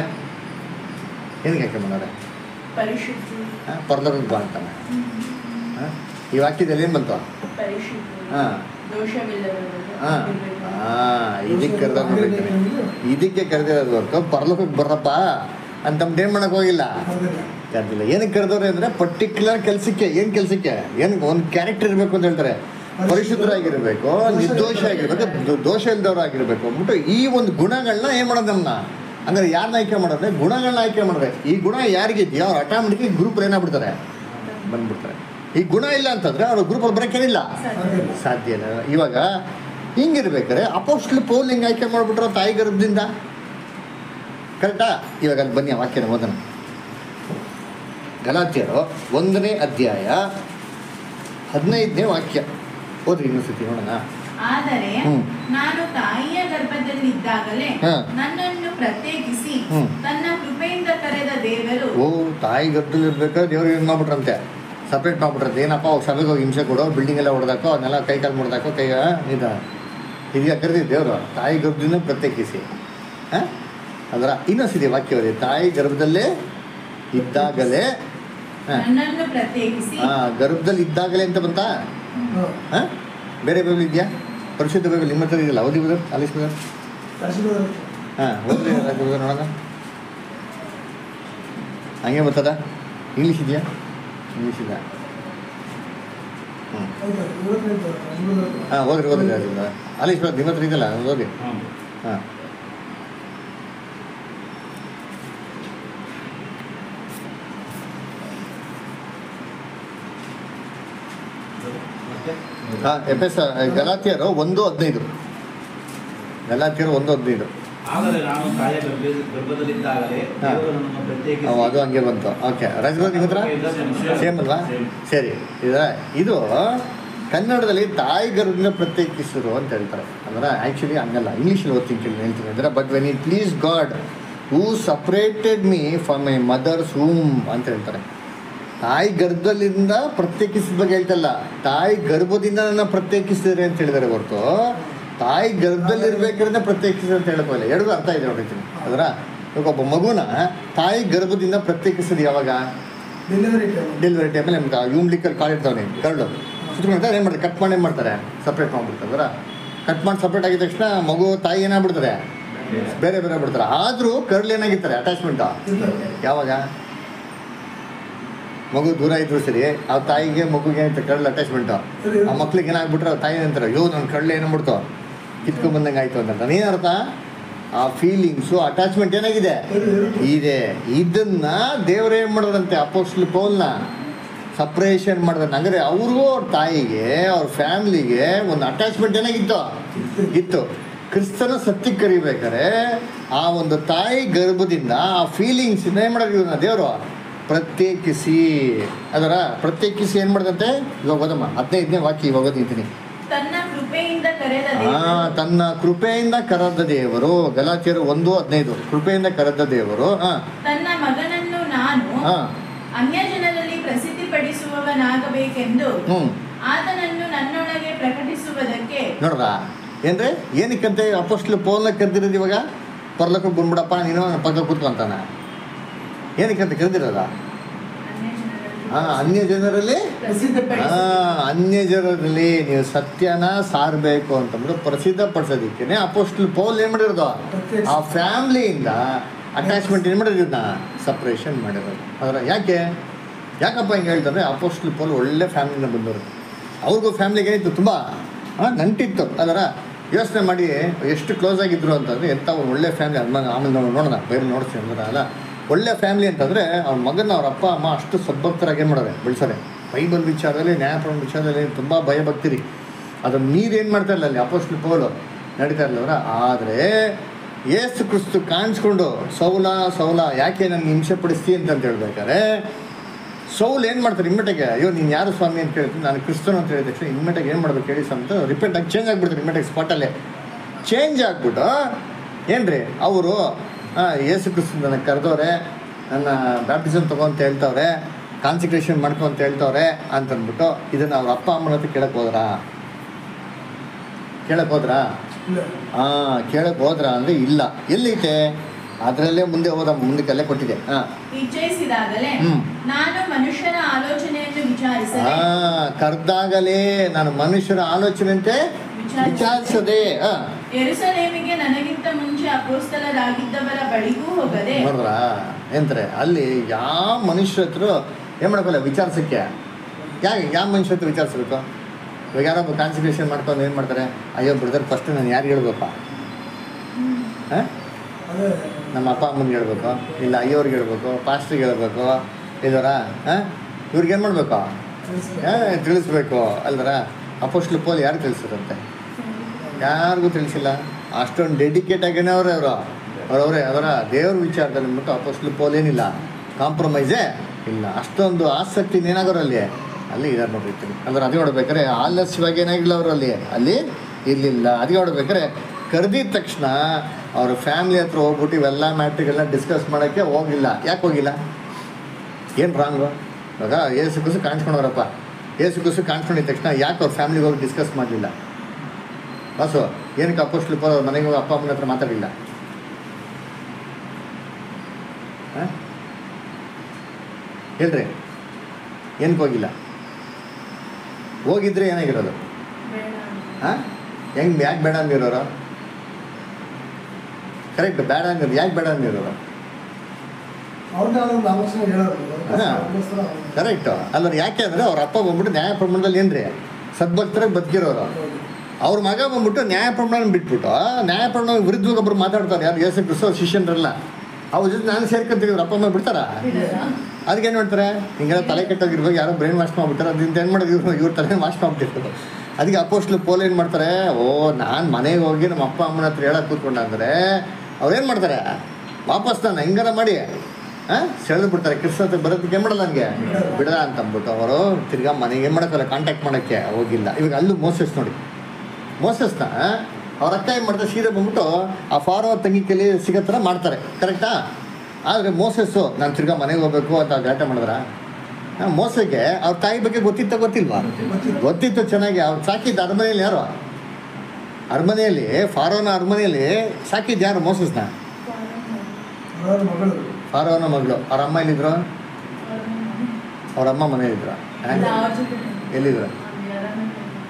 ಏನಕ್ಕೆ ಆಯ್ಕೆ ಮಾಡವ್ರೆ ಪರಿಶುದ್ಧ ಪರಲೋಕಕ್ಕೆ ಬಾ ಅಂತಾನೆ ಆ? ಈ ವಾಕ್ಯದಲ್ಲಿ ಏನು ಬಂತು ಪರಿಶುದ್ಧ ಹಾ. ದೋಷವಿಲ್ಲದವರು ಹಾಂ ಆಗಿರ್ಬೇಕು. ಹಾಂ ಇದಕ್ಕೆ ಕರೆದ ನೋಡಿರ್ತೀನಿ ಇದಕ್ಕೆ ಕರೆದಿರೋದು ಹೊರತು ಪರಲೋಕಕ್ಕೆ ಬರ್ರಪ್ಪ ಅಂತಂದು ಏನು ಮಾಡಕ್ಕೆ ಹೋಗಿಲ್ಲ ಕರೆದಿಲ್ಲ ಏನಕ್ಕೆ ಕರೆದವ್ರೆ ಅಂದರೆ ಪರ್ಟಿಕ್ಯುಲರ್ ಕೆಲಸಕ್ಕೆ ಏನು ಕೆಲಸಕ್ಕೆ ಏನು ಒಂದು ಕ್ಯಾರೆಕ್ಟರ್ ಇರಬೇಕು ಅಂತ ಹೇಳ್ತಾರೆ ಪರಿಶುದ್ಧರಾಗಿರ್ಬೇಕು ನಿರ್ದೋಷ ಆಗಿರ್ಬೇಕು ದೋ- ದೋಷ ಇಲ್ದವ್ರು ಆಗಿರ್ಬೇಕು ಅಂದ್ಬಿಟ್ಟು ಈ ಒಂದು ಗುಣಗಳನ್ನ ಏನು ಮಾಡೋದು ನಮ್ಮನ್ನ ಅಂದರೆ ಯಾರನ್ನ ಆಯ್ಕೆ ಮಾಡೋದ್ರೆ ಗುಣಗಳನ್ನ ಆಯ್ಕೆ ಮಾಡಿದ್ರೆ ಈ ಗುಣ ಯಾರಿಗಿದೆಯೋ ಅವ್ರು ಆಟೋಮೆಟಿಕ್ ಗ್ರೂಪ್ ಏನಾಗ್ಬಿಡ್ತಾರೆ ಬಂದ್ಬಿಡ್ತಾರೆ ಈ ಗುಣ ಇಲ್ಲ ಅಂತಂದ್ರೆ ಅವ್ರ ಗ್ರೂಪಲ್ಲಿ ಬರೋಕ್ಕೇನಿಲ್ಲ ಸಾಧ್ಯ ಇಲ್ಲ ಇವಾಗ ಹಿಂಗಿರ್ಬೇಕಾದ್ರೆ ಅಪೋಸ್ಟ್ಲ್ ಪೌಲ್ ಹಿಂಗೆ ಆಯ್ಕೆ ಮಾಡಿಬಿಟ್ರು ತಾಯಿ ಗರ್ಭದಿಂದ ಕರೆಕ್ಟಾ ಇವಾಗ ಅಲ್ಲಿ ಬನ್ನಿ ಆ ವಾಕ್ಯನ ಓದೋಣ ಗಲಾತ್ಯರು ಒಂದನೇ ಅಧ್ಯಾಯ ಹದಿನೈದನೇ ವಾಕ್ಯ ಓದ್ರಿ ಇನ್ನೊಂದ್ಸತಿ ನೋಡೋಣ ಆದರೆ ಹ್ಮ್. ನಾನು ತಾಯಿಯ ಗರ್ಭದಲ್ಲಿದ್ದಾಗಲೇ ಹಾ. ನನ್ನನ್ನು ಪ್ರತ್ಯೇಕಿಸಿ ಹ್ಮ್. ತನ್ನ ಕೃಪೆಯಿಂದ ಕರೆದ ದೇವರು ಓ ತಾಯಿ ಗರ್ಭದಲ್ಲಿ ಇರ್ಬೇಕಾದ್ರೆ ದೇವ್ರು ಏನು ಮಾಡ್ಬಿಟ್ರಂತೆ ಸಪ್ರೇಟ್ ಮಾಡ್ಬಿಟ್ರಂತೆ ಏನಪ್ಪ ಅವ್ರು ಸಭೆಗೆ ಹೋಗಿ ಹಿಂಸೆ ಕೊಡೋ ಬಿಲ್ಡಿಂಗ್ ಎಲ್ಲ ಹೊಡೆದಾಕೋ ಅದನ್ನೆಲ್ಲ ಕೈ ಕಾಲು ಮುಡ್ದಾಕೋ ಕೈ ಇದು ಇದೀಗ ಕರೆದಿದ್ದು ದೇವರು ತಾಯಿ ಗರ್ಭದಿಂದ ಪ್ರತ್ಯೇಕಿಸಿ ಹಾಂ ಅದರ ಇನ್ನೊಂದ್ಸತಿ ವಾಕ್ಯ ಓದಿ ತಾಯಿ ಗರ್ಭದಲ್ಲೇ ಇದ್ದಾಗಲೇ ಹಾಂ ನನ್ನನ್ನು ಪ್ರತ್ಯೇಕಿಸಿ ಆ, ಗರ್ಭದಲ್ಲಿ ಇದ್ದಾಗಲೇ ಅಂತ ಬಂತಾ ಹಾಂ ಬೇರೆ ಬೈಬಲ್ ಇದೆಯಾ ಪರಿಶುದ್ಧ ಬೈಬಲ್ ನಿಮ್ಮ ಹತ್ರ ಇದೆಯಲ್ಲ ಓದಿ ಬದರ್ ಆಲಿಸ್ ಬದರ್ ಹಾಂ ಓದ್ರಿ ರಾಜ ಬದರ್ ನೋಡೋಣ ಹಂಗೆ ಬರ್ತದ ಇಂಗ್ಲೀಷ್ ಇದೆಯಾ ಇಂಗ್ಲೀಷ್ ಇಲ್ಲ ಹ್ಞೂ ಹಾಂ ಓದ್ರಿ ಓದ್ರಿ ರಾಜ ಬದರ್ ಆಲಿಸ್ ಬದರ್ ನಿಮ್ಮ ಹತ್ರ ಇದೆಯಲ್ಲ ಅದು ಓದಿ ಹಾಂ ಹಾಂ ಎಫ್ ಎಸ್ ಗಲಾತಿಯರು ಒಂದು ಹದಿನೈದು ಗಲಾತಿಯರು ಒಂದು ಹದಿನೈದು ಆದರೆ ನಾನು ತಾಯಿಯ ಗರ್ಭ ಗರ್ಭದಲ್ಲಿದ್ದಾಗಲೇ ಹಾ. ದೇವರು ನನ್ನನ್ನು ಪ್ರತ್ಯೇಕಿಸಿ ಅವು ಅದು ಹಂಗೆ ಬಂತು ಓಕೆ ರಾಜಗೌಡ ನಿಮ್ಮ ಹತ್ರ ಸೇಮ್ ಅಲ್ವಾ Same. ಸರಿ ಇದ ಇದು ಕನ್ನಡದಲ್ಲಿ ತಾಯಿ ಗರ್ಭದಿಂದ ಪ್ರತ್ಯೇಕಿಸಿರು ಅಂತ ಹೇಳ್ತಾರೆ ಅಂದ್ರೆ ಆ್ಯಕ್ಚುಲಿ ಹಂಗಲ್ಲ ಇಂಗ್ಲೀಷಲ್ಲಿ ಓದ್ತೀನಿ ಕೇಳಿ ಹೇಳ್ತೀನಿ ಅಂದರೆ but when it pleased God who separated me from my mother's womb ಅಂತ ಹೇಳ್ತಾರೆ ತಾಯಿ ಗರ್ಭದಲ್ಲಿಂದ ಪ್ರತ್ಯೇಕಿಸಿದ ಬಗ್ಗೆ ಹೇಳ್ತಲ್ಲ ತಾಯಿ ಗರ್ಭದಿಂದ ನನ್ನ ಪ್ರತ್ಯೇಕಿಸಿದ್ರೆ ಅಂತ ಹೇಳಿದ್ದಾರೆ ಹೊರತು ತಾಯಿ ಗರ್ಭದಲ್ಲಿ ಇರ್ಬೇಕಾದ್ರೆ ಪ್ರತ್ಯೇಕಿಸಿದ್ರೆ ಅಂತ ಹೇಳೋಲ್ಲ ಎರಡು ಅರ್ಥ ಇದೆ ನೋಡಿರ್ತೀನಿ ಅದರ ಇವಾಗ ಒಬ್ಬ ಮಗುನ ತಾಯಿ ಗರ್ಭದಿಂದ ಪ್ರತ್ಯೇಕಿಸಿದ ಯಾವಾಗ ಡೆಲಿವರಿ ಟೈಮ್ ಡೆಲಿವರಿ ಟೈಮಲ್ಲಿ ನಮ್ಗೆ ಯೂಮ್ಲಿಕ್ಕಲ್ಲಿ ಕಾಲಿಡ್ತಾವನೆ ಕರಡು ಸುತ್ತಕೊಂಡ್ರೆ ಏನು ಮಾಡ್ತಾರೆ ಕಟ್ ಮಾಡಿ ಏನು ಮಾಡ್ತಾರೆ ಸಪ್ರೇಟ್ ಮಾಡ್ಬಿಡ್ತಾರೆ ಕಟ್ ಮಾಡಿ ಸಪ್ರೇಟ್ ಆಗಿದ ತಕ್ಷಣ ಮಗು ತಾಯಿ ಏನಾಗ್ಬಿಡ್ತಾರೆ ಬೇರೆ ಬೇರೆ ಬಿಡ್ತಾರೆ ಆದರೂ ಕರ್ಲ್ ಏನಾಗಿರ್ತಾರೆ ಅಟ್ಯಾಚ್ಮೆಂಟು ಯಾವಾಗ ಮಗು ದೂರ ಇದ್ರು ಸರಿ ಆ ತಾಯಿಗೆ ಮಗುಗೆ ಅಂತ ಕರ್ಲ್ ಅಟ್ಯಾಚ್ಮೆಂಟು ಆ ಮಕ್ಳಿಗೆ ಏನಾಗ್ಬಿಟ್ರೆ ಆ ತಾಯಿ ಅಂತಾರೆ ಅಯ್ಯೋ ನನ್ನ ಕಳ್ಳೆ ಏನಾಗ್ಬಿಡ್ತು ಕಿತ್ಕೊಂಡ್ ಬಂದಂಗೆ ಆಯ್ತು ಅಂತ ಏನರ್ಥ ಆ ಫೀಲಿಂಗ್ಸು ಅಟ್ಯಾಚ್ಮೆಂಟ್ ಏನಾಗಿದೆ ಇದೆ ಇದನ್ನ ದೇವ್ರು ಏನು ಮಾಡೋದಂತೆ ಅಪೋಸ್ಟ್ಲ್ ಪೌಲ್ನ ಸಪ್ರೇಷನ್ ಮಾಡಿದ್ರೆ ಅಂದರೆ ಅವ್ರಿಗೂ ಅವ್ರ ತಾಯಿಗೆ ಅವ್ರ ಫ್ಯಾಮ್ಲಿಗೆ ಒಂದು ಅಟ್ಯಾಚ್ಮೆಂಟ್ ಏನಾಗಿತ್ತು ಇತ್ತು ಕ್ರಿಸ್ತನ ಸತ್ಯಕ್ಕೆ ಕರಿಬೇಕಾದ್ರೆ ಆ ಒಂದು ತಾಯಿ ಗರ್ಭದಿಂದ ಆ ಫೀಲಿಂಗ್ಸ್ ಏನು ಮಾಡೋದು ಇವನ್ನ ದೇವರು ಪ್ರತ್ಯೇಕಿಸಿ ಅದರ ಪ್ರತ್ಯೇಕಿಸಿ ಏನು ಮಾಡ್ದಂತೆ ಇವಾಗ ಓದಮ್ಮ ಹದಿನೈದನೇ ವಾಕ್ಯ ಇವಾಗ ಓದಿದ್ದೀನಿ ತನ್ನ ಕೃಪೆಯಿಂದ ಕರೆದ ಆ ದೇವರು ತನ್ನ ಕೃಪೆಯಿಂದ ಕರೆದ ದೇವರು ಗಲಾತಿಯರು ಒಂದು ಹದಿನೈದು ಕೃಪೆಯಿಂದ ಕರೆದ ದೇವರು ಹಾ ತನ್ನ ಮಗನನ್ನು ನಾನು ಹಾ ಅನ್ಯಜನರಲ್ಲಿ ಪ್ರಸಿದ್ಧಿಪಡಿಸುವವನಾಗಬೇಕೆಂದು ಹ್ಮ್ ಆತನನ್ನು ನನ್ನೊಳಗೆ ಪ್ರಕಟಿಸುವುದಕ್ಕೆ ನೋಡ್ರ ಏನ್ರಿ ಏನಕ್ಕಂತೆ ಅಪೋಸ್ಟ್ಲು ಪೋಲ್ನ ಕರೆದಿರೋದು ಇವಾಗ ಪರ್ಲಕ್ಕೆ ಬಂದ್ಬಿಡಪ್ಪ ನೀನು ನನ್ನ ಪಕ್ಕ ಕೂತ್ಕೊಂತಾನ ಏನಕ್ಕಂತ ಕರೆದಿರೋದ ಹಾ ಅನ್ಯ ಜನರಲ್ಲಿ ಪ್ರಸಿದ್ಧಪಡಿಸಿ ಆ, ಅನ್ಯ ಜನರಲ್ಲಿ ನೀವು ಸತ್ಯನ ಸಾರಬೇಕು ಅಂತಂದ್ಬಿಟ್ಟು ಪ್ರಸಿದ್ಧ ಪಡಿಸೋದಕ್ಕೆ ಅಪೋಸ್ಟ್ಲ್ ಪೌಲ್ ಏನು ಮಾಡಿರೋದು ಆ ಫ್ಯಾಮ್ಲಿಯಿಂದ ಅಟ್ಯಾಚ್ಮೆಂಟ್ ಏನು ಮಾಡಿರೋದು ಇದನ್ನ ಸಪ್ರೇಷನ್ ಮಾಡಿರೋದು ಅದರ ಯಾಕೆ ಯಾಕಪ್ಪ ಹಿಂಗೆ ಹೇಳ್ತಾರೆ ಅಪೋಸ್ಟ್ಲ್ ಪೌಲ್ ಒಳ್ಳೆ ಫ್ಯಾಮಿಲಿಯಿಂದ ಬಂದವರು ಅವ್ರಿಗೂ ಫ್ಯಾಮ್ಲಿಗೆ ಏನಿತ್ತು ತುಂಬ ನಂಟಿತ್ತು ಅದರ ಯೋಚನೆ ಮಾಡಿ ಎಷ್ಟು ಕ್ಲೋಸ್ ಆಗಿದ್ರು ಅಂತಂದರೆ ಎಂಥ ಒಂದು ಒಳ್ಳೆ ಫ್ಯಾಮಿಲಿ ಆಮೇಲೆ ಆಮೇಲೆ ನಾವು ನೋಡೋಣ ಬೇರೆ ನೋಡ್ತೀವಿ ಅಂದ್ರೆ ಅಲ್ಲ ಒಳ್ಳೆ ಫ್ಯಾಮಿಲಿ ಅಂತಂದರೆ ಅವ್ರ ಮಗನ ಅವ್ರ ಅಪ್ಪ ಅಮ್ಮ ಅಷ್ಟು ಸದ್ಭಕ್ತರಾಗಿ ಏನು ಮಾಡೋರೆ ಬೆಳೆಸೋರೆ ಬೈಬಲ್ ವಿಚಾರದಲ್ಲಿ ನ್ಯಾಯಪ್ರಮಾಣ ವಿಚಾರದಲ್ಲಿ ತುಂಬ ಭಯಭಕ್ತಿರಿ ಅದನ್ನು ನೀರೇನು ಮಾಡ್ತಾ ಇಲ್ಲ ಅಲ್ಲಿ ಅಪೋಸ್ಟ್ಲ್ ಪೌಲು ನಡೀತಾ ಇರಲಿಲ್ಲ ಆದರೆ ಏಸು ಕ್ರಿಸ್ತು ಕಾಣಿಸ್ಕೊಂಡು ಸೌಲ ಸೌಲ ಯಾಕೆ ನನಗೆ ಹಿಂಸೆ ಪಡಿಸ್ತಿ ಅಂತ ಹೇಳ್ಬೇಕಾದ್ರೆ ಸೌಲ್ ಏನು ಮಾಡ್ತಾರೆ ಇಮ್ಮೆಟಿಗೆ ಅಯ್ಯೋ ನೀನು ಯಾರು ಸ್ವಾಮಿ ಅಂತ ಕೇಳ್ತೀನಿ ನಾನು ಕ್ರಿಸ್ತನು ಅಂತ ಹೇಳಿದ ತಕ್ಷಣ ಇಮ್ಮೆಟಿಗೆ ಏನು ಮಾಡ್ಬೇಕು ಹೇಳಿ ಸ್ವಾಮಿ ಅಂತ ರಿಪೀಟ್ ಆಗಿ ಚೇಂಜ್ ಆಗ್ಬಿಡ್ತಾರೆ ಇಮ್ಮೆಟಿಗೆ ಸ್ಪಾಟಲ್ಲೇ ಚೇಂಜ್ ಆಗ್ಬಿಟ್ಟು ಏನ್ರಿ ಅವರು ಏಸು ಕ್ರಿಸ್ತು ನನಗೆ ಕರೆದವ್ರೆ ನನ್ನ ಬ್ಯಾಪ್ಟಿಸಮ್ ತಗೋ ಅಂತ ಹೇಳ್ತವ್ರೆ ಕಾನ್ಸಂಟ್ರೇಷನ್ ಮಾಡ್ಕೊ ಅಂತ ಹೇಳ್ತವ್ರೆ ಅಂತಂದ್ಬಿಟ್ಟು ಇದನ್ನು ಅವ್ರ ಅಪ್ಪ ಅಮ್ಮನ ಹತ್ರ ಕೇಳಕ್ಕೆ ಹೋದ್ರಾ ಕೇಳಕ್ಕೆ ಹೋದ್ರಾ ಇಲ್ಲ ಹಾಂ ಕೇಳಕ್ಕೆ ಹೋದ್ರಾ ಅಂದರೆ ಇಲ್ಲ ಎಲ್ಲೈತೆ ಅದರಲ್ಲೇ ಮುಂದೆ ಹೋದ ಮುಂದಕ್ಕೆಲ್ಲ ಕೊಟ್ಟಿದೆ ಹಾಂ ಇಚ್ಛಿಸಿದಾಗಲೇ ಹ್ಮ್. ನಾನು ಮನುಷ್ಯನ ಆಲೋಚನೆಯನ್ನು ವಿಚಾರಿಸದೆ ಆ ಕರ್ದಾಗಲೇ ನಾನು ಮನುಷ್ಯರ ಆಲೋಚನೆಯಂತೆ ವಿಚಾರಿಸದೆ ಆ, ಯೆರೂಸಲೇಮಿಗೆ ನನಗಿಂತ ಮುಂಚೆ ಅಪೋಸ್ತಲರಾಗಿದ್ದವರ ಬಳಿಗೂ ಹೋಗದೆ ನೋಡ್ರ ಎಂತಾರೆ ಅಲ್ಲಿ ಯಾವ ಮನುಷ್ಯರ ಹತ್ರ ಏನು ಮಾಡ್ಕೊಲ್ಲ ವಿಚಾರಿಸಕ್ಕೆ ಯಾಕೆ ಯಾವ ಮನುಷ್ಯ ಹತ್ರ ವಿಚಾರಿಸ್ಬೇಕು ಇವಾಗ ಯಾರೊಬ್ಬ ಕಾನ್ಸಂಟ್ರೇಷನ್ ಮಾಡ್ಕೊಂಡು ಏನು ಮಾಡ್ತಾರೆ ಅಯ್ಯೋ ಬ್ರದರ್ ಫಸ್ಟ್ ನಾನು ಯಾರಿಗೆ ಹೇಳ್ಬೇಕಪ್ಪ ಹಾಂ ಅದೇ ನಮ್ಮ ಅಪ್ಪ ಅಮ್ಮನಿಗೆ ಹೇಳ್ಬೇಕು ಇಲ್ಲ ಅಯ್ಯೋರ್ಗೆ ಹೇಳ್ಬೇಕು ಪಾಸ್ಟ್ರಿಗೆ ಹೇಳ್ಬೇಕು ಇದರ ಹಾಂ ಇವ್ರಿಗೆ ಏನು ಮಾಡಬೇಕು ಹಾಂ ತಿಳಿಸ್ಬೇಕು ಅಲ್ದರ ಅಪೋಸ್ಟ್ಲು ಪೋಲ್ ಯಾರು ತಿಳಿಸಿರಂತೆ ಯಾರಿಗೂ ತಿಳಿಸಿಲ್ಲ ಅಷ್ಟೊಂದು ಡೆಡಿಕೇಟ್ ಆಗೇನೆ ಅವ್ರೆ ಅವರು ಅವರವರೇ ಅವರ ದೇವ್ರ ವಿಚಾರದಲ್ಲಿ ಅಂದ್ಬಿಟ್ಟು ಅಪೋಸ್ಟ್ಲು ಪೋಲ್ ಏನಿಲ್ಲ ಕಾಂಪ್ರಮೈಸೇ ಇಲ್ಲ ಅಷ್ಟೊಂದು ಆಸಕ್ತಿ ಏನಾಗೋರಲ್ಲಿ ಅಲ್ಲಿ ಇದಾರೆ ನೋಡಿರ್ತೀನಿ ಅಂದ್ರೆ ಅದು ನೋಡ್ಬೇಕಾದ್ರೆ ಆಲಸ್ಯವಾಗಿ ಏನಾಗಿಲ್ಲ ಅವರಲ್ಲಿ ಅಲ್ಲಿ ಇರಲಿಲ್ಲ ಅದಕ್ಕೆ ನೋಡ್ಬೇಕಾದ್ರೆ ಕರೆದಿದ ತಕ್ಷಣ ಅವ್ರ ಫ್ಯಾಮಿಲಿ ಹತ್ರ ಹೋಗ್ಬಿಟ್ಟು ಇವೆಲ್ಲ ಮ್ಯಾಟ್ರಿಗೆಲ್ಲ ಡಿಸ್ಕಸ್ ಮಾಡೋಕ್ಕೆ ಹೋಗಿಲ್ಲ ಯಾಕೆ ಹೋಗಿಲ್ಲ ಏನು ರಾಂಗು ಇವಾಗ ಏಸು ಕುಸು ಕಾಣಿಸ್ಕೊಂಡವ್ರಪ್ಪ ಏಸು ಕುಸು ಕಾಣಿಸ್ಕೊಂಡಿದ ತಕ್ಷಣ ಯಾಕೆ ಅವ್ರ ಫ್ಯಾಮಿಲಿಗೆ ಹೋಗಿ ಡಿಸ್ಕಸ್ ಮಾಡಲಿಲ್ಲ ಬಸ್ಸು ಏನಕ್ಕೆ ಅಪ್ಪಷ್ಟು ಅವ್ರ ಮನೆಗೆ ಹೋಗಿ ಅಪ್ಪ ಅಮ್ಮನ ಹತ್ರ ಮಾತಾಡಿಲ್ಲ ಹಾಂ ಹೇಳ್ರಿ ಏನಕ್ಕೆ ಹೋಗಿಲ್ಲ ಹೋಗಿದ್ರೆ ಏನಾಗಿರೋದು ಹಾಂ ಹೆಂಗೆ ಯಾಕೆ ಬೇಡ ಅಂದಿರೋರು ಕರೆಕ್ಟ್ ಬೇಡ ಅಂದಿರೋದು ಯಾಕೆ ಬೇಡ ಅಂದಿರೋರು ಅವ್ರದ್ದೇ ಆದ ಒಂದು ಆಲೋಚನೆ ಹೇಳೋರು ಹಾ. ಅದಕ್ಕೋಸ್ಕರ ಅವ್ರು- ಕರೆಕ್ಟ್ ಅಲ್ಲರ ಯಾಕೆ ಅಂದರೆ ಅವ್ರ ಅಪ್ಪ ಬಂದ್ಬಿಟ್ಟು ನ್ಯಾಯ ಪ್ರಮಾಣದಲ್ಲಿ ಏನ್ರಿ ಸದ್ಭಕ್ತರಾಗಿ ಬದುಕಿರೋರು ಹೌದು. ಅವ್ರ ಮಗ ಬಂದ್ಬಿಟ್ಟು ನ್ಯಾಯ ಪ್ರಮಾಣ ಬಿಟ್ಬಿಟ್ಟು ನ್ಯಾಯ ಪ್ರಮಾಣ ವಿರುದ್ಧವಾಗಿ ಒಬ್ರು ಮಾತಾಡ್ತಾರೆ ಯಾರು ಯೇಸು ಕ್ರಿಸ್ತ ಶಿಷ್ಯನ್ರಲ್ಲ ಅವ್ರ ಜೊತೆ ನಾನು ಸೇರ್ಕೊಂತೀವಿ ಅವ್ರ ಅಪ್ಪ ಅಮ್ಮ ಬಿಡ್ತಾರ ಅದಕ್ಕೆ ಏನು ಮಾಡ್ತಾರೆ ಹಿಂಗೆಲ್ಲ ತಲೆ ಕೆಟ್ಟೋಗಿರ್ಬೇಕು ಯಾರೋ ಬ್ರೈನ್ ವಾಶ್ ಮಾಡ್ಬಿಡ್ತಾರೆ ಅದ್ರಿಂದ ಏನು ಮಾಡೋದು ಇವ್ರು ಇವ್ರ ತಲೆ ವಾಶ್ ಮಾಡ್ಬಿಟ್ಟಿರ್ತಾರೆ ಅದಕ್ಕೆ ಅಪೋಸ್ಟ್ಲು ಪೋಲ್ ಏನು ಮಾಡ್ತಾರೆ ಓ ನಾನು ಮನೆಗೆ ಹೋಗಿ ನಮ್ಮ ಅಪ್ಪ ಅಮ್ಮನ ಹತ್ರ ಹೇಳಕ್ಕೆ ಕೂತ್ಕೊಂಡ ಅಂದರೆ ಅವ್ರೇನು ಮಾಡ್ತಾರೆ ವಾಪಸ್ ನಾನು ಹೆಂಗಾರ ಮಾಡಿ ಹಾಂ ಸೆಳೆದು ಬಿಡ್ತಾರೆ ಕ್ರಿಸ್ತ ಹತ್ರ ಬರೋದಕ್ಕೆ ಏನು ಮಾಡಲ್ಲ ನನಗೆ ಬಿಡಲ್ಲ ಅಂತ ಅಂದ್ಬಿಟ್ಟು ಅವರು ತಿರ್ಗಾ ಮನೆಗೆ ಏನು ಮಾಡೋಕ್ಕಲ್ಲ ಕಾಂಟ್ಯಾಕ್ಟ್ ಮಾಡೋಕ್ಕೆ ಹೋಗಿಲ್ಲ ಇವಾಗ ಅಲ್ಲೂ ಮೋಸಸ್ ನೋಡಿ ಮೋಸಸ್ನ ಅವ್ರ ಅಕ್ಕ ಏನು ಮಾಡ್ತಾರೆ ಸೀದಾ ಬಂದ್ಬಿಟ್ಟು ಆ ಫಾರೋ ತಂಗಿ ಕೈಲಿ ಸಿಗೋ ಥರ ಮಾಡ್ತಾರೆ ಕರೆಕ್ಟಾ ಆದರೆ ಮೋಸಸ್ಸು ನಾನು ತಿರ್ಗಾ ಮನೆಗೆ ಹೋಗ್ಬೇಕು ಅಂತ ಗಲಾಟೆ ಮಾಡಿದ್ರ ಮೋಸಕ್ಕೆ ಅವ್ರ ತಾಯಿ ಬಗ್ಗೆ ಗೊತ್ತಿತ್ತ ಗೊತ್ತಿಲ್ವಾ ಗೊತ್ತಿತ್ತು ಚೆನ್ನಾಗಿ ಅವ್ರು ಸಾಕಿದ್ದು ಅರಮನೆಯಲ್ಲಿ ಯಾರು ಅರಮನೆಯಲ್ಲಿ ಫಾರೋನ ಅರಮನೆಯಲ್ಲಿ ಸಾಕಿದ್ದು ಯಾರು ಮೋಸಸ್ನ ಅವರ ಮಗಳು ಫಾರೋನ ಮಗಳು ಅವ್ರ ಅಮ್ಮ ಎಲ್ಲಿದ್ರು ಅವ್ರ ಅಮ್ಮ ಮನೆಯಲ್ಲಿದ್ರು ಅವ್ರ ಜೊತೆ ಎಲ್ಲಿದ್ರು ಯಾರ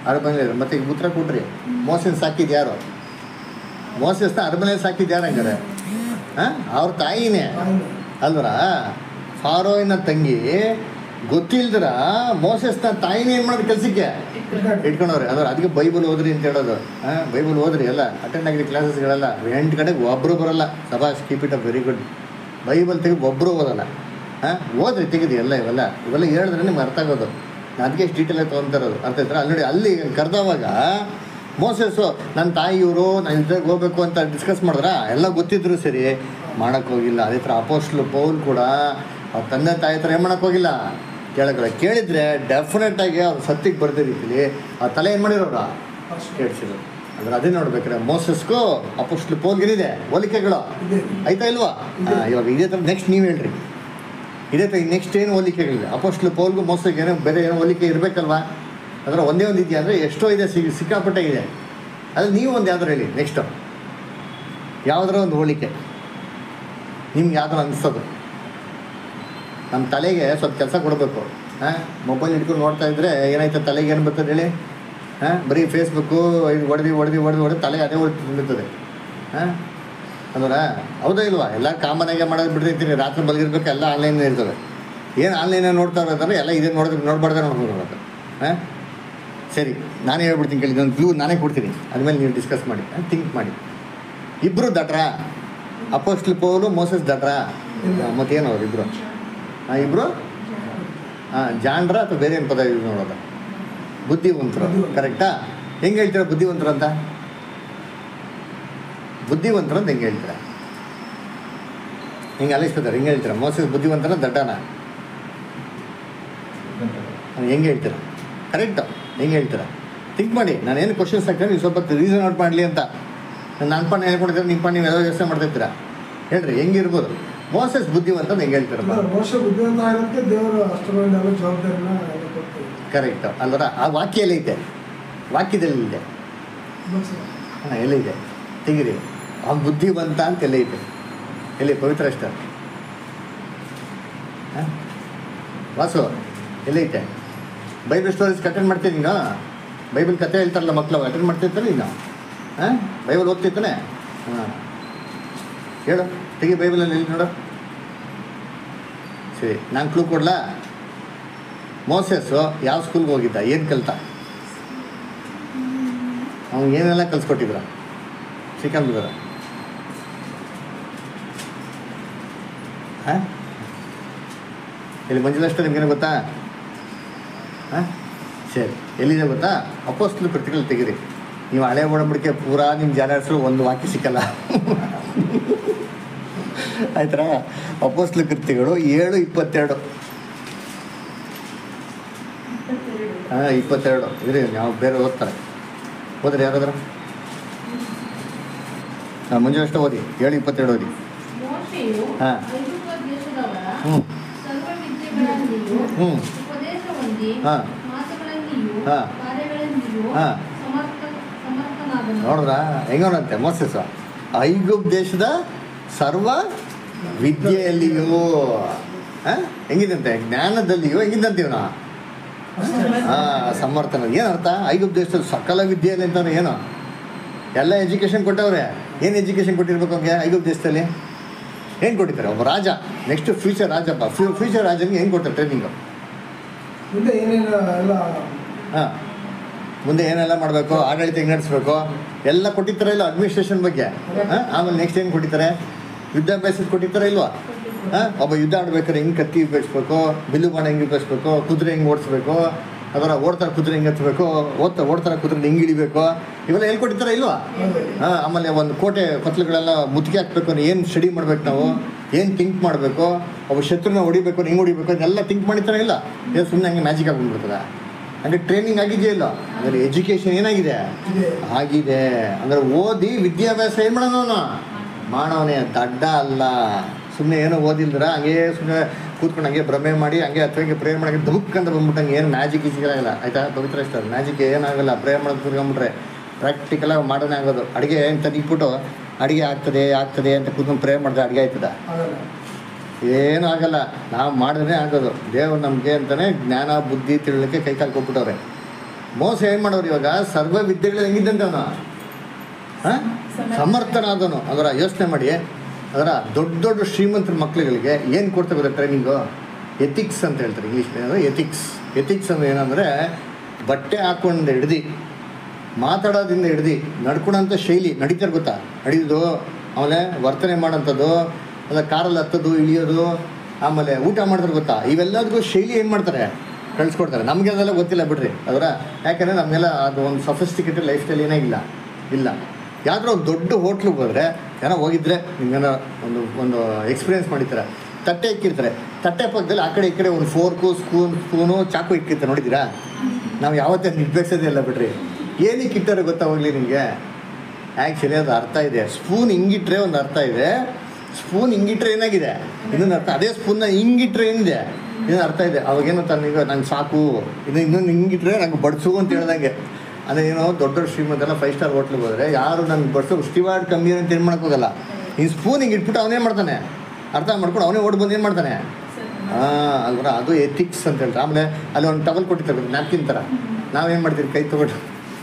ಅರಮನೆ ಮತ್ತೆ ಈಗ ಉತ್ತರ ಕೊಟ್ರಿ ಮೋಸನ್ ಸಾಕಿದ್ ಯಾರು ಮೋಸಸ್ನ ಅರಮನೆ ಸಾಕಿದ್ ಯಾರು ಹಂಗಾರೆ ಹಾಂ ಅವ್ರ ತಾಯಿನೇ ತಾಯಿನೇ. ಅಲ್ವರ ಫಾರೋಯಿನ ತಂಗಿ ಗೊತ್ತಿಲ್ದಿರ ಮೋಸಸ್ನ ತಾಯಿನೇ ಏನು ಮಾಡೋದು ಕೆಲಸಕ್ಕೆ ಇಟ್ಕೊಂಡವ್ರೆ ಅಂದ್ರೆ ಅದಕ್ಕೆ ಬೈಬಲ್ ಓದ್ರಿ ಅಂತ ಹೇಳೋದು ಹಾಂ ಬೈಬಲ್ ಓದ್ರಿ ಎಲ್ಲ ಅಟೆಂಡ್ ಆಗಿರೋ ಕ್ಲಾಸಸ್ಗಳೆಲ್ಲ ಎಂಟು ಕಡೆಗೆ ಒಬ್ಬರು ಬರಲ್ಲ ಸಭಾಷ್ keep it up very good Bible ತೆಗೆದು ಒಬ್ಬರು ಓದಲ್ಲ ಹಾಂ ಓದ್ರಿ ತೆಗೆದು ಎಲ್ಲ ಇವೆಲ್ಲ ಇವೆಲ್ಲ ಹೇಳಿದ್ರೆ ನಿಮ್ಗೆ ಅರ್ಥ ಆಗೋದು ನಾನು ಅದಕ್ಕೆ ಎಷ್ಟು ಡೀಟೇಲ್ ಆಗಿ ತೊಗೊಂತಾ ಇರೋದು ಅರ್ಥ ಆಯ್ತಾ ಅಲ್ಲಿ ನೋಡಿ ಅಲ್ಲಿ ಕರೆದವಾಗ ಮೋಸಸ್ಸು ನನ್ನ ತಾಯಿ ಇವರು ನಾನು ಇದ್ರಾಗ ಹೋಗ್ಬೇಕು ಅಂತ ಡಿಸ್ಕಸ್ ಮಾಡಿದ್ರ ಎಲ್ಲ ಗೊತ್ತಿದ್ರು ಸರಿ ಮಾಡಕ್ಕೆ ಹೋಗಿಲ್ಲ ಅದೇ ಥರ ಅಪೋಸ್ಟ್ಲು ಪೌಲ್ ಕೂಡ ಅವ್ರ ತಂದೆ ತಾಯಿ ಥರ ಏನು ಮಾಡಕ್ಕೆ ಹೋಗಿಲ್ಲ ಕೇಳಕ್ಕೆ ಕೇಳಿದ್ರೆ ಡೆಫಿನೆಟ್ ಆಗಿ ಅವ್ರು ಸತ್ತಿಗೆ ಬರ್ದೇ ರೀತಿಲಿ ಆ ತಲೆ ಏನು ಮಾಡಿರೋರು ಅಷ್ಟೇ. ಕೇಳಿಸಿದ್ರು ಅಂದ್ರೆ ಅದೇ ನೋಡ್ಬೇಕಾರೆ ಮೋಸಸ್ಗೂ ಅಪೋಸ್ಟ್ಲು ಪೌಲ್ಗಿರಿದೆ ಹೋಲಿಕೆಗಳು ಇದೆ ಆಯ್ತಾ ಇಲ್ವಾ ಆ, ಇವಾಗ ಇದೇ ಥರ ನೆಕ್ಸ್ಟ್ ನೀವು ಹೇಳ್ರಿ ಇದೇ ಥರ ನೆಕ್ಸ್ಟ್ ಏನು ಹೋಲಿಕೆಗಳಿದೆ ಅಪೋಸ್ಟ್ಲು ಪೌಲ್ಗೂ ಮೋಸಕ್ಕೆ ಏನೋ ಬೇರೆ ಏನೋ ಹೋಲಿಕೆ ಇರಬೇಕಲ್ವಾ ಅದರ ಒಂದೇ ಒಂದು ಇದೆಯಾ ಅಂದರೆ ಎಷ್ಟೋ ಇದೆ ಸಿಗ್ ಸಿಕ್ಕಾಪಟ್ಟೆ ಇದೆ ಅದ್ರಲ್ಲಿ ನೀವು ಒಂದು ಯಾವ್ದಾರು ಹೇಳಿ ನೆಕ್ಸ್ಟು ಯಾವುದರ ಒಂದು ಹೋಲಿಕೆ ನಿಮ್ಗೆ ಯಾವ್ದಾರು ಅನಿಸ್ತದು ನಮ್ಮ ತಲೆಗೆ ಸ್ವಲ್ಪ ಕೆಲಸ ಕೊಡಬೇಕು ಹಾಂ ಮೊಬೈಲ್ ಹಿಡ್ಕೊಂಡು ನೋಡ್ತಾ ಇದ್ರೆ ಏನಾಯ್ತು ತಲೆಗೆ ಏನು ಬರ್ತದೆ ಹೇಳಿ ಹಾಂ ಬರೀ ಫೇಸ್ಬುಕ್ಕು ಇದು ಹೊಡೆದು ಹೊಡೆದು ಹೊಡೆದು ಹೊಡೆದು ತಲೆಗೆ ಅದೇ ಹೊಡೆದು ತುಂಬಿರ್ತದೆ ಹಾಂ ಅಂದ್ರೆ ಹೌದಾ ಇಲ್ವಾ ಎಲ್ಲ ಕಾಮನಾಗೆ ಮಾಡೋದು ಬಿಟ್ಟಿರ್ತೀನಿ ರಾತ್ರಿ ಮಲಗಿರ್ಬೇಕು ಎಲ್ಲ ಆನ್ಲೈನ್ ಇರ್ತವೆ ಏನು ಆನ್ಲೈನ್ ನೋಡ್ತಾ ಇರೋದಂದ್ರೆ ಎಲ್ಲ ಇದೇ ನೋಡಿದ್ರೆ ನೋಡ್ಬಾರ್ದೆ ನೋಡ್ಬೋದು ಹಾಂ ಸರಿ ನಾನೇ ಹೇಳ್ಬಿಡ್ತೀನಿ ಕೇಳಿ ಇದೊಂದು ಕ್ಲೂ ನಾನೇ ಕೊಡ್ತೀನಿ ಅದ್ಮೇಲೆ ನೀವು ಡಿಸ್ಕಸ್ ಮಾಡಿ ಥಿಂಕ್ ಮಾಡಿ ಇಬ್ಬರು ದಟ್ರ ಅಪೋಸ್ಟ್ಲ್ ಪೌಲು ಮೋಸಸ್ ದಟ್ರ ಇಲ್ಲ. ಮತ್ತೇನು ಅವ್ರು ಇಬ್ಬರು ಹಾಂ ಇಬ್ಬರು ಹಾಂ ಜಾಂಡ್ರ ಅಥವಾ ಬೇರೆ ಏನು ಪದ ಯೂಸ್ ಮಾಡೋದ ಬುದ್ಧಿವಂತರು ಬುದ್ಧಿವಂತರು. ಕರೆಕ್ಟಾ ಹೆಂಗೆ ಹೇಳ್ತೀರಾ ಬುದ್ಧಿವಂತರು ಅಂತ ಬುದ್ಧಿವಂತರು ಅಂತ ಹೆಂಗೆ ಹೇಳ್ತೀರಾ ಹಿಂಗೆ ಅಲಿಸ್ಕೊತಾರೆ ಹಿಂಗೆ ಹೇಳ್ತೀರಾ ಮೋಸಸ್ ಬುದ್ಧಿವಂತನ ದಡ್ಡನ ಹೆಂಗೆ ಹೇಳ್ತೀರಾ ಕರೆಕ್ಟು ಹೆಂಗೆ ಹೇಳ್ತೀರಾ ಥಿಂಕ್ ಮಾಡಿ ನಾನು ಏನು ಕ್ವಶನ್ಸ್ ಹಾಕ್ತೀನಿ ನೀವು ಸ್ವಲ್ಪ ರೀಸನ್ ಔಟ್ ಮಾಡಲಿ ಅಂತ ನಾನು ಪಣ್ಣ ಹೇಳ್ಕೊಡ್ತೀರ ನಿಮ್ಮ ಪಣ್ಣ ನೀವು ಎಲ್ಲ ಯೋಚನೆ ಮಾಡ್ತಿರ್ತೀರಾ ಹೇಳ್ರಿ ಹೆಂಗಿರ್ಬೋದು ಮೋಸಸ್ ಬುದ್ಧಿವಂತ ಅಂತ ಹೆಂಗೆ ಹೇಳ್ತೀರಪ್ಪ ಅಂದ್ರೆ ಮೋಶ ಬುದ್ಧಿವಂತ ಆಗಿರೋದಕ್ಕೆ ದೇವರು ಅಷ್ಟರೊಂದೆಲ್ಲ ಜವಾಬ್ದಾರಿನ ಎಲ್ಲ ಕೊಡ್ತಾರೆ ಕರೆಕ್ಟ್ ಅಲ್ವರ ಆ ವಾಕ್ಯ ಎಲ್ಲಿದೆ ವಾಕ್ಯದಲ್ಲಿ ಇದೆ ಬಸ್ ಹಾಂ ಎಲ್ಲಿದೆ ತೆಗಿರಿ ಆ ಬುದ್ಧಿವಂತ ಅಂತ ಎಲ್ಲ ಇದೆ ಎಲ್ಲಿ ಪವಿತ್ರ ಅಷ್ಟ ಹಾಂ ವಾಸು ಎಲ್ಲೈತೆ ಬೈಬಲ್ ಸ್ಟೋರೀಸ್ ಅಟೆಂಡ್ ಮಾಡ್ತೀನಿ ನೀನು ಬೈಬಲ್ ಕತೆ ಹೇಳ್ತಾರಲ್ಲ ಮಕ್ಕಳು ಅಟೆಂಡ್ ಮಾಡ್ತಿರ್ತಾರೆ ನೀನು ಹಾಂ ಬೈಬಲ್ ಓದ್ತಿರ್ತಾನೆ ಹಾಂ ಹೇಳು ತೆಗಿ ಬೈಬಲಲ್ಲಿ ಎಲ್ಲಿ ನೋಡು ಸರಿ ನಾನು ಕ್ಲೂ ಕೊಡ್ಲಾ ಮೋಸಸ್ಸು ಯಾವ ಸ್ಕೂಲ್ಗೆ ಹೋಗಿದ್ದ ಏನು ಕಲ್ತ ಅವ್ನು ಏನೆಲ್ಲ ಕಲ್ಸ್ಕೊಟ್ಟಿದ್ರ ಸಿಕ್ಕಂಬಿದ್ರ ಹಾಂ ಇಲ್ಲಿ ಮಂಜುಳಷ್ಟ ನಿಮ್ಗೇನು ಗೊತ್ತಾ ಹಾಂ ಸರಿ ಎಲ್ಲಿದೆ ಗೊತ್ತಾ ಅಪೋಸ್ಟ್ಲು ಕೃತಿಗಳು ತೆಗೀರಿ ನೀವು ಹಳೆ ಒಡಂಬಡಿಕೆ ಪೂರಾ ನಿಮ್ಮ ಜಾನರ್ಸು ಒಂದು ವಾಕ್ಯ ಸಿಕ್ಕಲ್ಲ ಆಯ್ತಾ ಅಪೋಸ್ಟ್ಲು ಕೃತಿಗಳು ಏಳು ಇಪ್ಪತ್ತೆರಡು ಹಾಂ ಇಪ್ಪತ್ತೆರಡು ಇರಿ ನಾವು ಬೇರೆ ಓದ್ತಾರೆ ಓದ್ರಿ ಯಾರಾದ್ರು ಹಾಂ ಮುಂಜಾನೆ ಓದಿ ಏಳು ಇಪ್ಪತ್ತೆರಡು ಓದಿ ಮೋಶೆಯು ಹಾ. ಐಗುಪ್ತ ದೇಶದವರ ಹ್ಞೂ ಸರ್ವವಿದ್ಯೆಗಳಲ್ಲಿಯೂ ಹ್ಞೂ ಉಪದೇಶ ಹೊಂದಿ ಹಾ. ಮಾತುಗಳಲ್ಲಿಯೂ ಹಾ. ಕಾರ್ಯಗಳಲ್ಲಿಯೂ ಹಾ. ಸಮರ್ಥ ಸಮರ್ಥನಾದನು ನೋಡಿದ್ರಾ ಹೆಂಗೋನಂತೆ ಮೋಸಸ್ ಐಗುಪ್ ದೇಶದ ಸರ್ವ ವಿದ್ಯೆಯಲ್ಲಿಯೂ ಹಾಂ ಹೆಂಗಿದಂತೆ ಜ್ಞಾನದಲ್ಲಿಯೂ ಹೆಂಗಿದಂತೀವಿ ನಾವು ಹಾಂ ಸಮರ್ಥನ ಏನರ್ಥ ಐಗುಪ್ ದೇಶದಲ್ಲಿ ಸಕಲ ವಿದ್ಯೆಯಲ್ಲಿ ಅಂತಾರೆ ಏನು ಎಲ್ಲ ಎಜುಕೇಷನ್ ಕೊಟ್ಟವ್ರೆ ಏನು ಎಜುಕೇಷನ್ ಕೊಟ್ಟಿರ್ಬೇಕು ಅವ್ರಿಗೆ ಐಗುಪ್ ದೇಶದಲ್ಲಿ ಏನು ಕೊಟ್ಟಿರ್ತಾರೆ ಒಬ್ಬ ರಾಜ ನೆಕ್ಸ್ಟ್ ಫ್ಯೂಚರ್ ರಾಜಪ್ಪ ಫ್ಯೂ ಫ್ಯೂಚರ್ ರಾಜನಿಗೆ ಹೆಂಗೆ ಕೊಡ್ತಾರೆ ಟ್ರೈನಿಂಗು ಮುಂದೆ ಏನೇನು ಎಲ್ಲ ಹಾಂ ಮುಂದೆ ಏನೆಲ್ಲ ಮಾಡಬೇಕು ಆಡಳಿತ ಹೆಂಗೆ ನಡೆಸ್ಬೇಕು ಎಲ್ಲ ಕೊಟ್ಟಿರ್ತಾರೆ ಇಲ್ಲ ಅಡ್ಮಿನಿಸ್ಟ್ರೇಷನ್ ಬಗ್ಗೆ ಹಾಂ ಆಮೇಲೆ ನೆಕ್ಸ್ಟ್ ಏನು ಕೊಟ್ಟಿರ್ತಾರೆ ಯುದ್ಧಾಭ್ಯಾಸದ ಕೊಟ್ಟಿರ್ತಾರೆ ಇಲ್ವಾ ಹಾಂ ಒಬ್ಬ ಯುದ್ಧ ಆಡ್ಬೇಕಾದ್ರೆ ಹೆಂಗೆ ಕತ್ತಿ ಉಪಯೋಗಿಸ್ಬೇಕು ಬಿಲ್ಲು ಬಾಣ ಹೆಂಗೆ ಉಪಯೋಗಿಸ್ಬೇಕು ಕುದುರೆ ಹೆಂಗೆ ಓಡಿಸ್ಬೇಕು ಅದರ ಓಡ್ತಾರೆ ಕುದುರೆ ಹೆಂಗೆ ಹತ್ಬೇಕು ಓದ್ತಾ ಓಡ್ತಾರೆ ಕುದುರೆ ಹೆಂಗೆ ಹಿಡಿಬೇಕು ಇವೆಲ್ಲ ಹೇಳ್ಕೊಟ್ಟಿರ್ತಾರೆ ಇಲ್ವಾ ಹಾಂ ಆಮೇಲೆ ಒಂದು ಕೋಟೆ ಕೊತ್ತಲುಗಳೆಲ್ಲ ಮುತ್ತಿಗೆ ಹಾಕ್ಬೇಕು ಅಂದ್ರೆ ಏನು ಸ್ಟಡಿ ಮಾಡ್ಬೇಕು ನಾವು ಏನು ಥಿಂಕ್ ಮಾಡಬೇಕು ಒಬ್ಬ ಶತ್ರುನ ಹೊಡಿಬೇಕು ಹೆಂಗೆ ಹೊಡಿಬೇಕು ಅದೆಲ್ಲ ಥಿಂಕ್ ಮಾಡಿರ್ತಾರೆ ಇಲ್ಲ ಇದು ಸುಮ್ಮನೆ ಹಂಗೆ ಮ್ಯಾಜಿಕ್ ಆಗ್ಬಿಡ್ತದೆ ಹಂಗೆ ಟ್ರೈನಿಂಗ್ ಆಗಿದೆಯಾ ಇಲ್ಲ ಅಂದರೆ ಎಜುಕೇಷನ್ ಏನಾಗಿದೆ ಇದೆ ಆಗಿದೆ ಅಂದರೆ ಓದಿ ವಿದ್ಯಾಭ್ಯಾಸ ಏನು ಮಾಡೋಣ ಅವನು ಮಾಡೋನೆ ದಡ್ಡ ಅಲ್ಲ ಸುಮ್ಮನೆ ಏನೋ ಓದಿಲ್ದ್ರ ಹಂಗೆ ಸುಮ್ಮನೆ ಕೂತ್ಕೊಂಡು ಹಂಗೆ ಭ್ರಮೆ ಮಾಡಿ ಹಂಗೆ ಅಥವಾ ಹಿಂಗೆ ಪ್ರೇಯರ್ ಮಾಡಕ್ಕೆ ಧುಕ್ ಅಂತ ಬಂದ್ಬಿಟ್ಟಂಗೆ ಏನು ಮ್ಯಾಜಿಕ್ ಈಜಿಗಾಗಲ್ಲ ಆಯ್ತಾ ಪವಿತ್ರ ಇಷ್ಟ ಮ್ಯಾಜಿಕ್ ಏನಾಗಲ್ಲ ಪ್ರೇಯರ್ ಮಾಡೋದು ಕುತ್ಕೊಂಡ್ಬಿಟ್ರೆ ಪ್ರಾಕ್ಟಿಕಲಾಗಿ ಮಾಡೋದೇ ಆಗೋದು ಅಡುಗೆ ಅಂತ ಇಟ್ಬಿಟ್ಟು ಅಡುಗೆ ಆಗ್ತದೆ ಆಗ್ತದೆ ಅಂತ ಕೂತ್ಕೊಂಡು ಪ್ರೇಯರ್ ಮಾಡಿದ್ರೆ ಅಡುಗೆ ಆಯ್ತದ ಆಗಲ್ಲ ಏನೂ ಆಗಲ್ಲ ನಾವು ಮಾಡಿದ್ರೆ ಆಗೋದು ದೇವ್ರು ನಮಗೆ ಅಂತಲೇ ಜ್ಞಾನ ಬುದ್ಧಿ ತಿಳಲಿಕ್ಕೆ ಕೈ ಕಾಲು ಕೊಟ್ಬಿಟ್ಟವ್ರೆ ಮೋಸ ಏನು ಮಾಡೋರು ಇವಾಗ ಸರ್ವ ವಿದ್ಯೆಗಳು ಹೆಂಗಿದ್ದಂತೆ ಅವನು ಹಾಂ ಸಮರ್ಥನಾದನು ಅದರ ಯೋಚನೆ ಮಾಡಿ ಅದರ ದೊಡ್ಡ ದೊಡ್ಡ ಶ್ರೀಮಂತರ ಮಕ್ಕಳುಗಳಿಗೆ ಏನು ಕೊಡ್ತಾ ಗೊತ್ತಾ ಟ್ರೈನಿಂಗು ಎಥಿಕ್ಸ್ ಅಂತ ಹೇಳ್ತಾರೆ ಇಂಗ್ಲೀಷ್ ಅಂದರೆ ಎಥಿಕ್ಸ್ ಎಥಿಕ್ಸ್ ಅಂದ್ರೆ ಏನಂದರೆ ಬಟ್ಟೆ ಹಾಕೊಂಡು ಹಿಡ್ದು ಮಾತಾಡೋದ್ರಿಂದ ಹಿಡ್ದು ನಡ್ಕೊಳಂಥ ಶೈಲಿ ನಡೀತಾರೆ ಗೊತ್ತಾ ನಡೀದು ಆಮೇಲೆ ವರ್ತನೆ ಮಾಡೋಂಥದ್ದು ಅಲ್ಲ ಕಾರಲ್ಲಿ ಹತ್ತೋದು ಇಳಿಯೋದು ಆಮೇಲೆ ಊಟ ಮಾಡ್ತಾರೆ ಗೊತ್ತಾ ಇವೆಲ್ಲದಕ್ಕೂ ಶೈಲಿ ಏನು ಮಾಡ್ತಾರೆ ಕಳಿಸ್ಕೊಡ್ತಾರೆ ನಮಗೆ ಅದೆಲ್ಲ ಗೊತ್ತಿಲ್ಲ ಬಿಡ್ರಿ ಅದರ ಯಾಕಂದರೆ ನಮಗೆಲ್ಲ ಅದು ಒಂದು ಸಫಿಸ್ಟಿಕೇಟೆಡ್ ಲೈಫ್ ಸ್ಟೈಲ್ ಏನೇ ಇಲ್ಲ ಇಲ್ಲ ಯಾವ್ದಾರ ಒಂದು ದೊಡ್ಡ ಹೋಟ್ಲಿಗೆ ಹೋದರೆ ಏನೋ ಹೋಗಿದ್ರೆ ನಿಮ್ಗೇನೋ ಒಂದು ಒಂದು ಎಕ್ಸ್ಪೀರಿಯೆನ್ಸ್ ಮಾಡಿರ್ತಾರೆ ತಟ್ಟೆ ಇಕ್ಕಿರ್ತಾರೆ ತಟ್ಟೆ ಪಕ್ಕದಲ್ಲಿ ಆ ಕಡೆ ಈ ಕಡೆ ಒಂದು ಫೋರ್ಕು ಸ್ಪೂನ್ ಸ್ಪೂನು ಚಾಕು ಇಕ್ಕಿರ್ತಾರೆ ನೋಡಿದ್ದೀರಾ ನಾವು ಯಾವತ್ತೇ ನಿರ್ಬೇಸೋದೇ ಇಲ್ಲ ಬಿಡ್ರಿ ಏನಕ್ಕೆ ಇಟ್ಟಾರೆ ಗೊತ್ತಾ ಹೋಗ್ಲಿ ನಿಮಗೆ ಆ್ಯಕ್ಚುಲಿ ಅದು ಅರ್ಥ ಇದೆ ಸ್ಪೂನ್ ಹಿಂಗಿಟ್ರೆ ಒಂದು ಅರ್ಥ ಇದೆ ಸ್ಪೂನ್ ಹಿಂಗಿಟ್ರೆ ಏನಾಗಿದೆ ಇನ್ನೊಂದು ಅರ್ಥ ಅದೇ ಸ್ಪೂನ್ನ ಹಿಂಗಿಟ್ರೆ ಏನಿದೆ ಇನ್ನೊಂದು ಅರ್ಥ ಇದೆ ಅವಾಗೇನು ತನಗೆ ನಂಗೆ ಸಾಕು ಇದು ಇನ್ನೊಂದು ಹಿಂಗಿಟ್ರೆ ನಂಗೆ ಬಡಿಸು ಅಂತ ಹೇಳ್ದಂಗೆ ಅದೇ ಏನೋ ದೊಡ್ಡ ದೊಡ್ಡ ಶ್ರೀಮಂತೆಲ್ಲ ಫೈವ್ ಸ್ಟಾರ್ ಹೋಟ್ಲಿಗೆ ಹೋದರೆ ಯಾರು ನಂಗೆ ಬಡಿಸೋ ಸ್ಟಿವಾರ್ಡ್ ಕಮ್ಮಿ ಅಂತ ಏನು ಮಾಡೋಕ್ಕೋಗಲ್ಲ ಈ ಸ್ಪೂನ್ ಹಿಂಗೆ ಇಟ್ಬಿಟ್ಟು ಅವನೇ ಮಾಡ್ತಾನೆ ಅರ್ಥ ಮಾಡ್ಕೊಂಡು ಅವನೇ ಓಡ್ ಬಂದು ಏನು ಮಾಡ್ತಾನೆ ಹಾಂ ಅಲ್ವರ ಅದು ಎಥಿಕ್ಸ್ ಅಂತ ಹೇಳ್ತಾರೆ ಆಮೇಲೆ ಅಲ್ಲಿ ಒಂದು ಟವಲ್ ಕೊಟ್ಟಿರ್ತಾರೆ ನ್ಯಾಪ್ಕಿನ್ ಥರ ನಾವೇನು ಮಾಡ್ತೀವಿ ಕೈ ತೊಗೊಂಡು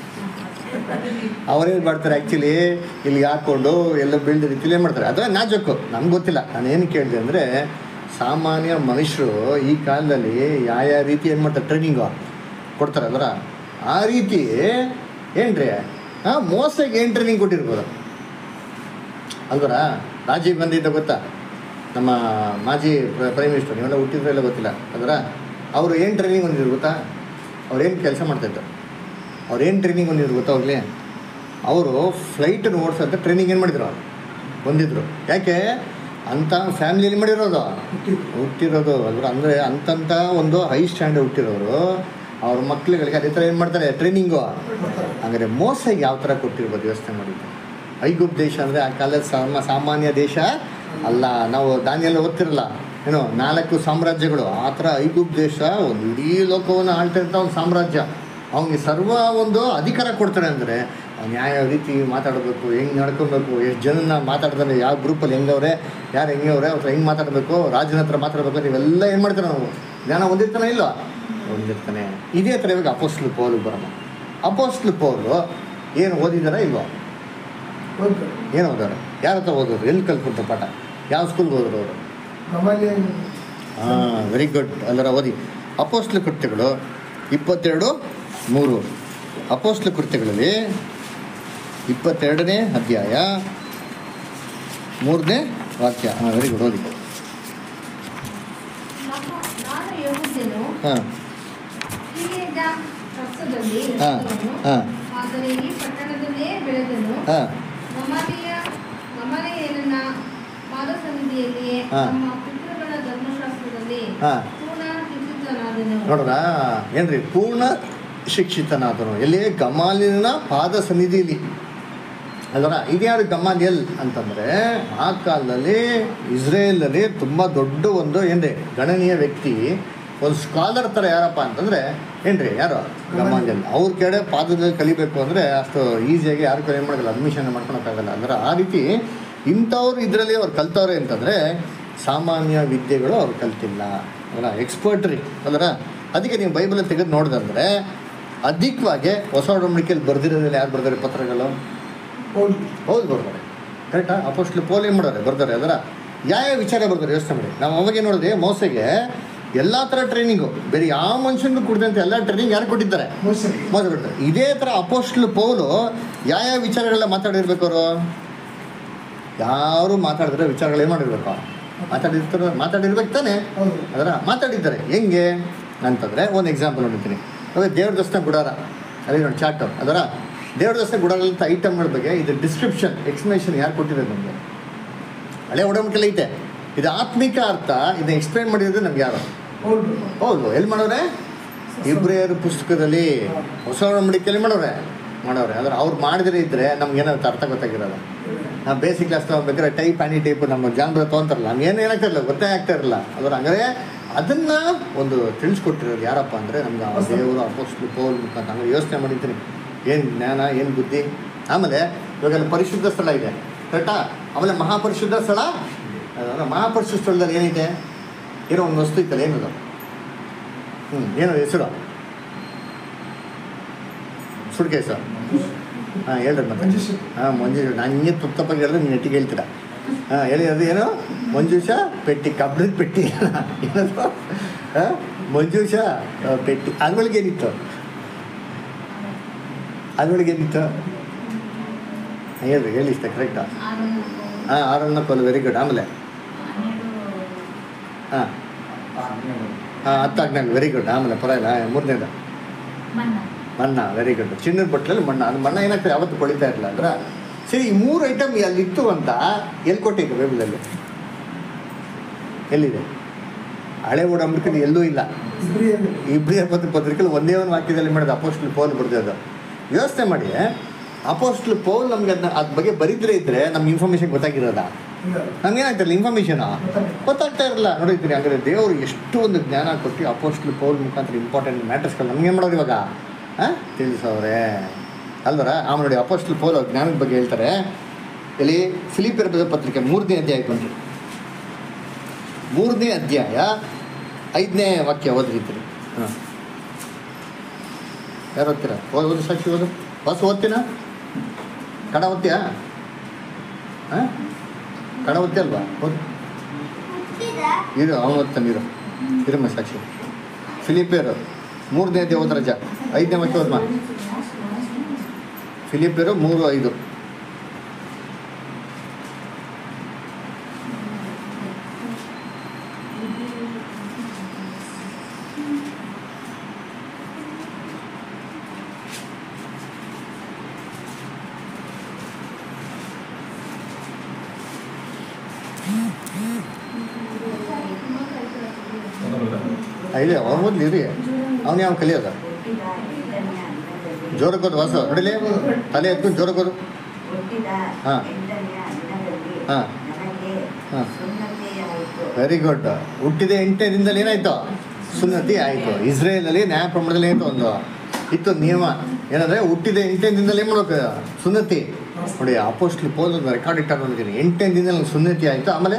ಅವರೇನು ಮಾಡ್ತಾರೆ ಆ್ಯಕ್ಚುಲಿ ಇಲ್ಲಿ ಹಾಕ್ಕೊಂಡು ಎಲ್ಲ ಬೀಳ್ದ ರೀತಿಲಿ ಏನು ಮಾಡ್ತಾರೆ ಅದರ ನಾಜಕ್ಕು ನಮ್ಗೆ ಗೊತ್ತಿಲ್ಲ ನಾನು ಏನು ಕೇಳಿದೆ ಅಂದರೆ ಸಾಮಾನ್ಯ ಮನುಷ್ಯರು ಈ ಕಾಲದಲ್ಲಿ ಯಾವ ಯಾವ ರೀತಿ ಏನು ಮಾಡ್ತಾರೆ ಟ್ರೈನಿಂಗು ಕೊಡ್ತಾರೆ ಅದರ ಆ ರೀತಿ ಏನ್ರಿ ಹಾಂ ಮೋಸಕ್ಕೆ ಏನು ಟ್ರೈನಿಂಗ್ ಕೊಟ್ಟಿರ್ಬೋದು ಅಲ್ವರ ರಾಜೀವ್ ಗಾಂಧಿ ಅಂತ ಗೊತ್ತಾ ನಮ್ಮ ಮಾಜಿ ಪ್ರ- ಪ್ರೈಮ್ ಮಿನಿಸ್ಟರ್ ನೀವೆಲ್ಲ ಹುಟ್ಟಿದ್ರೆ ಎಲ್ಲ ಗೊತ್ತಿಲ್ಲ ಅದರ ಅವರು ಏನು ಟ್ರೈನಿಂಗ್ ಹೊಂದಿದ್ರು ಗೊತ್ತಾ ಅವ್ರೇನು ಕೆಲಸ ಮಾಡ್ತಾಯಿದ್ರು ಅವ್ರೇನು ಟ್ರೈನಿಂಗ್ ಹೊಂದಿದ್ರು ಗೊತ್ತಾ ಹೋಗ್ಲಿ ಅವರು ಫ್ಲೈಟನ್ನು ಓಡಿಸೋಂಥ ಟ್ರೈನಿಂಗ್ ಏನು ಮಾಡಿದ್ರು ಹೊಂದಿದ್ರು ಯಾಕೆ ಅಂಥ ಫ್ಯಾಮಿಲಿಯಲ್ಲಿ ಮಾಡಿರೋದು ಹುಟ್ಟಿರೋದು ಅದ್ರ ಅಂದರೆ ಅಂತಂಥ ಒಂದು ಹೈ ಸ್ಟ್ಯಾಂಡರ್ಡ್ ಹುಟ್ಟಿರೋರು ಅವ್ರ ಮಕ್ಳುಗಳಿಗೆ ಅದೇ ಥರ ಏನು ಮಾಡ್ತಾರೆ ಟ್ರೈನಿಂಗು ಹಾಗಾದ್ರೆ ಮೋಸ ಯಾವ ಥರ ಕೊಟ್ಟಿರ್ಬೋದು ಯೋಚನೆ ಮಾಡಿದ್ದು ಐಗುಪ್ ದೇಶ ಅಂದರೆ ಆ ಕಾಲದ ಸಾಮ ಸಾಮಾನ್ಯ ದೇಶ ಅಲ್ಲ ನಾವು ದಾನಿಯೆಲ್ಲ ಓದ್ತಿರಲ್ಲ ಏನು ನಾಲ್ಕು ಸಾಮ್ರಾಜ್ಯಗಳು ಆ ಥರ ಐಗುಪ್ ದೇಶ ಒಂದು ಇಡೀ ಲೋಕವನ್ನು ಆಳ್ತಾ ಇರ್ತ ಒಂದು ಸಾಮ್ರಾಜ್ಯ ಅವನಿಗೆ ಸರ್ವ ಒಂದು ಅಧಿಕಾರ ಕೊಡ್ತಾರೆ ಅಂದರೆ ಅವ್ನು ಯಾವ ರೀತಿ ಮಾತಾಡಬೇಕು ಹೆಂಗೆ ನಡ್ಕೊಬೇಕು ಎಷ್ಟು ಜನನ ಮಾತಾಡ್ತಾರೆ ಯಾವ ಗ್ರೂಪಲ್ಲಿ ಹೆಂಗವ್ರೆ ಯಾರು ಹೆಂಗವ್ರೆ ಅವ್ರ ಹೆಂಗೆ ಮಾತಾಡಬೇಕು ರಾಜನ ಹತ್ರ ಮಾತಾಡಬೇಕು ನೀವೆಲ್ಲ ಏನು ಮಾಡ್ತಾರೆ ನಾವು ಜ್ಞಾನ ಹೊಂದಿರ್ತಾನೆ ಇಲ್ವಾ ಹೊಂದಿರ್ತಾನೆ ಇದೇ ಥರ ಇವಾಗ ಅಪೋಸ್ಲು ಪೌಲು ಬರೋಣ ಅಪೋಸ್ಲು ಪೌಲು ಏನು ಓದಿದಾರ ಇಲ್ವಾ ಹೋಗ್ತಾರೆ ಏನು ಓದೋರು ಯಾರ ಹತ್ರ ಓದೋರು ಎಲ್ಲಿ ಕಲ್ತ್ಕೊಡ್ತಾರೆ ಪಾಠ ಯಾವ ಸ್ಕೂಲ್ಗೆ ಹೋದ್ರು ಅವರು ನಮ್ಮಲ್ಲಿ ಹಾಂ ವೆರಿ ಗುಡ್ ಅಲ್ಲರ ಓದಿ ಅಪೋಸ್ಲ ಕೃತ್ಯಗಳು ಇಪ್ಪತ್ತೆರಡು ಮೂರು ಅಪೋಸ್ಲ ಕೃತ್ಯಗಳಲ್ಲಿ ಇಪ್ಪತ್ತೆರಡನೇ ಅಧ್ಯಾಯ ಮೂರನೇ ವಾಕ್ಯ ಹಾಂ ವೆರಿ ಗುಡ್ ಓದಿ ನಮ್ಮ ನಾನು ಯಹೂದ್ಯನು ಹಾಂ ಹಿರಿಯದ ರಕ್ತದಲ್ಲಿ ಹಾಂ ರಕ್ತವನ್ನು, ಹಾಂ ಆದರೆ ಈ ಪಟ್ಟಣದಲ್ಲೇ ಬೆಳೆದನು ಹಾಂ ನಮ್ಮನೆಯ ನಮ್ಮನೆಯನ್ನ ಪಾದಸನ್ನಿಧಿಯಲ್ಲಿಯೇ ಹಾ. ನಮ್ಮ ಪಿತೃಗಳ ಧರ್ಮಶಾಸ್ತ್ರದಲ್ಲಿ ಹಾಂ ಪೂರ್ಣ ಶಿಕ್ಷಿತನಾದನು ನೋಡ್ರ ಏನ್ರಿ ಪೂರ್ಣ ಶಿಕ್ಷಿತನಾದನು ಎಲ್ಲಿ ಗಮಾಲಿನ ಪಾದ ಸನ್ನಿಧಿಯಲ್ಲಿ ಅಲ್ವರ ಇದ್ಯಾರು ಗಮಾಲಿಯಲ್ ಅಂತಂದರೆ ಆ ಕಾಲದಲ್ಲಿ ಇಸ್ರೇಲಲ್ಲಿ ತುಂಬ ದೊಡ್ಡ ಒಂದು ಏನ್ರಿ ಗಣನೀಯ ವ್ಯಕ್ತಿ ಒಂದು ಸ್ಕಾಲರ್ ಥರ ಯಾರಪ್ಪ ಅಂತಂದರೆ ಏನ್ರಿ ಯಾರು ಗಮಾಲಿಯಲ್ ಅವ್ರ ಕಡೆ ಪಾದದಲ್ಲಿ ಕಲಿಬೇಕು ಅಂದರೆ ಅಷ್ಟು ಈಸಿಯಾಗಿ ಯಾರು ಕಲಿ ಮಾಡೋಲ್ಲ ಅಡ್ಮಿಷನ್ ಮಾಡ್ಕೊಳಕ್ಕಾಗಲ್ಲ ಅಂದ್ರೆ ಆ ರೀತಿ ಇಂಥವ್ರು ಇದರಲ್ಲಿ ಅವ್ರು ಕಲ್ತವ್ರೆ ಅಂತಂದರೆ ಸಾಮಾನ್ಯ ವಿದ್ಯೆಗಳು ಅವ್ರು ಕಲ್ತಿಲ್ಲ ಅಲ್ಲ ಎಕ್ಸ್ಪರ್ಟ್ರಿ ಅಲ್ಲರ ಅದಕ್ಕೆ ನೀವು ಬೈಬಲ್ ತೆಗೆದು ನೋಡಿದಂದ್ರೆ ಅಧಿಕವಾಗಿ ಹೊಸ ಒಡಂಬಡಿಕೆಯಲ್ಲಿ ಬರ್ದಿರೋದ್ರಲ್ಲಿ ಯಾರು ಬರ್ತಾರೆ ಪತ್ರಗಳು ಹೋಗಿ ಹೌದು ಬರ್ತಾರೆ ಕರೆಕ್ಟಾ ಅಪೋಸ್ಟ್ಲು ಪೋಲ್ ಏನು ಮಾಡೋರೆ ಬರ್ತಾರೆ ಅದರ ಯಾವ ಯಾವ ವಿಚಾರ ಬರ್ತಾರೆ ಯೋಚನೆ ಮಾಡಿ ನಾವು ಅವಾಗೆ ನೋಡಿದ್ರೆ ಮೋಸಗೆ ಎಲ್ಲ ಥರ ಟ್ರೈನಿಂಗು ಬೇರೆ ಯಾವ ಮನುಷ್ಯನಿಗೂ ಕೊಡಿದಂತೆ ಎಲ್ಲ ಟ್ರೈನಿಂಗ್ ಯಾರು ಕೊಟ್ಟಿದ್ದಾರೆ ಮೋಸ ಮೋಸ ಕೊಡ್ತಾರೆ ಇದೇ ಥರ ಅಪೋಸ್ಟ್ಲು ಪೌಲು ಯಾವ ಯಾವ ವಿಚಾರಗಳೆಲ್ಲ ಮಾತಾಡಿರ್ಬೇಕು ಅವರು ಯಾರು ಮಾತಾಡಿದ್ರೆ ವಿಚಾರಗಳು ಏನು ಮಾಡಿರ್ಬೇಕು ಮಾತಾಡಿರ್ತಾರೆ ಮಾತಾಡಿರ್ಬೇಕು ತಾನೆ ಹೌದು ಅದರ ಮಾತಾಡಿದ್ದಾರೆ ಹೆಂಗೆ ಅಂತಂದರೆ ಒಂದು ಎಕ್ಸಾಂಪಲ್ ನೋಡಿರ್ತೀನಿ ಅದೇ ದೇವ್ರ ದರ್ಶನ ಗುಡಾರ ಅದೇ ನೋಡಿ ಚಾಟ್ ಅದರ ದೇವ್ರ ದರ್ಶನ ಗುಡಾರಂಥ ಐಟಮ್ಗಳ ಬಗ್ಗೆ ಇದು ಡಿಸ್ಕ್ರಿಪ್ಷನ್ ಎಕ್ಸ್ಪ್ಲನೇಷನ್ ಯಾರು ಕೊಟ್ಟಿರೋದು ನಮಗೆ ಹಳೆ ಒಡಂಬಡಿಕೆಲ್ಲ ಐತೆ ಇದು ಆತ್ಮಿಕ ಅರ್ಥ ಇದನ್ನ ಎಕ್ಸ್ಪ್ಲೈನ್ ಮಾಡಿರೋದು ನಮ್ಗೆ ಯಾರು ಹೌದು ಹೌದು ಎಲ್ಲಿ ಮಾಡೋರೆ ಇಬ್ರಿಯರ ಪುಸ್ತಕದಲ್ಲಿ ಹೊಸ ಒಡಂಬಡಿಕೆಯಲ್ಲಿ ಮಾಡೋರೆ ಮಾಡೋರೆ ಅಂದ್ರೆ ಅವ್ರು ಮಾಡಿದ್ರೆ ಇದ್ರೆ ನಮ್ಗೆ ಏನಾದ್ರು ಅರ್ಥ ಗೊತ್ತಾಗಿರಲ್ಲ ನಾವು ಬೇಸಿಕ್ ಕ್ಲಾಸ್ ತಗೋಬೇಕಾದ್ರೆ ಟೈಪ್ ಆ್ಯನಿ ಟೈಪ್ ನಮ್ಮ ಜಾನ್ರ ತೊಗೊಂತಾರಲ್ಲ ನಮ್ಗೆ ಏನು ಏನಾಗ್ತಾ ಇರಲ್ಲ ಗೊತ್ತೇ ಆಗ್ತಾ ಇರಲ್ಲ ಅದ್ರ ಹಂಗಾರೆ ಅದನ್ನು ಒಂದು ತಿಳಿಸ್ಕೊಟ್ಟಿರೋರು ಯಾರಪ್ಪ ಅಂದರೆ ನಮ್ಗೆ ಆ ದೇವರು ಅಪೋಸ್ಟ್ಲು ಪೌಲ್ ಮುಖಾಂತರ ಹಂಗೆ ಯೋಚನೆ ಮಾಡಿದ್ದೀನಿ ಏನು ಜ್ಞಾನ ಏನು ಬುದ್ಧಿ ಆಮೇಲೆ ಇವಾಗೆಲ್ಲ ಪರಿಶುದ್ಧ ಸ್ಥಳ ಇದೆ ಕರೆಕ್ಟಾ ಆಮೇಲೆ ಮಹಾಪರಿಶುದ್ಧ ಸ್ಥಳ ಅದಂದ್ರೆ ಮಹಾಪರಿಶುದ್ಧ ಸ್ಥಳದಲ್ಲಿ ಏನಿದೆ ಏನೋ ಒಂದು ವಸ್ತು ಇತ್ತಲ್ಲ ಏನದು ಹ್ಞೂ ಏನೋ ಹೆಸರು ಸುಡ್ ಕೇಸು ಹಾಂ ಹೇಳ್ರಿ ಮತ್ತೆ ಮಂಜುಷ ಹಾಂ ಮಂಜು ನಾನು ಹಿಂಗೆ ತುತ್ತಪ್ಪಾಗಿ ಹೇಳಿದ್ರೆ ನೀವು ನೆಟ್ಟಿಗೆ ಹೇಳ್ತೀರಾ ಹಾಂ ಹೇಳಿ ಅದು ಏನು ಮಂಜೂಷ ಪೆಟ್ಟಿ ಕಬ್ಬಣದ ಪೆಟ್ಟಿ ಏನದು ಹಾಂ ಮಂಜೂಷ ಆ, ಪೆಟ್ಟಿ ಅದ್ರೊಳಗೆ ಏನಿತ್ತು ಅದ್ರೊಳಗೆ ಏನಿತ್ತು ಹಾಂ, ಹೇಳ್ರಿ ಹೇಳಿ ಇಷ್ಟ ಕರೆಕ್ಟಾ ಹಾಂ ಆರನ್ನ ಕೊಲ್ ವೆರಿ ಗುಡ್ ಆಮೇಲೆ ಹಾಂ ಹಾಂ ಹತ್ತಾಗ್ನಾಗ ವೆರಿ ಗುಡ್ ಆಮೇಲೆ ಪರವಾಗಿಲ್ಲ ಮೂರನೇದು ಮಣ್ಣ ವೆರಿ ಗುಡ್ ಚಿನ್ನದ ಬಟ್ಲಲ್ಲಿ ಮಣ್ಣ ಅದು ಮಣ್ಣ ಏನಾಗ್ತದೆ ಯಾವತ್ತು ಕೊಳಿತಾ ಇರಲಿಲ್ಲ ಅಂದ್ರೆ ಸರಿ ಈ ಮೂರು ಐಟಮ್ ಅಲ್ಲಿ ಇತ್ತು ಅಂತ ಎಲ್ಲಿ ಕೊಟ್ಟಿದ್ದು ಬೈಬಲಲ್ಲಿ ಎಲ್ಲಿದೆ ಹಳೆ ಓಡಂಬಿಕೆ ಎಲ್ಲೂ ಇಲ್ಲ ಇಬ್ರಿಯಲ್ಲಿ ಇಬ್ರಿಯ ಪತ್ರ ಪತ್ರಿಕೆಯಲ್ಲಿ ಒಂದೇ ಒಂದು ವಾಕ್ಯದಲ್ಲಿ ಮಾಡಿದ ಅಪೋಸ್ಟ್ಲ್ ಪೌಲ್ ಬರ್ದಿರೋದು ಯೋಚನೆ ಮಾಡಿ ಅಪೋಸ್ಟ್ಲ್ ಪೌಲ್ ನಮ್ಗೆ ಅದನ್ನ ಅದ್ರ ಬಗ್ಗೆ ಬರಿದ್ರೆ ಇದ್ರೆ ನಮ್ಗೆ ಇನ್ಫಾರ್ಮೇಶನ್ ಗೊತ್ತಾಗಿರೋದಾ ಇಲ್ಲ ನಮ್ಗೆ ಏನಾಗ್ತಿರಲ್ಲ ಇನ್ಫಾರ್ಮೇಶನ್ ಗೊತ್ತಾಗ್ತಾ ಇರಲ್ಲ ನೋಡಿದ್ರಿ ಹಂಗಾದ್ರೆ ದೇವರು ಎಷ್ಟು ಒಂದು ಜ್ಞಾನ ಕೊಟ್ಟು ಅಪೋಸ್ಟ್ಲ್ ಪೌಲ್ ಮುಖಾಂತರ ಇಂಪಾರ್ಟೆಂಟ್ ಮ್ಯಾಟರ್ಸ್ಗಳು ನಮ್ಗೆ ಏನು ಮಾಡೋದು ಇವಾಗ ಹಾಂ ತಿಳಿಸೋರೆ ಅಲ್ವರ ಆಮೇಲೆ ನೋಡಿ ಅಪೋಸ್ಟ್ಲ್ ಪೌಲ್ ಅವ್ರ ಜ್ಞಾನದ ಬಗ್ಗೆ ಹೇಳ್ತಾರೆ ಇಲ್ಲಿ ಫಿಲಿಪಿಯರ್ ಬರೆದ ಪತ್ರಿಕೆ ಮೂರನೇ ಅಧ್ಯಾಯ ಬಂತು ಮೂರನೇ ಅಧ್ಯಾಯ ಐದನೇ ವಾಕ್ಯ ಓದಿರ್ತೀರಿ ಹಾಂ ಯಾರು ಓದ್ತೀರಾ ಓದ್ ಓದು ಸಾಕ್ಷಿ ಓದು ಬಸ್ ಓದ್ತೀನಾ ಕಡ ಓದ್ತೀಯಾ ಹಾಂ ಕಡ ಓದ್ತೀಯ ಅಲ್ವಾ ಓದ್ ಹುಟ್ಟಿದ ಇರು ಅವನು ಓದ್ತಾನೆ ಇರು ಇರಮ್ಮ ಸಾಕ್ಷಿ ಫಿಲಿಪಿಯರು ಮೂರನೇ ಅಧ್ಯಾಯ ಓದ್ ರಜ ಐದನೇ ವಾಕ್ಯ ಓದ್ಮ ಫಿಲಿಪಿಯರು ಮೂರು ಐದು ಐದೇ ಅವ್ನು ಓದ್ಲಿ ಇರಿ ಅವನು ಯಾವ ಕಲಿಯೋದು ಜೋರಕ್ಕೋದು ವಾಸ ನೋಡಿಲಿ ತಲೆ ಎತ್ಕೊಂಡು ಜೋರಕ್ಕೋದು ಹಾ. ಹಾ. ಹಾ. ವೆರಿ ಗುಡ್ ಹುಟ್ಟಿದ ಎಂಟನೇ ದಿನದಲ್ಲಿ ಏನಾಯ್ತು ಸುನ್ನತಿ ಆಯಿತು ಇಸ್ರೇಲಲ್ಲಿ ನ್ಯಾಯ ಪ್ರಮಾಣದಲ್ಲಿ ಏನಾಯ್ತು ಒಂದು ಇತ್ತು ನಿಯಮ ಏನಂದ್ರೆ ಹುಟ್ಟಿದ ಎಂಟನೇ ದಿನದಲ್ಲಿ ಏನು ಮಾಡ್ಬೇಕು ಸುನ್ನತಿ ನೋಡಿ ಅಪೋಸ್ಟ್ಲಿ ಪೋಲ್ ಒಂದು ರೆಕಾರ್ಡ್ ಇಟ್ಟಾರ ನೋಡಿದ್ದೀನಿ ಎಂಟನೇ ದಿನದಲ್ಲಿ ನಂಗೆ ಸುನ್ನತಿ ಆಯಿತು ಆಮೇಲೆ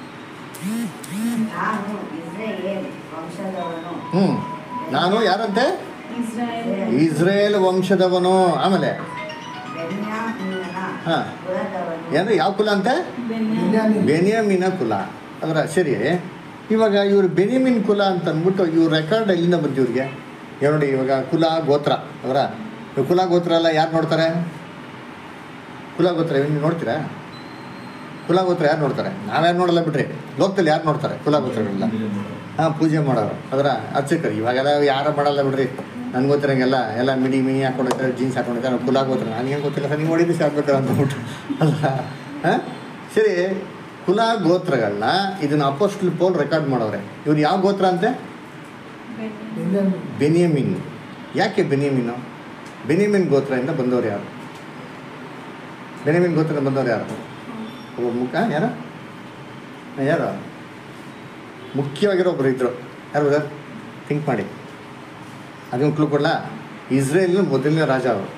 ನಾನು ಇಸ್ರೇಲ್ ವಂಶದವನು ಹ್ಞೂ ನಾನು ಯಾರಂತೆ ಇಸ್ರಾಯೇಲ್ ಇಸ್ರೇಲ್ ವಂಶದವನು ಆಮೇಲೆ ಬೆನ್ಯಾಮೀನನ ಹಾ. ಕುಲದವನು ಏನಂದ್ರೆ ಯಾವ ಕುಲ ಅಂತೆ ಬೆನ್ಯಾಮೀನ್. ಬೆನಿಯಮಿನ ಕುಲ ಅದರ ಸರಿ ಇವಾಗ ಇವರು ಬೆನಿಯಮಿನ್ ಕುಲ ಅಂತ ಅಂದ್ಬಿಟ್ಟು ಇವ್ರ ರೆಕಾರ್ಡ್ ಎಲ್ಲಿಂದ ಬಂತು ಇವ್ರಿಗೆ ಇವಾಗ ನೋಡಿ ಇವಾಗ ಕುಲ ಗೋತ್ರ ಅವರ ಕುಲ ಗೋತ್ರ ಎಲ್ಲ ಯಾರು ನೋಡ್ತಾರೆ ಕುಲ ಗೋತ್ರ ನೀವು ನೋಡ್ತೀರಾ ಕುಲ ಗೋತ್ರ ಯಾರು ನೋಡ್ತಾರೆ ನಾವ್ಯಾರು ನೋಡಲ್ಲ ಬಿಡ್ರಿ ಲೋಕದಲ್ಲಿ ಯಾರು ನೋಡ್ತಾರೆ ಕುಲ ಗೋತ್ರಗಳೆಲ್ಲ ಹಾಂ ಪೂಜೆ ಮಾಡೋರು ಅದರ ಅರ್ಚಕರು ಇವಾಗೆಲ್ಲ ಯಾರು ಮಾಡಲ್ಲ ಬಿಡ್ರಿ ನನ್ಗೆ ಗೊತ್ತಿರಂಗೆಲ್ಲ ಎಲ್ಲ ಮಿಡಿ ಮಿನಿ ಹಾಕೊಂಡಿರ್ತಾರೆ ಜೀನ್ಸ್ ಹಾಕೊಂಡಿರ್ತಾರೆ ಕುಲ ಗೋತ್ರ ನನಗೇನು ಗೊತ್ತಿಲ್ಲ ಸರ್ ನೀವು ಹೊಡಿದು ಸಾಕ್ಬೇಕು ಅಂದ್ಬಿಟ್ಟು ಅಲ್ಲ ಹಾಂ ಸರಿ ಕುಲ ಗೋತ್ರಗಳನ್ನ ಇದನ್ನ ಅಪೋಸ್ಟ್ಲ್ ಪೋಲ್ ರೆಕಾರ್ಡ್ ಮಾಡೋರೆ ಇವ್ರು ಯಾವ ಗೋತ್ರ ಅಂತೆ ಬೆನ್ಯಾಮೀನ್. ಬೆನಿಯಮಿನ್ ಯಾಕೆ ಬೆನಿಯಮಿನು ಬೆನಿಯಮಿನ್ ಗೋತ್ರದಿಂದ ಬಂದವರು ಯಾರು ಬೆನಿಯಮಿನ್ ಗೋತ್ರದಿಂದ ಬಂದವರು ಯಾರು ಒಬ್ಬ ಮುಖ ಯಾರು ಯಾರು ಮುಖ್ಯವಾಗಿರೋ ಒಬ್ಬರು ಇದ್ರು ಯಾರು ಸರ್ ಥಿಂಕ್ ಮಾಡಿ ಅದನ್ನು ಕ್ಲೂ ಕೊಡಲ ಇಸ್ರೇಲ್ನ ಮೊದಲನೇ ರಾಜ ಅವರು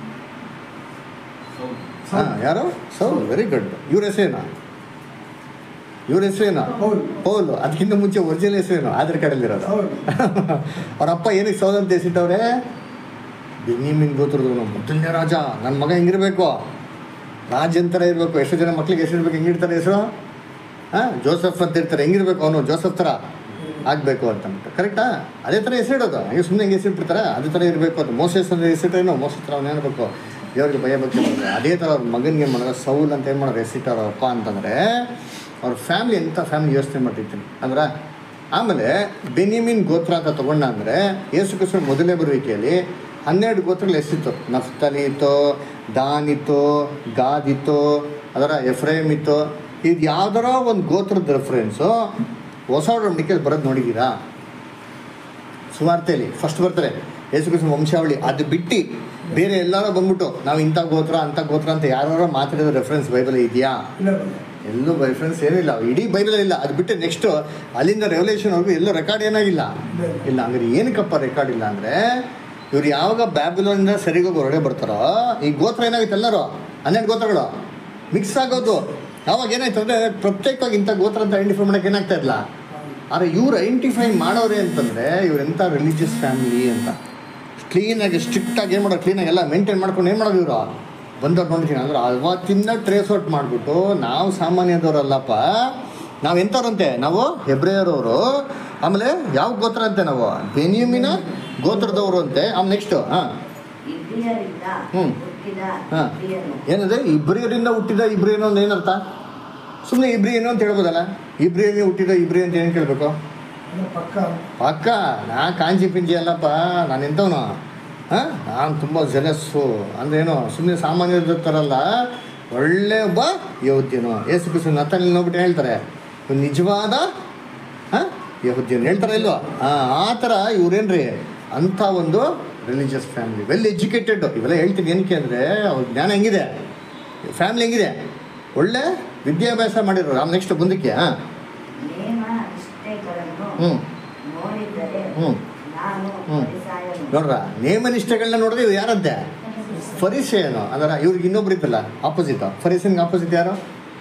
ಹಾಂ ಯಾರು ಸೌಲ್ ವೆರಿ ಗುಡ್ ಇವ್ರ ಹೆಸರೇನು ಇವ್ರ ಹೆಸರೇನು ಪೌಲ್. ಪೌಲ್ ಅದಕ್ಕಿಂತ ಮುಂಚೆ ಒರಿಜಿನಲ್ ಹೆಸರೇನು ಆಧಾರ್ ಕಾರ್ಡಲ್ಲಿರೋದು ಹೌದು. ಅವ್ರ ಅಪ್ಪ ಏನಕ್ಕೆ ಸೌಲ್ ಅಂತ ಹೆಸರಿಟ್ಟವ್ರೆ ಬೆನ್ನಿಮಿನ್ ಗೋತ್ರದವನು ಮೊದಲನೇ ರಾಜ ನನ್ನ ಮಗ ಹೆಂಗಿರ್ಬೇಕು ರಾಜನ್ ಥರ ಇರಬೇಕು ಎಷ್ಟು ಜನ ಮಕ್ಳಿಗೆ ಹೆಸರಿರ್ಬೇಕು ಹೆಂಗಿರ್ತಾರೆ ಹೆಸರು ಹಾಂ ಜೋಸಫ್ ಅಂತ ಇರ್ತಾರೆ ಹೆಂಗಿರ್ಬೇಕು ಅವನು ಜೋಸಫ್ ಥರ ಆಗಬೇಕು ಅಂತಂದ್ಬಿಟ್ಟು ಕರೆಕ್ಟಾ ಅದೇ ಥರ ಹೆಸರಿಡೋದು ಹಂಗೆ ಸುಮ್ಮನೆ ಹೆಂಗೆ ಹೆಸರಿಟ್ಬಿಡ್ತಾರೆ ಅದೇ ಥರ ಇರಬೇಕು ಅದು ಮೋಸಸ್ ಅಂದರೆ ಹೆಸರಿಟ್ರೇನು ಮೋಸ ಥರ ಅವ್ನು ಏನ್ಬೇಕು ದೇವ್ರಿಗೆ ಭಯ ಭಕ್ತಿ ಮಾಡೋದು ಅದೇ ಥರ ಅವ್ರ ಮಗನಿಗೆ ಮಾಡೋದು ಸೌಲ್ ಅಂತ ಏನು ಮಾಡೋದು ಹೆಸರಿಟ್ಟವ್ರ ಅಪ್ಪ ಅಂತಂದರೆ ಅವ್ರ ಫ್ಯಾಮಿಲಿ ಎಂಥ ಫ್ಯಾಮಿಲಿ ಯೋಚನೆ ಮಾಡ್ತಿರ್ತೀನಿ ಅಂದ್ರೆ ಆಮೇಲೆ ಬೆನಿಮಿನ್ ಗೋತ್ರ ಅಂತ ತಗೊಂಡ ಅಂದರೆ ಯೇಸು ಕ್ರಿಸ್ತನ ಮೊದಲನೇ ಬರುವಿಕೆಯಲ್ಲಿ ಹನ್ನೆರಡು ಗೋತ್ರಗಳು ಎಷ್ಟಿತ್ತು ನಫ್ತಲಿ ಇತ್ತು ದಾನ್ ಇತ್ತು ಗಾದ್ ಇತ್ತು ಅದರ ಎಫ್ರೇಮ್ ಇತ್ತು ಇದು ಯಾವ್ದಾರ ಒಂದು ಗೋತ್ರದ ರೆಫರೆನ್ಸು ಹೊಸ ಒಡಂಬಡಿಕೆಯಲ್ಲಿ ಬರೋದು ನೋಡಿದ್ದೀರಾ ಸುವಾರ್ತೆಯಲ್ಲಿ ಫಸ್ಟ್ ಬರ್ತಾರೆ ಯೇಸು ಕ್ರಿಸ್ತನ ವಂಶಾವಳಿ ಅದು ಬಿಟ್ಟು ಬೇರೆ ಎಲ್ಲಾರು ಬಂದ್ಬಿಟ್ಟು ನಾವು ಇಂಥ ಗೋತ್ರ ಅಂಥ ಗೋತ್ರ ಅಂತ ಯಾರು ಮಾತಾಡಿದ ರೆಫರೆನ್ಸ್ ಬೈಬಲ್ ಇದೆಯಾ ಇಲ್ಲ ಎಲ್ಲೂ ರೆಫರೆನ್ಸ್ ಏನಿಲ್ಲ ಇಡೀ ಬೈಬಲ್ ಇಲ್ಲ ಅದು ಬಿಟ್ಟು ನೆಕ್ಸ್ಟ್ ಅಲ್ಲಿಂದ ರೆವಲ್ಯೂಷನ್ವರೆಗೂ ಎಲ್ಲೂ ರೆಕಾರ್ಡ್ ಏನಾಗಿಲ್ಲ ಇಲ್ಲ ಹಂಗಾರೆ ಏನಕ್ಕಪ್ಪ ರೆಕಾರ್ಡ್ ಇಲ್ಲ ಅಂದರೆ ಇವ್ರು ಯಾವಾಗ ಬ್ಯಾಬಿಲೋನಿಂದ ಸರಿಗೋಗಿ ಹೊರಗಡೆ ಬರ್ತಾರೋ ಈ ಗೋತ್ರ ಏನಾಗುತ್ತೆ ಎಲ್ಲರೂ ಹನ್ನೆರಡು ಗೋತ್ರಗಳು ಮಿಕ್ಸ್ ಆಗೋದು ಯಾವಾಗ ಏನಾಯ್ತು ಅಂದರೆ ಪ್ರತ್ಯೇಕವಾಗಿ ಇಂಥ ಗೋತ್ರ ಅಂತ ಐಡೆಂಟಿಫೈ ಮಾಡೋಕೆ ಏನಾಗ್ತಾ ಇಲ್ಲ ಆದರೆ ಇವ್ರು ಐಡೆಂಟಿಫೈ ಮಾಡೋರೆ ಅಂತಂದರೆ ಇವ್ರು ಎಂಥ ರಿಲಿಜಿಯಸ್ ಫ್ಯಾಮಿಲಿ ಅಂತ ಕ್ಲೀನಾಗಿ ಸ್ಟ್ರಿಕ್ಟಾಗಿ ಏನು ಮಾಡೋದು ಕ್ಲೀನಾಗಿ ಎಲ್ಲ ಮೇಂಟೈನ್ ಮಾಡ್ಕೊಂಡು ಏನು ಮಾಡೋದು ಇವರು ಬಂದವ್ರು ನೋಡ್ತೀನಿ ಅಂದ್ರೆ ಅವತ್ತಿಂದ ಟ್ರೇಸ್ ಔಟ್ ಮಾಡಿಬಿಟ್ಟು ನಾವು ಸಾಮಾನ್ಯದವರಲ್ಲಪ್ಪ ನಾವು ಎಂಥವ್ರಂತೆ ನಾವು ಹೆಬ್ರೇಯರವರು ಆಮೇಲೆ ಯಾವ ಗೋತ್ರ ಅಂತೆ ನಾವು ಬೆನಿಯಮಿನ ಗೋತ್ರದವರು ಅಂತೆ ಆಮೇಲೆ ನೆಕ್ಸ್ಟು ಹಾಂ ಇಬ್ರಿಯರಿಂದ ಹ್ಮ್. ಹುಟ್ಟಿದ ಹಾ. ಇಬ್ರಿಯರು ಏನಂದ್ರೆ ಇಬ್ರಿಯರಿಂದ ಹುಟ್ಟಿದ ಇಬ್ರಿಯನು ಅಂದ್ರೆ ಏನರ್ಥ ಸುಮ್ಮನೆ ಇಬ್ರಿಯನು ಅಂತ ಹೇಳ್ಬೋದಲ್ಲ ಇಬ್ರಿಯನಿ ಹುಟ್ಟಿದ ಇಬ್ರಿ ಅಂತ ಏನು ಕೇಳಬೇಕು ಅದು ಪಕ್ಕ ಅಕ್ಕ ನಾ ಕಾಂಜಿ ಪಿಂಜಿ ಅಲ್ಲಪ್ಪ ನಾನು ಎಂಥವನು ಹಾಂ ನಾನು ತುಂಬ ಜಲಸ್ಸು ಅಂದ್ರೇನು ಸುಮ್ಮನೆ ಸಾಮಾನ್ಯದ ಥರಲ್ಲ ಒಳ್ಳೆ ಒಬ್ಬ ಯಹೂದ್ಯನು ಏಸು ಕ್ರಿಸ್ತನ ನತ್ತಲ್ಲಿ ನೋಡ್ಬಿಟ್ಟು ಹೇಳ್ತಾರೆ ಇವ್ನು ನಿಜವಾದ ಹಾಂ ಯಹೂದ್ಯನು ಹೇಳ್ತಾರೆ ಇಲ್ವಾ ಹಾಂ ಆ ಥರ ಇವ್ರೇನ್ರಿ ಅಂಥ ಒಂದು ರಿಲಿಜಿಯಸ್ ಫ್ಯಾಮಿಲಿ ವೆಲ್ ಎಜುಕೇಟೆಡ್ ಇವೆಲ್ಲ ಹೇಳ್ತೀನಿ ಏನಕ್ಕೆ ಅಂದರೆ ಅವ್ರ ಜ್ಞಾನ ಹೆಂಗಿದೆ ಫ್ಯಾಮಿಲಿ ಹೆಂಗಿದೆ ಒಳ್ಳೆ ವಿದ್ಯಾಭ್ಯಾಸ ಮಾಡಿರೋರು ಆಮೇಲೆ ನೆಕ್ಸ್ಟ್ ಮುಂದಕ್ಕೆ ಹಾಂ ನೇಮ ನಿಷ್ಠೆಗಳನ್ನು ಹ್ಞೂ ನೋಡಿದರೆ ಹ್ಞೂ ನಾನು ಹ್ಮ್. ಪರಿಸಾಯನು ನೋಡ್ರ ನೇಮನಿಷ್ಠಗಳನ್ನ ನೋಡಿದ್ರೆ ಇವ್ ಯಾರಂತೆ ಫರಿಸೇನು ಅದರ ಇವ್ರಿಗೆ ಇನ್ನೊಬ್ರು ಇತ್ತಲ್ಲ ಆಪೋಸಿಟ್ ಫರಿಸನ್ಗೆ ಆಪೋಸಿಟ್ ಯಾರು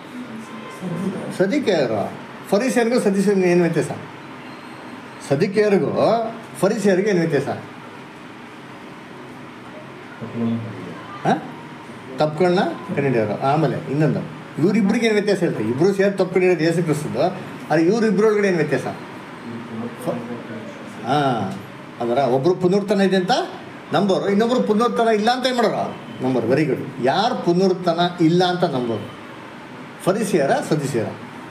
ಸದಿಕೆಯರು ಫರಿಸಿಯರ್ಗೂ ಸದಸ್ಯರಿಗೂ ಏನು ವ್ಯತ್ಯಾಸ ಸದಿಕೆಯರಿಗೂ ಫರಿಸಿಯರಿಗೂ ಏನು ವ್ಯತ್ಯಾಸ ಹಾಂ ತಪ್ಪುಗಳನ್ನ ಕಂಡಿಡಿಯೋರು ಆಮೇಲೆ ಇನ್ನೊಂದು ಇವರಿಬ್ಬರಿಗೆ ಏನು ವ್ಯತ್ಯಾಸ ಹೇಳ್ತಾರೆ ಇಬ್ಬರು ಸೇರಿ ತಪ್ಪು ಕಂಡಿರೋದು ಯೇಸು ಕ್ರಿಸ್ತದ್ದು ಆದರೆ ಇವರಿಬ್ಬರೊಳಗಡೆ ಏನು ವ್ಯತ್ಯಾಸ ಹಾಂ ಅದರ ಒಬ್ಬರು ಪುನರ್ತನ ಇದೆ ಅಂತ ನಂಬೋರು ಇನ್ನೊಬ್ರು ಪುನರ್ತನ ಇಲ್ಲ ಅಂತ ಏನು ಮಾಡೋರು ನಂಬೋರು ವೆರಿ ಗುಡ್ ಯಾರು ಪುನರ್ತನ ಇಲ್ಲ ಅಂತ ನಂಬೋರು ಫರಿಸಿಯರ ಸದಿಸಿಯರ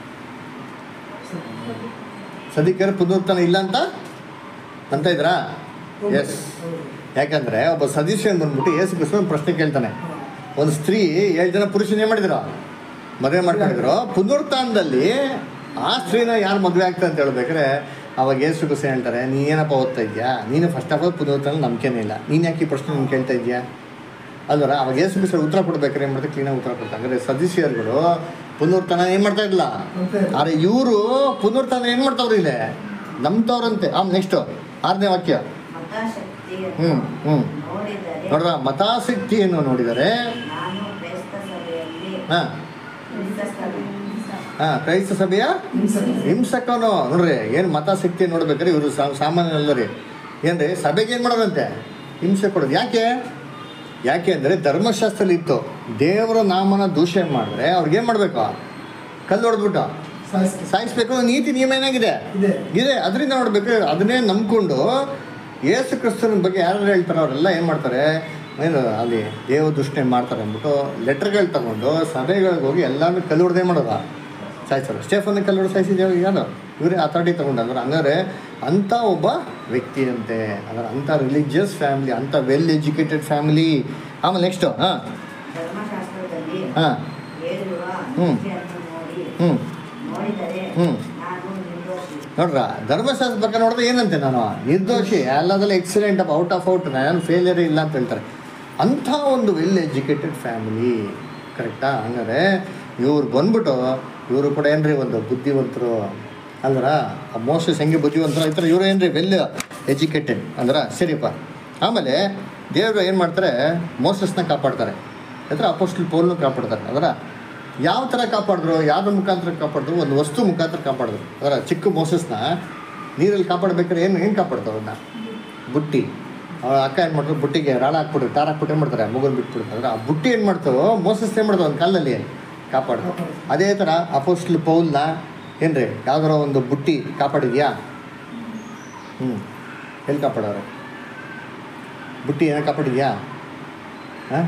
ಸದಿಕರ ಪುನರ್ತನ ಇಲ್ಲ ಅಂತ ಅಂತ ಇದ್ರಾ ಎಸ್ ಯಾಕಂದ್ರೆ ಒಬ್ಬ ಸದಸ್ಯನ್ ಬಂದ್ಬಿಟ್ಟು ಏಸು ಕ್ರಿಸ್ತ ಒಂದು ಪ್ರಶ್ನೆ ಕೇಳ್ತಾನೆ ಒಂದು ಸ್ತ್ರೀ ಏಳು ಜನ ಪುರುಷನ ಏನು ಮಾಡಿದ್ರು ಮದುವೆ ಮಾಡ್ಕೊಂಡಿದ್ರು ಪುನರುತ್ಥಾನದಲ್ಲಿ ಆ ಸ್ತ್ರೀನ ಯಾರು ಮದುವೆ ಆಗ್ತಾರೆ ಅಂತ ಹೇಳ್ಬೇಕಾದ್ರೆ ಅವಾಗ ಏಸು ಕ್ರಿಸ್ತ ಹೇಳ್ತಾರೆ ನೀ ಏನಪ್ಪ ಓದ್ತಾ ಇದೆಯಾ ನೀನು ಫಸ್ಟ್ ಆಫ್ ಆಲ್ ಪುನರುತ್ಥಾನ ನಂಬಿಕೆನೇ ಇಲ್ಲ ನೀನು ಯಾಕೆ ಈ ಪ್ರಶ್ನೆ ನೀನು ಕೇಳ್ತಾ ಇದೆಯಾ ಅಲ್ವರ ಅವಾಗ ಏಸು ಕ್ರಿಸ್ತ ಉತ್ತರ ಕೊಡ್ಬೇಕಾದ್ರೆ ಏನು ಮಾಡ್ತಾರೆ ಕ್ಲೀನಾಗಿ ಉತ್ತರ ಕೊಡ್ತಾರೆ ಅಂದರೆ ಸದಸ್ಯರುಗಳು ಪುನರುತ್ಥಾನ ಏನು ಮಾಡ್ತಾ ಇಲ್ಲ ಅಂತೆ ಆದರೆ ಇವರು ಪುನರುತ್ಥಾನ ಏನು ಮಾಡ್ತಾವ್ರಿ ಇಲ್ಲಿ ನಂಬ್ತವ್ರಂತೆ ಆ ನೆಕ್ಸ್ಟು ಆರನೇ ವಾಕ್ಯ ಮತಶಕ್ತಿಯನ್ನು ಹ್ಞೂ ಹ್ಞೂ ನೋಡಿದರೆ ನೋಡ್ರ ಮತಾಸಕ್ತಿಯನ್ನು ನೋಡಿದರೆ ನಾನು ಕ್ರೈಸ್ತ ಸಭೆಯಲ್ಲಿ ಹಾಂ ಹಿಂಸಸ್ತನು. ಹಾಂ ಕ್ರೈಸ್ತ ಸಭೆಯ ಹಿಂಸಕನು ನೋಡ್ರಿ ಏನು ಮತಾಸಕ್ತಿ ನೋಡ್ಬೇಕಾದ್ರೆ ಇವರು ಸಾಮಾನ್ಯ ರೀ ಏನ್ರಿ ಸಭೆಗೆ ಏನು ಮಾಡೋದಂತೆ ಹಿಂಸೆ ಕೊಡೋದು ಯಾಕೆ ಯಾಕೆ ಅಂದರೆ ಧರ್ಮಶಾಸ್ತ್ರದಲ್ಲಿ ಇತ್ತು ದೇವರ ನಾಮನ ದೂಷಣೆ ಮಾಡಿದ್ರೆ ಅವ್ರಿಗೇನು ಮಾಡಬೇಕು ಕಲ್ಲು ಹೊಡೆದ್ಬಿಟ್ಟು ಸಾಯಿಸ್ತಾರೆ ಸಾಯಿಸ್ಬೇಕು ಅನ್ನೋ ನೀತಿ ನಿಯಮ ಏನಾಗಿದೆ ಇದೆ ಇದೆ ಅದರಿಂದ ನೋಡ್ಬೇಕು ಅದನ್ನೇ ನಂಬ್ಕೊಂಡು ಯೇಸು ಕ್ರಿಸ್ತನ ಬಗ್ಗೆ ಯಾರು ಹೇಳ್ತಾರೋ ಅವರೆಲ್ಲ ಏನು ಮಾಡ್ತಾರೆ ಏನು ಅಲ್ಲಿ ದೇವ ದೃಷ್ಟಿ ಮಾಡ್ತಾರೆ ಅಂದ್ಬಿಟ್ಟು ಲೆಟರ್ಗಳು ತಗೊಂಡು ಸಭೆಗಳಿಗೆ ಹೋಗಿ ಎಲ್ಲಾನು ಕಲ್ಲು ಹೊಡೆದೇ ಮಾಡೋದ ಸಾಯಿಸ್ತಾರೆ ಸ್ಟೇಫನ್ ಕಲ್ಲು ಹೊಡೆದು ಸಾಯಿಸಿದ್ದೇವೆ ಯಾರು ಇವರೇ ಅಥಾರಿಟಿ ತಗೊಂಡಾದ್ರೆ ಹಂಗಾರೆ ಅಂಥ ಒಬ್ಬ ವ್ಯಕ್ತಿ ಅಂತೆ ಅದರ ಅಂಥ ರಿಲಿಜಿಯಸ್ ಫ್ಯಾಮಿಲಿ ಅಂಥ ವೆಲ್ ಎಜುಕೇಟೆಡ್ ಫ್ಯಾಮಿಲಿ ಆಮೇಲೆ ನೆಕ್ಸ್ಟು ಹಾಂ ಧರ್ಮಶಾಸ್ತ್ರದಲ್ಲಿ ಹಾಂ ಹೇಳಿರುವ ಹ್ಮ್. ನೀತಿಯನ್ನು ನೋಡಿ ಹ್ಞೂ ನೋಡಿದರೆ ಹ್ಮ್. ನಾನು ನಿರ್ದೋಷಿ ನೋಡ್ರ ಧರ್ಮಶಾಸ್ತ್ರ ಬಗ್ಗೆ ನೋಡಿದ್ರೆ ಏನಂತೆ ನಾನು ನಿರ್ದೋಷಿ ಎಲ್ಲದಲ್ಲ excellent up out of out ನಾನು ಫೇಲಿಯರೇ ಇಲ್ಲ ಅಂತ ಹೇಳ್ತಾರೆ ಅಂಥ ಒಂದು ವೆಲ್ ಎಜುಕೇಟೆಡ್ ಫ್ಯಾಮಿಲಿ ಕರೆಕ್ಟಾ ಹಂಗಾರೆ ಇವ್ರು ಬಂದ್ಬಿಟ್ಟು ಇವರು ಕೂಡ ಏನ್ರಿ ಒಂದು ಬುದ್ಧಿವಂತರು ಅಂದ್ರ ಆ ಮೋಸಸ್ ಹೆಂಗೆ ಬುದ್ಧಿವಂತರು ಈ ಥರ ಇವರು ಏನ್ರಿ ವೆಲ್ ಎಜುಕೇಟೆಡ್ ಅಂದ್ರ ಸರಿಯಪ್ಪ ಆಮೇಲೆ ದೇವರು ಏನು ಮಾಡ್ತಾರೆ ಮೋಸಸ್ನ ಕಾಪಾಡ್ತಾರೆ ಅಂದ್ರೆ ಅಪೋಸ್ಟಲ್ ಪೋಲ್ನು ಕಾಪಾಡ್ತಾರೆ ಅದರ ಯಾವ ಥರ ಕಾಪಾಡಿದ್ರು ಯಾವ್ದ್ರ ಮುಖಾಂತರ ಕಾಪಾಡಿದ್ರು ಒಂದು ವಸ್ತು ಮುಖಾಂತರ ಕಾಪಾಡಿದ್ರು ಅದರ ಚಿಕ್ಕ ಮೋಸಸ್ನ ನೀರಲ್ಲಿ ಕಾಪಾಡ್ಬೇಕಾದ್ರೆ ಏನು ಏನು ಕಾಪಾಡ್ತಾರೆ ಅವನ್ನ ಬುಟ್ಟಿ ಅವ್ರ ಅಕ್ಕ ಏನು ಮಾಡ್ತಾರೆ ಬುಟ್ಟಿಗೆ ರಾಳ ಹಾಕ್ಬಿಟ್ಟು ಟಾರ್ ಹಾಕ್ಬಿಟ್ಟು ಏನು ಮಾಡ್ತಾರೆ ಮಗುನ್ ಬಿಟ್ಬಿಡ್ತಾರೆ ಅಂದ್ರೆ ಆ ಬುಟ್ಟಿ ಏನು ಮಾಡ್ತಾವೋ ಮೋಸಸ್ ಏನು ಮಾಡ್ತಾವೆ ಒಂದು ಕಾಲದಲ್ಲಿ ಕಾಪಾಡ್ತಾರೆ ಅದೇ ಥರ ಅಪೋಸ್ಟಲ್ ಪೌಲ್ನ ಏನ್ರಿ ಯಾವ್ದಾರ ಒಂದು ಬುಟ್ಟಿ ಕಾಪಾಡಿದ್ಯಾ ಹ್ಞೂ ಎಲ್ಲಿ ಕಾಪಾಡೋರು ಬುಟ್ಟಿ ಏನೋ ಕಾಪಾಡಿದ್ಯಾ ಹಾಂ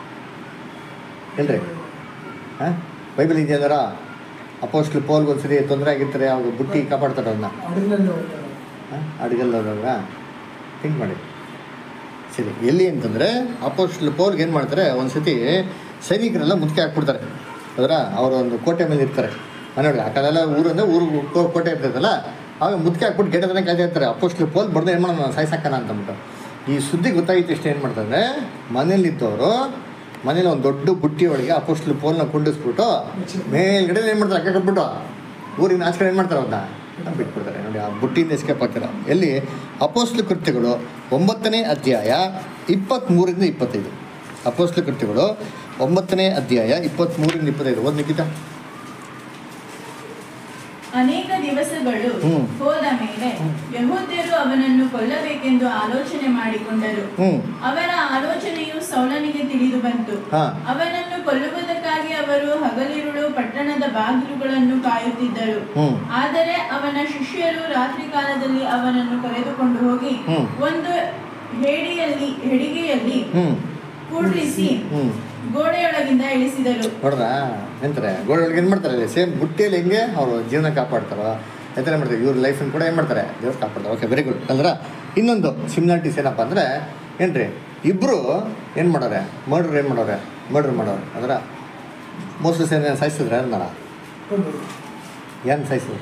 ಎಲ್ರಿ ಹಾಂ ಬೈಬಲ್ ಇದೆಯಂದಾರ ಅಪೋಸ್ಟ್ಲ್ ಪೋಲ್ಗೆ ಒಂದ್ಸರಿ ತೊಂದರೆ ಆಗಿರ್ತಾರೆ ಅವಾಗ ಬುಟ್ಟಿ ಕಾಪಾಡ್ತಾರೆ ಅವನ್ನ ಅಡಿನಲ್ಲಿ ಹೋಗ್ತಾರೆ ಅಡುಗೆಲ್ಲವ್ರವ್ರ ಥಿಂಕ್ ಮಾಡಿ ಸರಿ ಎಲ್ಲಿ ಅಂತಂದರೆ ಅಪೋಸ್ಟ್ಲ್ ಪೋಲ್ಗೆ ಏನು ಮಾಡ್ತಾರೆ ಒಂದು ಸತಿ ಸೈನಿಕರೆಲ್ಲ ಮುದುಕೆ ಹಾಕ್ಬಿಡ್ತಾರೆ ಅದರ ಅವರ ಒಂದು ಕೋಟೆ ಮೇಲೆ ಇರ್ತಾರೆ ಆ ನೋಡಿ ಆ ಕಡೆಲ್ಲ ಊರಂದ್ರೆ ಊರು ಕೋ- ಕೋಟೆ ಇರ್ತೈತಲ್ಲ ಆಗ ಮುದುಕೆ ಹಾಕ್ಬಿಟ್ಟು ಗೆಡ್ಡೆ ತನಕ ಕಾಯ್ತಾ ಇರ್ತಾರೆ ಅಪೋಸ್ಟ್ಲ್ ಪೋಲ್ ಬರ್ದೆ ಏನು ಮಾಡೋಣ ಸಾಯ್ಸಾಕಣ ಅಂತಂದ್ಬಿಟ್ಟು ಈ ಸುದ್ದಿ ಗೊತ್ತಾಗಿತ್ತು ಇಷ್ಟು ಏನು ಮಾಡ್ತಾರೆ ಮನೇಲಿದ್ದವರು ಮನೇಲಿ ಒಂದು ದೊಡ್ಡ ಬುಟ್ಟಿ ಒಳಗೆ ಅಪೋಸ್ಟ್ಲ್ ಪೋಲ್ನ ಕುಂಡಿಸ್ಬಿಟ್ಟು ಮೇಲ್ಗಡೆ ಏನು ಮಾಡ್ತಾರೆ ಅಕ್ಕ ಕಟ್ಬಿಟ್ಟು ಊರಿನ ಆಚೆ ಕಡೆ ಏನು ಮಾಡ್ತಾರೆ ಅವನ್ನ ಬಿಟ್ಬಿಡ್ತಾರೆ ನೋಡಿ ಆ ಬುಟ್ಟಿಯಿಂದ ಎಸ್ಕೇಪ್ ಆಗ್ತಾರೆ ಎಲ್ಲಿ ಅಪೋಸ್ಟ್ಲ ಕೃತ್ಯಗಳು ಒಂಬತ್ತನೇ ಅಧ್ಯಾಯ ಇಪ್ಪತ್ತ್ಮೂರಿಂದ ಇಪ್ಪತ್ತೈದು ಅಪೋಸ್ಟ್ಲ ಕೃತ್ಯಗಳು ಒಂಬತ್ತನೇ ಅಧ್ಯಾಯ ಇಪ್ಪತ್ತ್ಮೂರಿಂದ ಇಪ್ಪತ್ತೈದು ಒಂದು ನಿಖಿತ ಅನೇಕ ದಿವಸಗಳು ಹ್ಮ್. ಹೋದ ಮೇಲೆ ಯಹೂದ್ಯರು ಅವನನ್ನು ಕೊಲ್ಲಬೇಕೆಂದು ಆಲೋಚನೆ ಮಾಡಿಕೊಂಡರು ಹ್ಮ್ ಅವರ ಆಲೋಚನೆಯು ಸೌಲನಿಗೆ ತಿಳಿದು ಬಂತು ಹಾ. ಅವನನ್ನು ಕೊಲ್ಲುವುದಕ್ಕಾಗಿ ಅವರು ಹಗಲಿರುಳು ಪಟ್ಟಣದ ಬಾಗಿಲುಗಳನ್ನು ಕಾಯುತ್ತಿದ್ದರು ಹ್ಮ್. ಆದರೆ ಅವನ ಶಿಷ್ಯರು ರಾತ್ರಿ ಕಾಲದಲ್ಲಿ ಅವನನ್ನು ಕರೆದುಕೊಂಡು ಹೋಗಿ ಹ್ಮ್. ಒಂದು ಹೇಡಿಯಲ್ಲಿ ಹೆಡಿಗೆಯಲ್ಲಿ ಹ್ಮ್ ಕೂಡ್ರಿಸಿ ಹ್ಮ್ ಗೋಡೆಯೊಳಗಿಂದ ಇಳಿಸಿದರು ನೋಡ್ರ ಎಂತಾರೆ ಗೋಡೆ ಒಳಗೆ ಏನು ಮಾಡ್ತಾರೆ ಇಲ್ಲಿ ಸೇಮ್ ಬುಟ್ಟಿಯಲ್ಲಿ ಹೆಂಗೆ ಅವರು ಜೀವನ ಕಾಪಾಡ್ತಾರೋ ಎಂತ ಮಾಡ್ತಾರೆ ಇವ್ರ ಲೈಫನ್ನು ಕೂಡ ಏನು ಮಾಡ್ತಾರೆ ದೇವ್ರು ಕಾಪಾಡ್ತಾರೆ ಓಕೆ ವೆರಿ ಗುಡ್ ಅಂದ್ರೆ ಇನ್ನೊಂದು ಸಿಮಿಲಾರಿಟೀಸ್ ಏನಪ್ಪ ಅಂದರೆ ಏನ್ರಿ ಇಬ್ಬರು ಏನು ಮಾಡೋರೆ ಮರ್ಡ್ರ್ ಏನು ಮಾಡೋರೆ ಮರ್ಡ್ರ್ ಮಾಡೋರೆ ಅಂದ್ರೆ ಮೋಸ್ಟ್ಲಿ ಏನು ಸಾಯಿಸಿದ್ರೆ ಅಂದಣ ಏನು ಸಾಯಿಸಿದ್ರು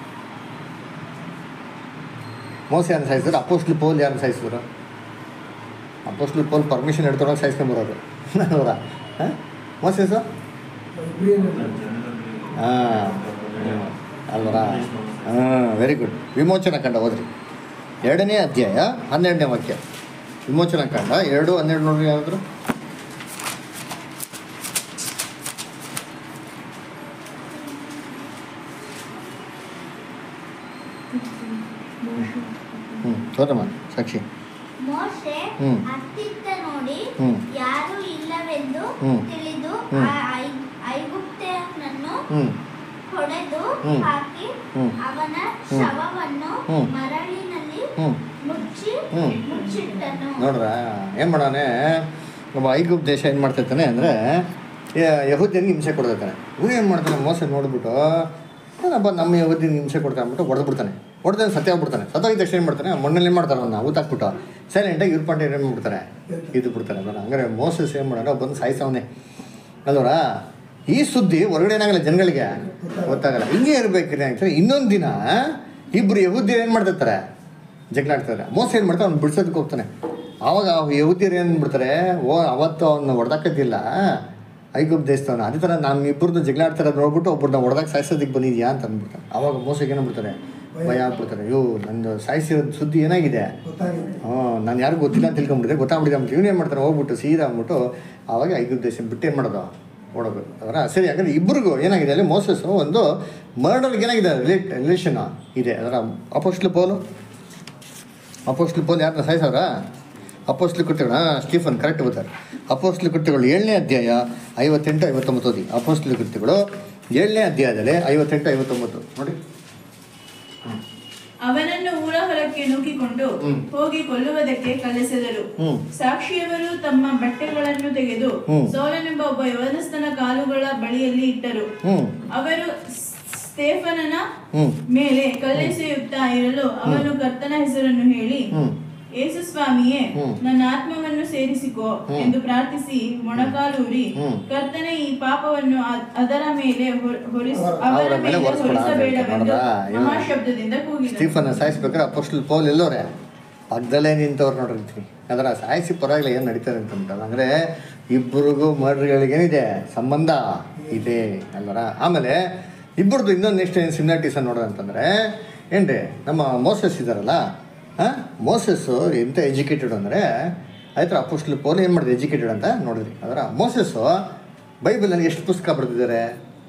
ಮೋಸ ಯಾರು ಸಾಯಿಸಿದ್ರು ಅಪೋಸ್ಟ್ಲಿ ಪೋಲ್ ಯಾರು ಸಾಯಿಸಿದ್ರು ಅಪೋಸ್ಟ್ಲಿ ಪೋಲ್ ಪರ್ಮಿಷನ್ ಹಿಡ್ಕೊಂಡೋಗಿ ಸಾಯಿಸ್ಕೊಂಬರೋರು ಅವರ ಹಾಂ ಮೋಸೇಸು ಹಾಂ ಅಲ್ವರಾ ಹಾಂ ವೆರಿ ಗುಡ್ ವಿಮೋಚನ ಕಂಡ ಹೋದ್ರಿ ಎರಡನೇ ಅಧ್ಯಾಯ ಹನ್ನೆರಡನೇ ವಾಕ್ಯ ವಿಮೋಚನ ಕಂಡ ಎರಡು ಹನ್ನೆರಡು ನೋಡ್ರಿ ಯಾವ್ದು ಹ್ಞೂ ಹೋದಮ್ಮ ಸಾಕ್ಷಿ ಮೋಶೆ ಹ್ಮ್. ಅತ್ತಿತ್ತ ನೋಡಿ ಹ್ಮ್. ಯಾರು ಇಲ್ಲವೆಂದು ಹ್ಮ್. ತಿಳಿದು ಹ್ಮ್. ಆ ಐ- ಐಗುಪ್ತ್ಯನನ್ನು ಹ್ಞೂ ಹೊಡೆದು ಹ್ಮ್. ಹಾಕಿ ಹ್ಮ್. ಅವನ ಹ್ಮ್. ಶವವನ್ನು ಹ್ಮ್. ಹ್ಞೂ ಮರಳಿನಲ್ಲಿ ಮುಚ್ಚಿ ಹ್ಮ್. ಮುಚ್ಚಿಟ್ಟನು ನೋಡ್ರ ಏನು ಮಾಡೋನೆ ಒಬ್ಬ ಐಗುಪ್ ದೇಶ ಏನು ಮಾಡ್ತಿರ್ತಾನೆ ಅಂದರೆ ಯಹೂದ್ಯನಿಗೆ ಹಿಂಸೆ ಕೊಡ್ತಿರ್ತಾನೆ ಇವ್ನು ಏನು ಮಾಡ್ತಾನೆ ಮೋಸ ನೋಡ್ಬಿಟ್ಟು ಏನಪ್ಪ ನಮ್ಮ ಯಹೂದ್ಯನಿಗೆ ಹಿಂಸೆ ಕೊಡ್ತಾನೆ ಅಂದ್ಬಿಟ್ಟು ಹೊಡೆದ್ಬಿಡ್ತಾನೆ ಹೊಡೆದ್ರೆ ಸತ್ಯ ಹೋಗ್ಬಿಡ್ತಾನೆ ಸತ್ತೋಗಿದ ತಕ್ಷಣ ಏನು ಮಾಡ್ತಾನೆ ಮಣ್ಣಲ್ಲಿ ಏನು ಮಾಡ್ತಾರೆ ಅವನ್ನ ಊತಾಕ್ಬಿಟ್ಟು ಸೈಲೆಂಟಾಗಿ ಇವ್ರ ಪಾಂಡೆ ಏನು ಮಾಡ್ಬಿಡ್ತಾರೆ ಇದು ಬಿಡ್ತಾರೆ ಬರ ಹಂಗಾರೆ ಮೋಸಸ್ ಏನು ಮಾಡೋಣ ಬಂದು ಸಾಯಿಸವನೇ ಅಲ್ವರ ಈ ಸುದ್ದಿ ಹೊರಗಡೆ ಏನಾಗಲ್ಲ ಜನಗಳಿಗೆ ಗೊತ್ತಾಗಲ್ಲ ಹಿಂಗೆ ಇರ್ಬೇಕ್ರಿ ಆಗ್ತಾರೆ ಇನ್ನೊಂದು ದಿನ ಇಬ್ಬರು ಯಹೂದ್ಯರು ಏನು ಮಾಡ್ತಿರ್ತಾರೆ ಜಗಳ ಆಡ್ತಾರೆ ಮೋಸ ಏನು ಮಾಡ್ತಾರೆ ಅವ್ನು ಬಿಡ್ಸೋದಕ್ಕೆ ಹೋಗ್ತಾನೆ ಆವಾಗ ಆ ಯಹೂದ್ಯರು ಏನು ಬಿಡ್ತಾರೆ ಓ ಅವತ್ತು ಅವ್ನ ಹೊಡೆದಾಕತ್ತಿಲ್ಲ ಐಗುಪ್ ದೇಶದವನ ಅದೇ ಥರ ನಮ್ಮ ಇಬ್ಬರದ್ದು ಜಗಳ ಆಡ್ತಾರೆ ನೋಡ್ಬಿಟ್ಟು ಒಬ್ಬರನ್ನ ಹೊಡೆದಾಗ ಸಾಯಿಸೋದಕ್ಕೆ ಬಂದಿದ್ಯಾ ಅಂತ ಅಂದ್ಬಿಡ್ತಾರೆ ಆವಾಗ ಮೋಸಕ್ಕೆ ಏನು ಬಿಡ್ತಾರೆ ಭಯ ಆಗ್ಬಿಡ್ತಾರೆ ಅಯ್ಯೋ ನಂದು ಸಾಯಿಸಿರೋ ಸುದ್ದಿ ಏನಾಗಿದೆ ಗೊತ್ತಾಗಿದೆ ಹಾಂ ನಾನು ಯಾರಿಗೂ ಗೊತ್ತಿಲ್ಲ ಅಂತ ತಿಳ್ಕೊಂಬಿಟ್ಟಿದೆ ಗೊತ್ತಾಗ್ಬಿಟ್ಟಿದೆ ಅಂತ ಇವನು ಏನು ಮಾಡ್ತಾನೆ ಹೋಗ್ಬಿಟ್ಟು ಸೀದಾ ಅಂದ್ಬಿಟ್ಟು ಆವಾಗ ಐಗುಪ್ತ ದೇಶ ಬಿಟ್ಟು ಏನು ಮಾಡೋದು ಓಡೋದು ಅವರ ಸರಿ ಹಾಗಾದ್ರೆ ಇಬ್ಬರಿಗೂ ಏನಾಗಿದೆ ಅಲ್ಲಿ ಮೋಸಸ್ ಒಂದು ಮರ್ಡರ್ಗೆ ಏನಾಗಿದೆ ರಿಲೇಟ್ ರಿಲೇಷನ್ ಇದೆ ಅದರ ಅಪೋಸ್ಟ್ಲ್ ಪೋಲು ಅಪೋಸ್ಟ್ಲ್ ಪೋಲ್ ಯಾರನ್ನ ಸಾಯಿಸವ್ರ ಅಪೋಸ್ಟ್ಲ್ ಕೃತ್ಯಗಳು ಹಾಂ ಸ್ಟೀಫನ್ ಕರೆಕ್ಟ್ ಬರ್ತಾರೆ ಅಪೋಸ್ಟ್ಲ್ ಕೃತ್ಯಗಳು ಏಳನೇ ಅಧ್ಯಾಯ ಐವತ್ತೆಂಟು ಐವತ್ತೊಂಬತ್ತು ಓದಿ ಅಪೋಸ್ಟ್ಲ್ ಕೃತ್ಯಗಳು ಏಳನೇ ಅಧ್ಯಾಯದಲ್ಲಿ ಐವತ್ತೆಂಟು ಐವತ್ತೊಂಬತ್ತು ನೋಡಿ ಅವನನ್ನು ಊರ ಹೊರಕ್ಕೆ ನೂಕಿಕೊಂಡು ಹ್ಮ್. ಹೋಗಿ ಕೊಲ್ಲುವುದಕ್ಕೆ ಕಲಿಸಿದರು ಹ್ಮ್. ಸಾಕ್ಷಿಯವರು ತಮ್ಮ ಬಟ್ಟೆಗಳನ್ನು ತೆಗೆದು ಹ್ಮ್. ಸೌಲನೆಂಬ ಒಬ್ಬ ಯವನಸ್ಥನ ಕಾಲುಗಳ ಬಳಿಯಲ್ಲಿ ಇಟ್ಟರು ಹ್ಞೂ ಅವರು ಸ್ಟೇಫನನ ಹ್ಞೂ ಮೇಲೆ ಕಲ್ಲೆಸೆಯುತ್ತಾ ಇರಲು ಅವನು ಕರ್ತನ ಹೆಸರನ್ನು ಹೇಳಿ ಹ್ಮ್. ಯೇಸು ಸ್ವಾಮಿಯೇ ಹ್ಮ್. ನನ್ನ ಆತ್ಮವನ್ನು ಸೇರಿಸಿಕೋ ಹ್ಮ್. ಎಂದು ಪ್ರಾರ್ಥಿಸಿ ಮೊಣಕಾಲೂರಿ ಹ್ಮ್. ಕರ್ತನೆ ಈ ಪಾಪವನ್ನು ಅ- ಅದರ ಮೇಲೆ ಹೊರ- ಹೊರಿಸ ಅವರ ಅವರ ಮೇಲೆ ಮೇಲೆ ಹೊರಿಸ್ಬೇಡ ಅಂತ ಹೊರಿಸಬೇಡವೆಂದು ನೋಡ್ರಾ? ಇವ್ನು- ಮಹಾಶಬ್ದದಿಂದ ಕೂಗಿದನು ಸ್ಟೀಫನ್ ಸಾಯಿಸ್ಬೇಕಾದ್ರೆ ಅಪೋಸ್ಟಲ್ ಪೌಲ್ ಎಲ್ಲೋರೆ ಪಕ್ಕದಲ್ಲೇ ನಿಂತವ್ರು ನೋಡಿರ್ತೀವಿ ಅದರ ಸಾಯಿಸಿ ಪರವಾಗಿಲ್ಲ ಏನು ನಡೀತಾರೆ ಅಂತಂತಾರೆ ಅಂದರೆ ಇಬ್ಬರಿಗೂ ಮರ್ಡ್ರ್ಗಳಿಗೆ ಏನಿದೆ ಸಂಬಂಧ ಇದೆ ಅಲ್ವರ ಆಮೇಲೆ ಇಬ್ಬರದು ಇನ್ನೊಂದು ನೆಕ್ಸ್ಟ್ ಏನು ಸಿಮಿಲಾರಿಟೀಸ್ ನೋಡೋದು ಅಂತಂದರೆ ಏನ್ರಿ ನಮ್ಮ ಮೋಸಸ್ ಇದ್ದಾರಲ್ಲ ಹಾಂ ಮೋಸಸ್ಸು ಎಂತ ಎಜುಕೇಟೆಡ್ ಅಂದರೆ ಆಯ್ತು ಅಪೋಸ್ಟಲ್ ಪೌಲ್ ಏನು ಮಾಡಿದೆ ಎಜುಕೇಟೆಡ್ ಅಂತ ನೋಡಿದ್ರಿ ಅದರ ಮೋಸಸ್ಸು ಬೈಬಲಲ್ಲಿ ಎಷ್ಟು ಪುಸ್ತಕ ಬರೆದಿದ್ದಾರೆ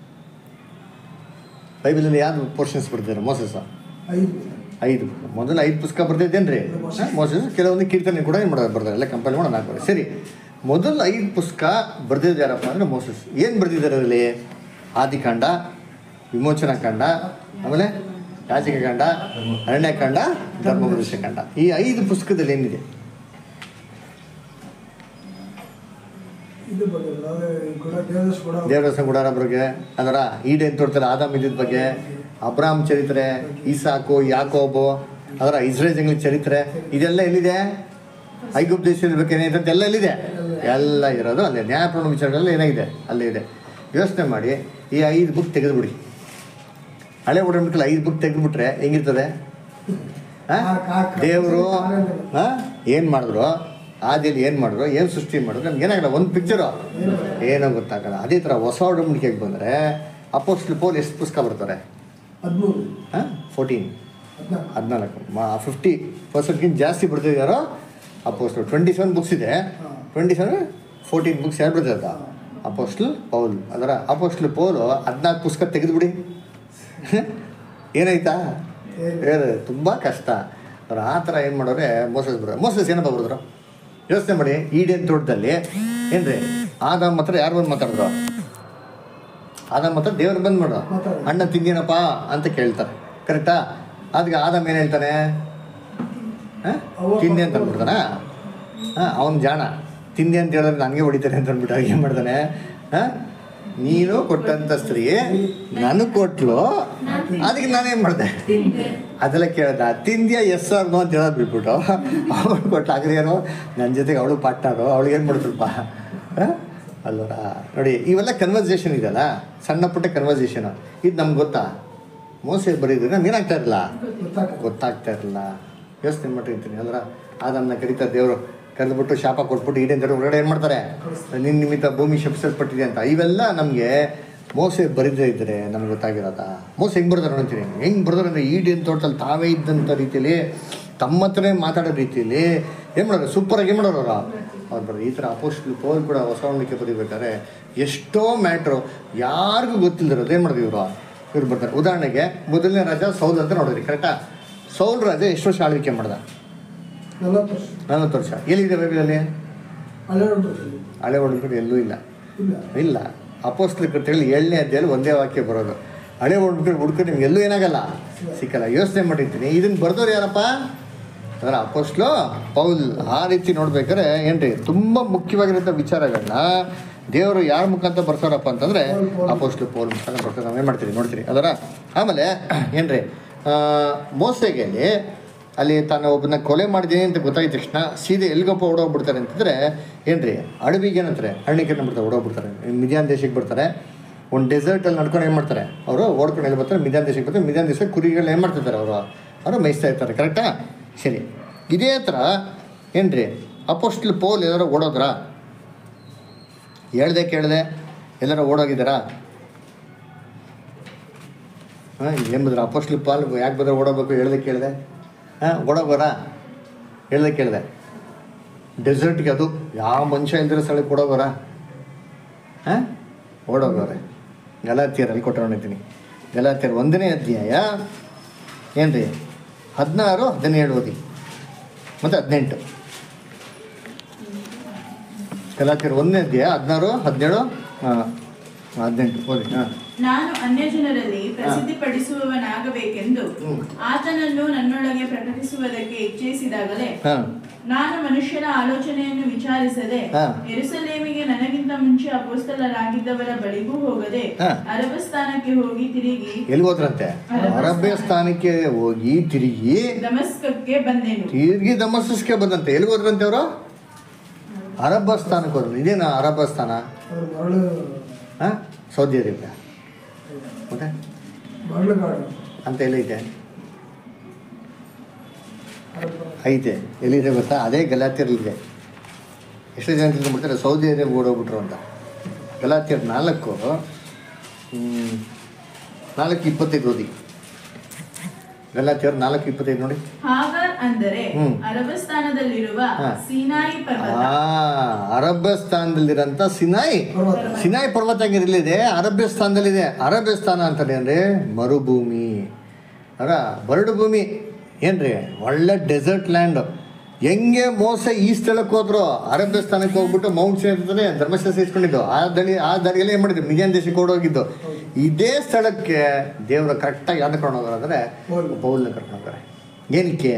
ಬೈಬಲಲ್ಲಿ ಯಾವ್ದು ಪೋರ್ಷನ್ಸ್ ಬರ್ತಿದ್ದಾರೆ ಮೋಸಸ್ಸು ಐದು ಐದು ಮೊದಲು ಐದು ಪುಸ್ತಕ ಬರ್ತಿದ್ದೇನ್ರಿ ಮೋಸಸ್ ಕೆಲವೊಂದು ಕೀರ್ತನೆ ಕೂಡ ಏನು ಮಾಡೋದು ಬರ್ತಾರೆ ಎಲ್ಲ ಕಂಪೇರ್ ಮಾಡೋಣ ಹಾಕೋದು ಸರಿ ಮೊದಲು ಐದು ಪುಸ್ತಕ ಬರ್ದಿದ್ದು ಯಾರಪ್ಪ ಅಂದರೆ ಮೋಸಸ್ ಏನು ಬರ್ದಿದ್ದಾರೆ ಅದರಲ್ಲಿ ಆದಿಕಾಂಡ ವಿಮೋಚನಾ ಕಾಂಡ ಆಮೇಲೆ ಯಾಚಿಕಕಾಂಡ ಅರಣ್ಯಕಾಂಡ ಧರ್ಮೋಪದೇಶ ಕಾಂಡ ಈ ಐದು ಪುಸ್ತಕದಲ್ಲಿ ಏನಿದೆ ಇದು ಬಗ್ಗೆ ಅದೇ ಕೂಡ ದೇವದಾಸ್ ಕೂಡ ದೇವರಸ ಗುಡಾರ ಬಗ್ಗೆ ಅದರ ಈಡೇನ್ ತೋರ್ತಾರೆ ಆದಾಮ್ ಇದ್ದಿದ್ದ ಬಗ್ಗೆ ಅಬ್ರಾಮ್ ಚರಿತ್ರೆ ಈಸಾಕು ಯಾಕೋಬು ಅದರ ಇಸ್ರೇಲ್ ಜಂಗ್ಲಿ ಚರಿತ್ರೆ ಇದೆಲ್ಲ ಎಲ್ಲಿದೆ ಐಗುಪ್ತ ದೇಶದ ಬಗ್ಗೆ ಏನಿದೆ ಎಲ್ಲ ಎಲ್ಲಿದೆ ಎಲ್ಲ ಇರೋದು ಅಲ್ಲೇ ನ್ಯಾಯಪೂರ್ಣ ವಿಚಾರಗಳೆಲ್ಲ ಏನಾಗಿದೆ ಅಲ್ಲೇ ಇದೆ ಯೋಚನೆ ಮಾಡಿ ಈ ಐದು ಬುಕ್ ತೆಗೆದುಬಿಡಿ ಹಳೆ ಒಡಂಬಡಿಕೆಲ್ಲ ಐದು ಬುಕ್ ತೆಗೆದುಬಿಟ್ರೆ ಹೆಂಗಿರ್ತದೆ ದೇವರು ಏನು ಮಾಡಿದ್ರು ಆದಿಯಲ್ಲಿ ಏನು ಮಾಡಿದ್ರು ಏನು ಸೃಷ್ಟಿ ಮಾಡಿದ್ರು ನಮ್ಗೆ ಏನಾಗಲ್ಲ ಒಂದು ಪಿಕ್ಚರು ಏನೋ ಗೊತ್ತಾಗಲ್ಲ ಅದೇ ಥರ ಹೊಸ ಒಡಂಬಡಿಕೆಗೆ ಬಂದರೆ ಅಪೋಸ್ಟ್ಲ್ ಪೋಲ್ ಎಷ್ಟು ಪುಸ್ತಕ ಬರ್ತಾರೆ ಹದಿಮೂರು ಹಾಂ ಫೋರ್ಟೀನ್ ಹದಿನಾಲ್ಕು ಹದಿನಾಲ್ಕು ಮಾ ಫಿಫ್ಟಿ ಪರ್ಸೆಂಟ್ಗಿಂತ ಜಾಸ್ತಿ ಬರ್ತಿದ್ದಾರೋ ಅಪೋಸ್ಟ್ಲ್ ಟ್ವೆಂಟಿ ಸೆವೆನ್ ಬುಕ್ಸ್ ಇದೆ ಟ್ವೆಂಟಿ ಸೆವೆನ್ ಫೋರ್ಟೀನ್ ಬುಕ್ಸ್ ಯಾರು ಬರ್ತಿದ್ದ ಅಪೋಸ್ಟ್ಲ್ ಪೌಲ್ ಅದರ ಅಪೋಸ್ಟ್ಲ್ ಪೌಲು ಹದಿನಾಲ್ಕು ಪುಸ್ತಕ ತೆಗೆದುಬಿಡಿ ಏನಾಯ್ತಾ ಏನು? ಏನು ತುಂಬ ಕಷ್ಟ ಅವ್ರು ಆ ಥರ ಏನು ಮಾಡೋರೆ ಮೋಸಸ್ ಬರೋರು ಮೋಸಸ್ ಏನಪ್ಪ ಬರೆದ್ರು ಯೋಚನೆ ಮಾಡಿ ಈಡೇನ್ ತೋಟದಲ್ಲಿ ಏನ್ರಿ ಆದಾಮ್ ಮಾತ್ರ ಯಾರು ಬಂದು ಮಾತಾಡಿದ್ರು ಆದಾಮ್ ಮಾತ್ರ ದೇವ್ರು ಬಂದು ಮಾಡೋ ಮಾತಾಡೋದು. ಅಣ್ಣ ತಿಂದಿನಪ್ಪ ಅಂತ ಕೇಳ್ತಾರೆ ಕರೆಕ್ಟಾ ಅದಕ್ಕೆ ಆದಾಮ್ ಏನು ಹೇಳ್ತಾನೆ ಹ? ಅವ್ವ ತಿಂದೆ ಅಂತ ಅಂದ್ಬಿಡ್ತಾನ ಹಾಂ ಅವನು ಜಾಣ ತಿಂದೆ ಅಂತ ಹೇಳಿದ್ರೆ ನನಗೆ ಹೊಡಿತಾನೆ ಅಂತ ಅಂದ್ಬಿಟ್ಟು ಏನು ಮಾಡ್ತಾನೆ ಹಾಂ ನೀನು ಕೊಟ್ಟಂತ ಸ್ತ್ರೀ ನನಗೆ ಕೊಟ್ಲು ಅದಕ್ಕೆ ನಾನೇನು ಮಾಡಿದೆ ಅದೆಲ್ಲ ಕೇಳ್ದ ತಿಂದ್ಯಾ ಎಸ್ ಸರ್ ನೋ ಅಂತ ಹೇಳೋದು ಬಿಟ್ಬಿಟ್ಟು ಅವಳು ಕೊಟ್ಟು ಆಗ್ರೇನೋ ನನ್ನ ಜೊತೆಗೆ ಅವಳು ಪಾಟ್ನಾರು ಅವಳಿಗೆ ಏನು ಮಾಡಿದ್ರಪ್ಪ ಅಲ್ವರ ನೋಡಿ ಇವೆಲ್ಲ ಕನ್ವರ್ಸೇಷನ್ ಇದೆಯಲ್ಲ ಸಣ್ಣ ಪುಟ್ಟ ಕನ್ವರ್ಸೇಷನ್ ಇದು ನಮ್ಗೆ ಗೊತ್ತಾ ಮೋಸ ಬರೀದ್ರೆ ನಮ್ಗೆ ಏನಾಗ್ತಾ ಇರಲಿಲ್ಲ ಗೊತ್ತಾಗ್ತದೆ ಗೊತ್ತಾಗ್ತಾ ಇರಲಿಲ್ಲ ಯೋಚನೆ ಮಾಡಿರ್ತೀನಿ ಅಲ್ರ ಅದನ್ನ ಕರೀತಾರೆ ದೇವರು ಕರೆದ್ಬಿಟ್ಟು ಶಾಪ ಕೊಟ್ಬಿಟ್ಟು ಈಡೇನ್ ದೇವ್ರು ಹೊರಗಡೆ ಏನು ಮಾಡ್ತಾರೆ ನಿನ್ನ ನಿಮಿತ್ತ ಭೂಮಿ ಶಪಿಸಲ್ಪಟ್ಟಿದೆ ಅಂತ ಇವೆಲ್ಲ ನಮಗೆ ಮೋಸ ಬರಿದೇ ಇದ್ದರೆ ನಮ್ಗೆ ಗೊತ್ತಾಗಿರೋದ ಮೋಸ ಹೆಂಗೆ ಬರ್ತಾರೆ ಅಂತೀನಿ ಹೆಂಗೆ ಬರ್ತಾರೆ ಅಂದರೆ ಈಡೇನ್ ತೋಟದಲ್ಲಿ ತಾವೇ ಇದ್ದಂಥ ರೀತಿಯಲ್ಲಿ ತಮ್ಮ ಹತ್ರನೇ ಮಾತಾಡೋ ರೀತಿಯಲ್ಲಿ ಏನು ಮಾಡೋರು ಸೂಪರಾಗಿ ಏನು ಮಾಡೋರು ಅವರು ಅವ್ರು ಬರೋದು ಈ ಥರ ಅಪೋಸ್ಟ್ಲು ಪೋಲ್ ಕೂಡ ಹೊಸ ಹೊಂದಿಕೆ ಬರೀಬೇಕಾದ್ರೆ ಎಷ್ಟೋ ಮ್ಯಾಟ್ರು ಯಾರಿಗೂ ಗೊತ್ತಿಲ್ಲದಿರೋದು ಏನು ಮಾಡಿದ್ರು ಇವರು ಇವ್ರು ಬರ್ತಾರೆ ಉದಾಹರಣೆಗೆ ಮೊದಲನೇ ರಾಜ ಸೌಲ್ ಅಂತ ನೋಡಿದ್ರಿ ಕರೆಕ್ಟಾ ಸೌಲ್ ರಾಜ ಎಷ್ಟು ವರ್ಷ ಆಳ್ವಿಕೆ ಮಾಡ್ದ ನಲವತ್ತು ವರ್ಷ ನಲವತ್ತು ವರ್ಷ ಎಲ್ಲಿದೆ ಬೈಬಲಲ್ಲಿ ಹಳೆ ಹೊರಟಲ್ಲಿ ಹಳೆ ಒಡಂಬಡಿಕೆ ಎಲ್ಲೂ ಇಲ್ಲ ಇಲ್ಲ ಇಲ್ಲ ಅಪೋಸ್ಟ್ಲ ಕೃತ್ಯಗಳು ಏಳನೇ ಅಧ್ಯಾಯಲ್ಲಿ ಒಂದೇ ವಾಕ್ಯ ಬರೋದು ಹಳೆ ಒಡಂಬಡಿಕೆ ಹುಡುಕ ನಿಮ್ಗೆ ಎಲ್ಲೂ ಏನಾಗಲ್ಲ ಸಿಕ್ಕಲ್ಲ ಯೋಚನೆ ಮಾಡಿರ್ತೀನಿ ಇದನ್ನ ಬರ್ದವ್ರು ಯಾರಪ್ಪ ಅದರ ಅಪೋಸ್ಟ್ಲು ಪೌಲ್ ಆ ರೀತಿ ನೋಡ್ಬೇಕಾದ್ರೆ ಏನ್ರಿ ತುಂಬ ಮುಖ್ಯವಾಗಿರೋಂಥ ವಿಚಾರಗಳನ್ನ ದೇವರು ಯಾರ ಮುಖಾಂತರ ಬರ್ತಾರಪ್ಪ ಅಂತಂದ್ರೆ ಪೌಲ್, ಪೌಲ್. ಅಪೋಸ್ಟ್ಲು ಪೌಲ್ ಮುಖಾಂತರ ಬರ್ತಾರೆ ನಾವೇನು ಮಾಡ್ತೀರಿ ನೋಡ್ತೀರಿ ಅದರ ಆಮೇಲೆ ಏನ್ರಿ ಆ, ಮೋಸೆಗೆಯಲ್ಲಿ ಅಲ್ಲಿ ತಾನು ಒಬ್ಬನ ಕೊಲೆ ಮಾಡಿದ್ದೀನಿ ಅಂತ ಗೊತ್ತಾಗಿದ ತಕ್ಷಣ ಸೀದೆ ಎಲ್ಗಪ್ಪ ಓಡೋಗ್ಬಿಡ್ತಾರೆ ಅಂತಂದ್ರೆ ಏನ್ರಿ ಅಡವಿಗೆ ಏನಂತಾರೆ ಅರಣ್ಯಕ್ಕೆ ಬಿಡ್ತಾರೆ ಓಡೋಗ್ಬಿಡ್ತಾರೆ ಮಿದಿಯಾನ್ ದೇಶಕ್ಕೆ ಬರ್ತಾರೆ ಒಂದು ಡೆಸರ್ಟಲ್ಲಿ ನಡ್ಕೊಂಡು ಏನು ಮಾಡ್ತಾರೆ ಅವರು ಓಡ್ಕೊಂಡು ಎಲ್ಲಿ ಬರ್ತಾರೆ ಮಿದಿಯಾನ್ ದೇಶಕ್ಕೆ ಬರ್ತಾರೆ ಮಿದಿಯಾನ್ ದೇಶಕ್ಕೆ ಕುರಿಗಳು ಏನು ಮಾಡ್ತಿರ್ತಾರೆ ಅವರು ಅವರು ಮೇಯಿಸ್ತಾ ಇರ್ತಾರೆ ಕರೆಕ್ಟಾ ಸರಿ ಇದೇ ಥರ ಏನ್ರಿ ಅಪೋಸ್ಟ್ಲ್ ಪೋಲ್ ಎಲ್ಲರೂ ಓಡೋದ್ರಾ ಹೇಳ್ದೆ ಕೇಳ್ದೆ ಎಲ್ಲರೂ ಓಡೋಗಿದ್ದಾರಾ ಹಾಂ ಏನು ಬಂದ್ರೆ ಅಪೋಸ್ಟ್ಲ್ ಪಾಲ್ ಯಾಕೆ ಬಂದ್ರೆ ಓಡೋಗ್ಬೇಕು ಹೇಳ್ದೆ ಕೇಳಿದೆ ಹಾಂ ಓಡೋಗೋರಾ ಹೇಳ್ದೆ ಕೇಳಿದೆ ಡೆಸರ್ಟ್ಗೆ ಅದು ಯಾವ ಮನುಷ್ಯ ಇಲ್ದಿರೋ ಸ್ಥಳಕ್ಕೆ ಓಡೋಗೋರಾ ಹಾಂ ಓಡೋಗೋರೆ ಗಲಾತಿಯರಲ್ಲಿ ಕೊಟ್ಟಿರ್ತೀನಿ ಗಲಾತಿಯರ್ ಒಂದನೇ ಅಧ್ಯಾಯ ಏನ್ರಿ ಹದಿನಾರು ಹದಿನೇಳು ಓದಿ ಮತ್ತು ಹದಿನೆಂಟು ಗಲಾತಿಯರ್ ಒಂದನೇ ಅಧ್ಯಾಯ ಹದಿನಾರು ಹದಿನೇಳು ಹಾಂ ಹದಿನೆಂಟು ಓದಿ ಹಾಂ ನಾನು ಅನ್ಯಜನರಲ್ಲಿ ಪ್ರಸಿದ್ಧಿಪಡಿಸುವವನಾಗಬೇಕೆಂದು ಹ್ಮ್. ಆತನನ್ನು ನನ್ನೊಳಗೆ ಪ್ರಕಟಿಸುವುದಕ್ಕೆ ಇಚ್ಛಿಸಿದಾಗಲೇ ಹಾಂ ನಾನು ಮನುಷ್ಯರ ಆಲೋಚನೆಯನ್ನು ವಿಚಾರಿಸದೆ ಹಾ. ಎರುಸಲೇಮಿಗೆ ನನಗಿಂತ ಮುಂಚೆ ಅಪೋಸ್ತಲರಾಗಿದ್ದವರ ಬಳಿಗೂ ಹೋಗದೆ ಹಾ. ಅರಬ ಸ್ಥಾನಕ್ಕೆ ಹೋಗಿ ತಿರುಗಿ ಎಲ್ಲಿ ಹೋದ್ರಂತೆ ಅರಬ್ಯ ಸ್ಥಾನಕ್ಕೆ ಹೋಗಿ ತಿರುಗಿ ದಮಸ್ಕಕ್ಕೆ ಬಂದೆನು ತಿರುಗಿ ದಮಸ್ಕಸ್ಗೆ ಬಂದಂತೆ ಎಲ್ಲಿ ಹೋದ್ರಂತೆ ಅವರು ಅರಬ್ಬ ಸ್ಥಾನಕ್ಕೆ ಹೋದ್ರು ಇದೇನಾ ಅರಬ್ಬ ಸ್ಥಾನ ಅವ್ರು ಮರಳು ಹಾಂ ಸೌದಿ ಅರೇಬಿಯಾ ಮತ್ತೆ ಮರಳುಗಾಡು ಅಂತ ಎಲ್ಲೈತೆ ಐತೆ ಎಲ್ಲಿದೆ ಗೊತ್ತಾ ಅದೇ ಗಲಾತಿಯರಲ್ಲಿದೆ ಎಷ್ಟು ಜನ ತಿಳ್ಕೊಂಡ್ಬಿಡ್ತಾರೆ ಸೌದಿ ಅರೇಬಿಯಾ ಓಡೋಗ್ಬಿಟ್ರು ಅಂತ ಗಲಾತಿಯರ್ ನಾಲ್ಕು ಹ್ಮ್, ನಾಲ್ಕು ಇಪ್ಪತ್ತೈದು ಓದಿ ಗಲಾತಿಯರ್ ನಾಲ್ಕು ಇಪ್ಪತ್ತೈದು ನೋಡಿ ಹಾಗರ್ ಅಂದರೆ ಹ್ಮ್. ಅರಬ ಸ್ಥಾನದಲ್ಲಿರುವ ಹಾ. ಸೀನಾಯಿ ಪರ್ವತ ಆ ಅರಬ್ಯ ಸ್ಥಾನದಲ್ಲಿರೋಂಥ ಸಿನಾಯಿ ಪರ್ವತ ಸಿನಾಯಿ ಪರ್ವತ ಎಲ್ಲಿದೆ ಅರಬ್ಯ ಸ್ಥಾನದಲ್ಲಿದೆ ಅರಬ್ಯ ಸ್ಥಾನ ಅಂತಾನೆ ಅಂದ್ರೆ ಮರುಭೂಮಿ ಅರ ಬರಡು ಭೂಮಿ ಏನ್ರಿ ಒಳ್ಳೆ ಡೆಸರ್ಟ್ ಲ್ಯಾಂಡ್ ಹೆಂಗೆ ಮೋಸ ಈ ಸ್ಥಳಕ್ಕೆ ಹೋದ್ರು ಅರಬ್ಯ ಸ್ಥಾನಕ್ಕೆ ಹೋಗ್ಬಿಟ್ಟು ಮೌಂಟ್ ಸೇರ್ತದೆ ಧರ್ಮಶಾಸ್ತ್ರ ಇಸ್ಕೊಂಡಿದ್ದು ಆ ದಳಿ ಆ ದಾರಿಯಲ್ಲಿ ಏನು ಮಾಡಿದ್ರು ಮಿಜಾನ್ ದೇಶಕ್ಕೆ ಓಡೋಗಿದ್ದು ಇದೇ ಸ್ಥಳಕ್ಕೆ ದೇವರ ಕರೆಕ್ಟಾಗಿ ಯಾರು ಕರ್ಕೊಂಡು ಹೋಗೋರು ಅಂದರೆ ಪೌಲ್. ಪೌಲ್ನ ಕರ್ಕೊಂಡು ಹೋಗ್ತಾರೆ ಏನಕ್ಕೆ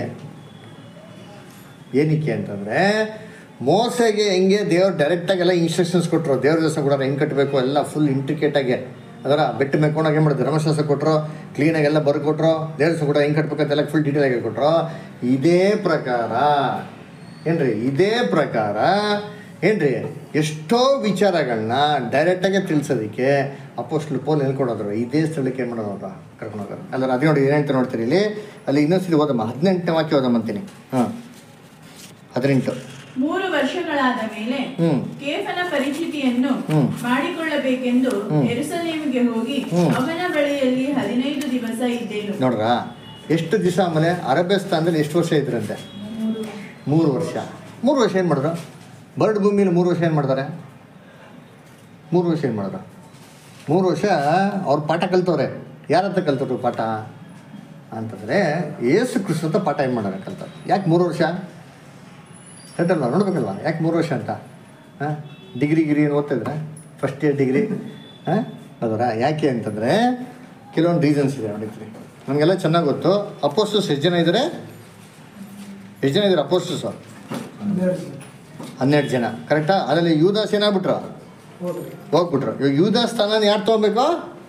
ಏನಕ್ಕೆ ಅಂತಂದರೆ ಮೋಸಗೆ ಹೆಂಗೆ ದೇವ್ರು ಡೈರೆಕ್ಟಾಗೆಲ್ಲ ಇನ್ಸ್ಟ್ರಕ್ಷನ್ಸ್ ಕೊಟ್ಟರು ದೇವ್ರ ದಿವಸ ಕೂಡ ಹೆಂಗೆ ಕಟ್ಟಬೇಕು ಎಲ್ಲ ಫುಲ್ ಇಂಟ್ರಿಕೇಟಾಗಿ ಅದರ ಬೆಟ್ಟ ಮೇಲ್ಕೊಂಡಾಗ ಏನು ಮಾಡಿದ್ರು ಧರ್ಮಶಾಸ್ತ್ರ ಕೊಟ್ಟರು ಕ್ಲೀನಾಗಿ ಎಲ್ಲ ಬರ್ಕೊಟ್ರು ದೇವ್ರ ದಿವಸ ಕೂಡ ಹೆಂಗೆ ಕಟ್ಬೇಕಂತೆಲ್ಲ ಫುಲ್ ಡೀಟೇಲ್ ಆಗಿ ಕೊಟ್ಟರು ಇದೇ ಪ್ರಕಾರ ಏನ್ರಿ ಇದೇ ಪ್ರಕಾರ ಏನ್ರಿ ಎಷ್ಟೋ ವಿಚಾರಗಳನ್ನ ಡೈರೆಕ್ಟಾಗಿ ತಿಳಿಸೋದಕ್ಕೆ ಅಪೋಸ್ಟ್ಲು ಪೋಲ್ ಹೇಳ್ಕೊಡೋದ್ರು ಇದೇ ಸ್ಥಳಕ್ಕೆ ಏನು ಮಾಡೋದು ಕರ್ಕೊಂಡು ಹೋಗೋರು ಅಲ್ಲರ ಅದೇ ನೋಡಿ ಏನಂತ ನೋಡ್ತೀರಿ ಇಲ್ಲಿ ಅಲ್ಲಿ ಇನ್ನೊಂದ್ಸಲಿ ಓದಮ್ಮ ಹದಿನೆಂಟನೇ ವಾಕ್ಯ ಓದಮ್ಮ ಅಂತೀನಿ ಹಾಂ ಹದಿನೆಂಟು ಮೂರು ವರ್ಷಗಳಾದ ಮೇಲೆ ಹ್ಮ್. ಕೇಫನ ಪರಿಚಿತಿಯನ್ನು ಹ್ಮ್. ಮಾಡಿಕೊಳ್ಳಬೇಕೆಂದು ಹ್ಮ್. ಎರುಸಲೇಮಿಗೆ ಹೋಗಿ ಹ್ಮ್. ಅವನ ಬಳಿಯಲ್ಲಿ ಹದಿನೈದು ದಿವಸ ಇದ್ದೆನು ನೋಡ್ರಾ ಎಷ್ಟು ದಿವಸ ಆಮೇಲೆ ಅರಬ್ಯ ಸ್ಥಾನದಲ್ಲಿ ಎಷ್ಟು ವರ್ಷ ಇದ್ರಂತೆ ಮೂರು ವರ್ಷ ಮೂರು ವರ್ಷ ಏನು ಮಾಡಿದ್ರು ಬರ್ಡ್ ಭೂಮಿಲಿ ಮೂರು ವರ್ಷ ಏನು ಮಾಡ್ತಾರೆ ಮೂರು ವರ್ಷ ಏನು ಮಾಡಿದ್ರು ಮೂರು ವರ್ಷ ಅವ್ರು ಪಾಠ ಕಲ್ತವ್ರೆ ಯಾರ ಹತ್ರ ಕಲ್ತವ್ರು ಪಾಠ ಅಂತಂದರೆ ಏಸು ಕ್ರಿಸ್ತು ಅಂತ ಪಾಠ ಏನು ಮಾಡಬೇಕಂತ ಯಾಕೆ ಮೂರು ವರ್ಷ ಕರೆಕ್ಟಲ್ವಾ ನೋಡ್ಬೇಕಲ್ವಾ ಯಾಕೆ ಮೂರು ವರ್ಷ ಅಂತ ಹಾಂ ಡಿಗ್ರಿ ಗಿರಿ ಏನು ಓದ್ತಿದ್ರೆ ಫಸ್ಟ್ ಇಯರ್ ಡಿಗ್ರಿ ಹಾಂ ಅದರ ಯಾಕೆ ಅಂತಂದರೆ ಕೆಲವೊಂದು ರೀಸನ್ಸ್ ಇದೆ ನೋಡಿದ್ರಿ ನಮಗೆಲ್ಲ ಚೆನ್ನಾಗಿ ಗೊತ್ತು ಅಪೋಸ್ಟಸ್ ಎಷ್ಟು ಜನ ಇದ್ದಾರೆ ಎಷ್ಟು ಜನ ಇದ್ದಾರೆ ಅಪೋಸ್ಟಸ್ ಹನ್ನೆರಡು ಜನ. ಹನ್ನೆರಡು ಜನ ಕರೆಕ್ಟಾ ಅದರಲ್ಲಿ ಯೂದಾಸ್ ಏನಾಗ್ಬಿಟ್ರು ಹೋಗ್ರಿ ಹೋಗ್ಬಿಟ್ರು ಇವಾಗ ಯೂದಾಸ್ ಸ್ಥಾನ ಯಾರು ತೊಗೊಬೇಕು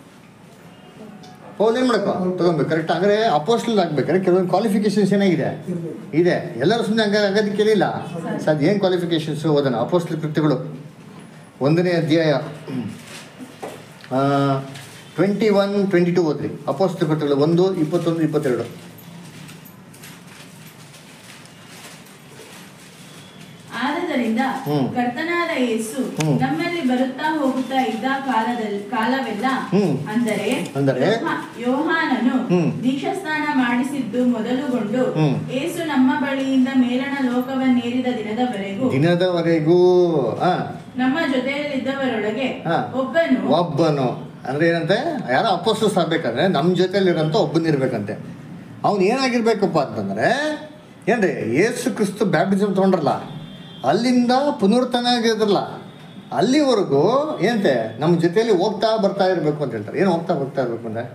ಪೌಲ್ ಏನು ಮಾಡಬೇಕು ತೊಗೊಬೇಕು ಕರೆಕ್ಟ್ ಅಂದರೆ ಅಪೋಸ್ಟಲ್ ಆಗ್ಬೇಕಾದ್ರೆ ಕೆಲವೊಂದು ಕ್ವಾಲಿಫಿಕೇಶನ್ಸ್ ಏನಾಗಿದೆ ಇರ್ಬೇಕು ಇದೆ ಎಲ್ಲರೂ ಸುಮ್ಮನೆ ಹಂಗ ಆಗೋದಕ್ಕೇನಿಲ್ಲ ಸರ್ ಏನು ಕ್ವಾಲಿಫಿಕೇಶನ್ಸು ಓದೋಣ ಅಪೋಸ್ಟಲ್ ಕೃತ್ಯಗಳು ಒಂದನೇ ಅಧ್ಯಾಯ ಟ್ವೆಂಟಿ ಒನ್ ಟ್ವೆಂಟಿ ಟು ಓದ್ರಿ ಅಪೋಸ್ಟಲ್ ಕೃತ್ಯಗಳು ಒಂದು ಇಪ್ಪತ್ತೊಂದು ಇಪ್ಪತ್ತೆರಡು ಆದದರಿಂದ ಹ್ಮ್. ಕರ್ತನಾದ ಯೇಸು ಹ್ಮ್. ನಮ್ಮಲ್ಲಿ ಬರುತ್ತಾ ಹೋಗುತ್ತಾ ಇದ್ದ ಕಾಲದಲ್ಲಿ ಕಾಲವೆಲ್ಲ ಹ್ಮ್. ಅಂದರೆ ಅಂದರೆ? ಯೋಹ- ಯೋಹಾನನು ಹ್ಮ್. ದೀಕ್ಷಾಸ್ನಾನ ಮಾಡಿಸಿದ್ದು ಮೊದಲುಗೊಂಡು ಹ್ಮ್. ಯೇಸು ನಮ್ಮ ಬಳಿಯಿಂದ ಮೇಲಣ ಲೋಕವನ್ನೇರಿದ ದಿನದವರೆಗೂ ದಿನದವರೆಗೂ ಹಾಂ ನಮ್ಮ ಜೊತೆಯಲ್ಲಿದ್ದವರೊಳಗೆ ಹಾ. ಒಬ್ಬನು ಒಬ್ಬನು ಅಂದ್ರೆ ಏನಂತೆ ಯಾರೋ ಅಪೋಸ್ಟಸ್ ಆಗ್ಬೇಕಂದ್ರೆ ನಮ್ಮ ಜೊತೆಲಿರೋಂಥ ಒಬ್ಬನಿರ್ಬೇಕಂತೆ ಅವ್ನು ಏನಾಗಿರ್ಬೇಕಪ್ಪ ಅಂತಂದ್ರೆ ಏನ್ರಿ ಏಸು ಕ್ರಿಸ್ತು ಬ್ಯಾಪ್ಟಿಸಮ್ ತೊಗೊಂಡ್ರಲ್ಲ ಅಲ್ಲಿಂದ ಪುನರ್ತನ ಆಗಿದ್ರಲ್ಲ ಅಲ್ಲಿವರೆಗೂ ಏನಂತೆ ನಮ್ಮ ಜೊತೆಯಲ್ಲಿ ಹೋಗ್ತಾ ಬರ್ತಾ ಇರಬೇಕು ಅಂತ ಹೇಳ್ತಾರೆ ಏನು ಹೋಗ್ತಾ ಬರ್ತಾ ಇರ್ಬೇಕು ಅಂದ್ರೆ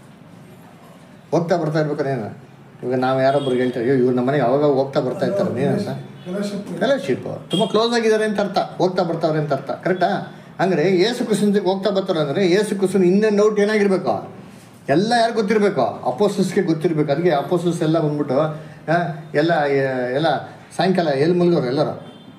ಹೋಗ್ತಾ ಬರ್ತಾ ಇರ್ಬೇಕಾದ್ರೆ ಏನು ಇವಾಗ ನಾವು ಯಾರೊಬ್ರಿಗೆ ಹೇಳ್ತಾರೆ ಅಯ್ಯೋ ಇವ್ರು ನಮ್ಮ ಮನೆಗೆ ಅವಾಗ ಹೋಗ್ತಾ ಬರ್ತಾ ಇರ್ತಾರೆ ನೀನಂತ ಫೆಲೋಶಿಪ್ ಫೆಲೋಶಿಪ್ ತುಂಬ ಕ್ಲೋಸ್ ಆಗಿದ್ದಾರೆ ಅಂತ ಅರ್ಥ ಹೋಗ್ತಾ ಬರ್ತಾವ್ರೆ ಅಂತ ಅರ್ಥ ಕರೆಕ್ಟಾ ಅಂದರೆ ಏಸು ಕುಸುನ್ಗೆ ಹೋಗ್ತಾ ಬರ್ತಾರೆ ಅಂದರೆ ಏಸು ಕುಸುನ್ ಇನ್ನೇ ಡೌಟ್ ಏನಾಗಿರ್ಬೇಕು ಎಲ್ಲ ಯಾರು ಗೊತ್ತಿರಬೇಕು ಅಪೋಸಸ್ಗೆ ಗೊತ್ತಿರಬೇಕು ಅದಕ್ಕೆ ಅಪೋಸಸ್ ಎಲ್ಲ ಬಂದ್ಬಿಟ್ಟು ಆ, ಎಲ್ಲ ಎ- ಎಲ್ಲ ಸಾಯಂಕಾಲ ಎಲ್ಲಿ ಮುಲ್ಗೋರು ಎಲ್ಲರೂ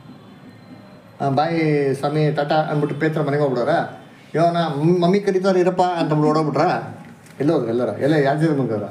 ಆ, ಬಾಯಿ ಸ್ವಾಮಿ ಟಾಟಾ ಅಂದ್ಬಿಟ್ಟು ಪೇತ್ರ ಮನೆಗೆ ಹೋಗ್ಬಿಡೋರ ಯೋನ ಮಮ್ಮಿ ಕರೀತಾರೆ ಇರಪ್ಪ ಅಂತ ಓಡೋಗ್ಬಿಟ್ರ ಎಲ್ಲೋದ್ರು ಎಲ್ಲರ ಎಲ್ಲ ಯಾವ್ದು ಮುಲ್ಗೋರ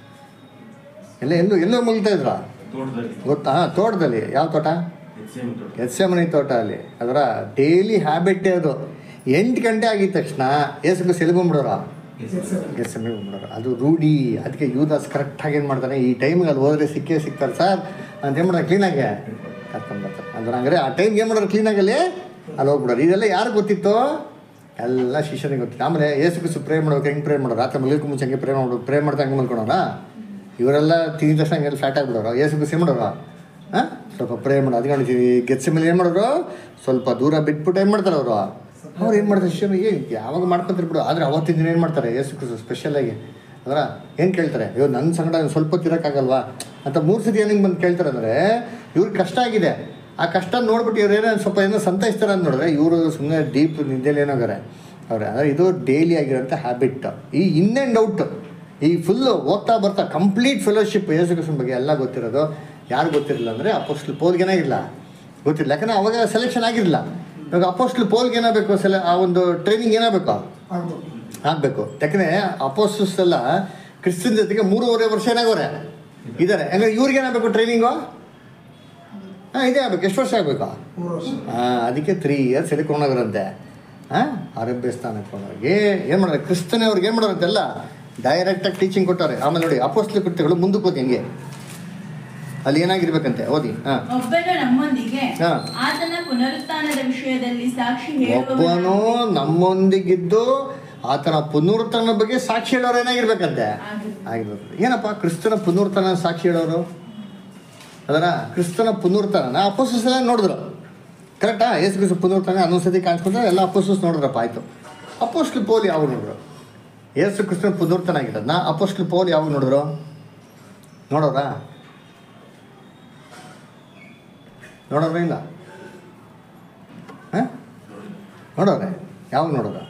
ಎಲ್ಲ ಎಲ್ಲೂ ಎಲ್ಲೋ ಮುಲ್ತಾ ಇದ್ರ ತೋಟದಲ್ಲಿ ಗೊತ್ತಾ ತೋಟದಲ್ಲಿ ಯಾವ ತೋಟ HCM ತೋಟ. ಎಸ್ಸೆಮನಿ ತೋಟ ಅಲ್ಲಿ ಅದರ ಡೈಲಿ ಹ್ಯಾಬಿಟ್ಟೇ ಅದು ಎಂಟು ಗಂಟೆ ಆಗಿದ ತಕ್ಷಣ ಏಸು ಸೆಲ್ ಬಂದ್ಬಿಡೋರ ಎಸ್ ಎಮ್ ಬಂದ್ಬಿಡೋರು ಅದು ರೂಢಿ ಅದಕ್ಕೆ ಯೂದಾಸ್ ಕರೆಕ್ಟಾಗಿ ಏನು ಮಾಡ್ತಾನೆ ಈ ಟೈಮಿಗೆ ಅಲ್ಲಿ ಹೋದ್ರೆ ಸಿಕ್ಕೇ ಸಿಗ್ತಾರೆ ಸರ್ ಅಂತ ಏನು ಮಾಡ್ತಾರೆ ಕ್ಲೀನಾಗೆ ಕರ್ಕೊಂಡು ಬರ್ತಾರೆ ಅಂದ್ರೆ ಹಂಗಾರೆ ಆ ಟೈಮ್ಗೆ ಏನು ಮಾಡೋರು ಕ್ಲೀನಾಗಿ ಅಲ್ಲಿ ಅಲ್ಲಿ ಹೋಗ್ಬಿಡೋರು ಇದೆಲ್ಲ ಯಾರು ಗೊತ್ತಿತ್ತು ಎಲ್ಲ ಶಿಷ್ಯನಿಗೆ ಗೊತ್ತಿತ್ತು ಆಮೇಲೆ ಏಸು ಕುಸು ಪ್ರೇ ಮಾಡ್ಬೇಕು ಹೆಂಗೆ ಪ್ರೇ ಮಾಡೋರು ರಾತ್ರಿ ಮಲಗಕ್ಕೆ ಮುಂಚೆ ಹಂಗೆ ಪ್ರೇ ಮಾಡ್ಬೇಕು ಪ್ರೇ ಮಾಡ್ತಾ ಹಂಗೆ ಮಲ್ಕೊಳೋಣ ಇವರೆಲ್ಲ ತಿಂದ ತಕ್ಷಣ ಹಂಗೆಲ್ಲ ಫ್ಯಾಟ್ ಆಗಿಬಿಡೋರು ಏಸು ಕುಸು ಏನು ಮಾಡೋರು ಹಾಂ ಸ್ವಲ್ಪ ಪ್ರೇ ಮಾಡೋದು ಅದು ಕಾಣ್ತೀವಿ ಗೆಚ್ಚ ಮೇಲೆ ಏನು ಮಾಡೋರು ಸ್ವಲ್ಪ ದೂರ ಬಿಟ್ಬಿಟ್ಟು ಏನು ಮಾಡ್ತಾರೆ ಅವರು ಅವ್ರು ಏನು ಮಾಡ್ತಾರೆ ಶಿಷ್ಯನಿಗೆ ಯಾವಾಗ ಮಾಡ್ಕೊತಾರೆ ಬಿಡು ಆದರೆ ಅವತ್ತಿನ ದಿನ ಏನು ಮಾಡ್ತಾರೆ ಏಸು ಕುಸು ಸ್ಪೆಷಲಾಗಿ ಅದರ ಏನು ಕೇಳ್ತಾರೆ ಅಯ್ಯೋ ನನ್ನ ಸಂಗಡ ಒಂದ್ ಸ್ವಲ್ಪ ಹೊತ್ತಿರೋಕ್ಕಾಗಲ್ವಾ ಅಂತ ಮೂರು ಸತಿ ಏನಂಗೆ ಬಂದು ಕೇಳ್ತಾರೆ ಅಂದರೆ ಇವ್ರಿಗೆ ಕಷ್ಟ ಆಗಿದೆ ಆ ಕಷ್ಟ ನೋಡ್ಬಿಟ್ಟು ಇವ್ರು ಏನೋ ಸ್ವಲ್ಪ ಏನೋ ಸಂತೈಸ್ತಾರೆ ಅಂತ ನೋಡಿದ್ರೆ ಇವರು ಸುಮ್ಮನೆ ಡೀಪ್ ನಿದ್ದೆಲಿ ಏನೋಗಾರೆ ಅವ್ರೆ ಅಂದರೆ ಇದು ಡೈಲಿ ಆಗಿರೋಂಥ ಹ್ಯಾಬಿಟ್ ಈ ಇನ್ ಆ್ಯಂಡ್ ಔಟ್ ಈ ಫುಲ್ಲು ಹೋಗ್ತಾ ಬರ್ತಾ ಕಂಪ್ಲೀಟ್ ಫೆಲೋಶಿಪ್ ಯೇಸು ಕ್ರಿಸ್ತನ ಬಗ್ಗೆ ಎಲ್ಲ ಗೊತ್ತಿರೋದು ಯಾರು ಗೊತ್ತಿರಲಿಲ್ಲ ಅಂದರೆ ಅಪೋಸ್ಟ್ಲ್ ಪೋಲ್ಗೆ ಏನಾಗಿಲ್ಲ ಗೊತ್ತಿರಲಿಲ್ಲ ಯಾಕಂದರೆ ಅವಾಗ ಸೆಲೆಕ್ಷನ್ ಆಗಿರಲಿಲ್ಲ ಇವಾಗ ಅಪೋಸ್ಟ್ಲ್ ಪೋಲ್ಗೆ ಏನಾಗಬೇಕು ಸೆಲೆ ಆ ಒಂದು ಟ್ರೈನಿಂಗ್ ಏನಾಗಬೇಕು ಆಗ್ಬೋದು ಆಗಬೇಕು ಯಾಕಂದರೆ ಅಪೋಸ್ಟಲ್ಸ್ ಎಲ್ಲ ಕ್ರಿಸ್ತನ್ ಜೊತೆಗೆ ಮೂರುವರೆ ವರ್ಷ ಏನಾಗೋರೆ ಇದ್ದಾರೆ ಹಂಗಾರೆ ಇವ್ರಿಗೆ ಏನಾಗಬೇಕು ಟ್ರೈನಿಂಗು ಹಾಂ ಇದೇ ಆಗ್ಬೇಕು ಎಷ್ಟು ವರ್ಷ ಆಗಬೇಕು ಮೂರು ವರ್ಷ ಹಾಂ ಅದಕ್ಕೆ ತ್ರೀ ಇಯರ್ಸ್ ಎಳ್ಕೊಂಡೋಗ್ರಂತೆ ಹಾಂ ಆರೋಗ್ಯ ಸ್ಥಾನಕ್ಕೆ ಹೋಗಿ ಏನು ಮಾಡೋದು ಕ್ರಿಸ್ತನೇ ಅವ್ರಿಗೆ ಏನು ಮಾಡೋರಂತೆ ಎಲ್ಲ ಡೈರೆಕ್ಟಾಗಿ ಟೀಚಿಂಗ್ ಕೊಟ್ಟವ್ರೆ ಆಮೇಲೆ ನೋಡಿ ಅಪೋಸ್ಟ್ಲ ಕೃತ್ಯಗಳು ಮುಂದಕ್ಕೆ ಓದಿ ಹಂಗೆ ಅಲ್ಲಿ ಏನಾಗಿರ್ಬೇಕಂತೆ ಓದಿ ಹಾಂ ಒಬ್ಬನು ನಮ್ಮೊಂದಿಗೆ ಹಾ. ಆತನ ಪುನರುತ್ಥಾನದ ವಿಷಯದಲ್ಲಿ ಸಾಕ್ಷಿ ಒಬ್ಬನು ಹೇಳುವವನಾಗಿರಬೇಕು. ನಮ್ಮೊಂದಿಗಿದ್ದು ಆತನ ಪುನರುತ್ಥಾನ ಬಗ್ಗೆ ಸಾಕ್ಷಿ ಹೇಳೋರು ಏನಾಗಿರ್ಬೇಕಂತೆ ಆಗಿರ್ಬೇಕು. ಆಗಿರ್ಬೇಕು ಏನಪ್ಪ ಕ್ರಿಸ್ತನ ಪುನರುತ್ಥಾನ ಸಾಕ್ಷಿ ಹೇಳೋರು ಅದರ ಕ್ರಿಸ್ತನ ಪುನರುತ್ಥಾನ ಅಪೋಸಸ್ ಎಲ್ಲ ನೋಡಿದ್ರು ಕರೆಕ್ಟಾ ಏಸು ಕ್ರಿಸ್ತ ಪುನರುತ್ಥಾನ ಹನ್ನೊಂದು ಸತಿ ಕಾಣಿಸ್ಕೊಂಡ್ರೆ ಎಲ್ಲ ಅಪೋಸಸ್ ನೋಡಿದ್ರಪ್ಪ ಆಯಿತು ಅಪೋಸ್ಟ್ಲ್ ಪೋಲ್ ಯಾವಾಗ ನೋಡಿದ್ರು ಏಸು ಕ್ರಿಸ್ತನ ಪುನರುತ್ಥಾನ ಆಗಿದ್ದನ್ನ ಅಪೋಸ್ಟ್ಲ್ ಪೋಲ್ ಯಾವಾಗ ನೋಡಿದ್ರು ನೋಡೋರಾ ನೋಡೋರ ಇಲ್ಲ ಹಾಂ ನೋಡೋರೆ ಯಾವಾಗ ನೋಡೋರ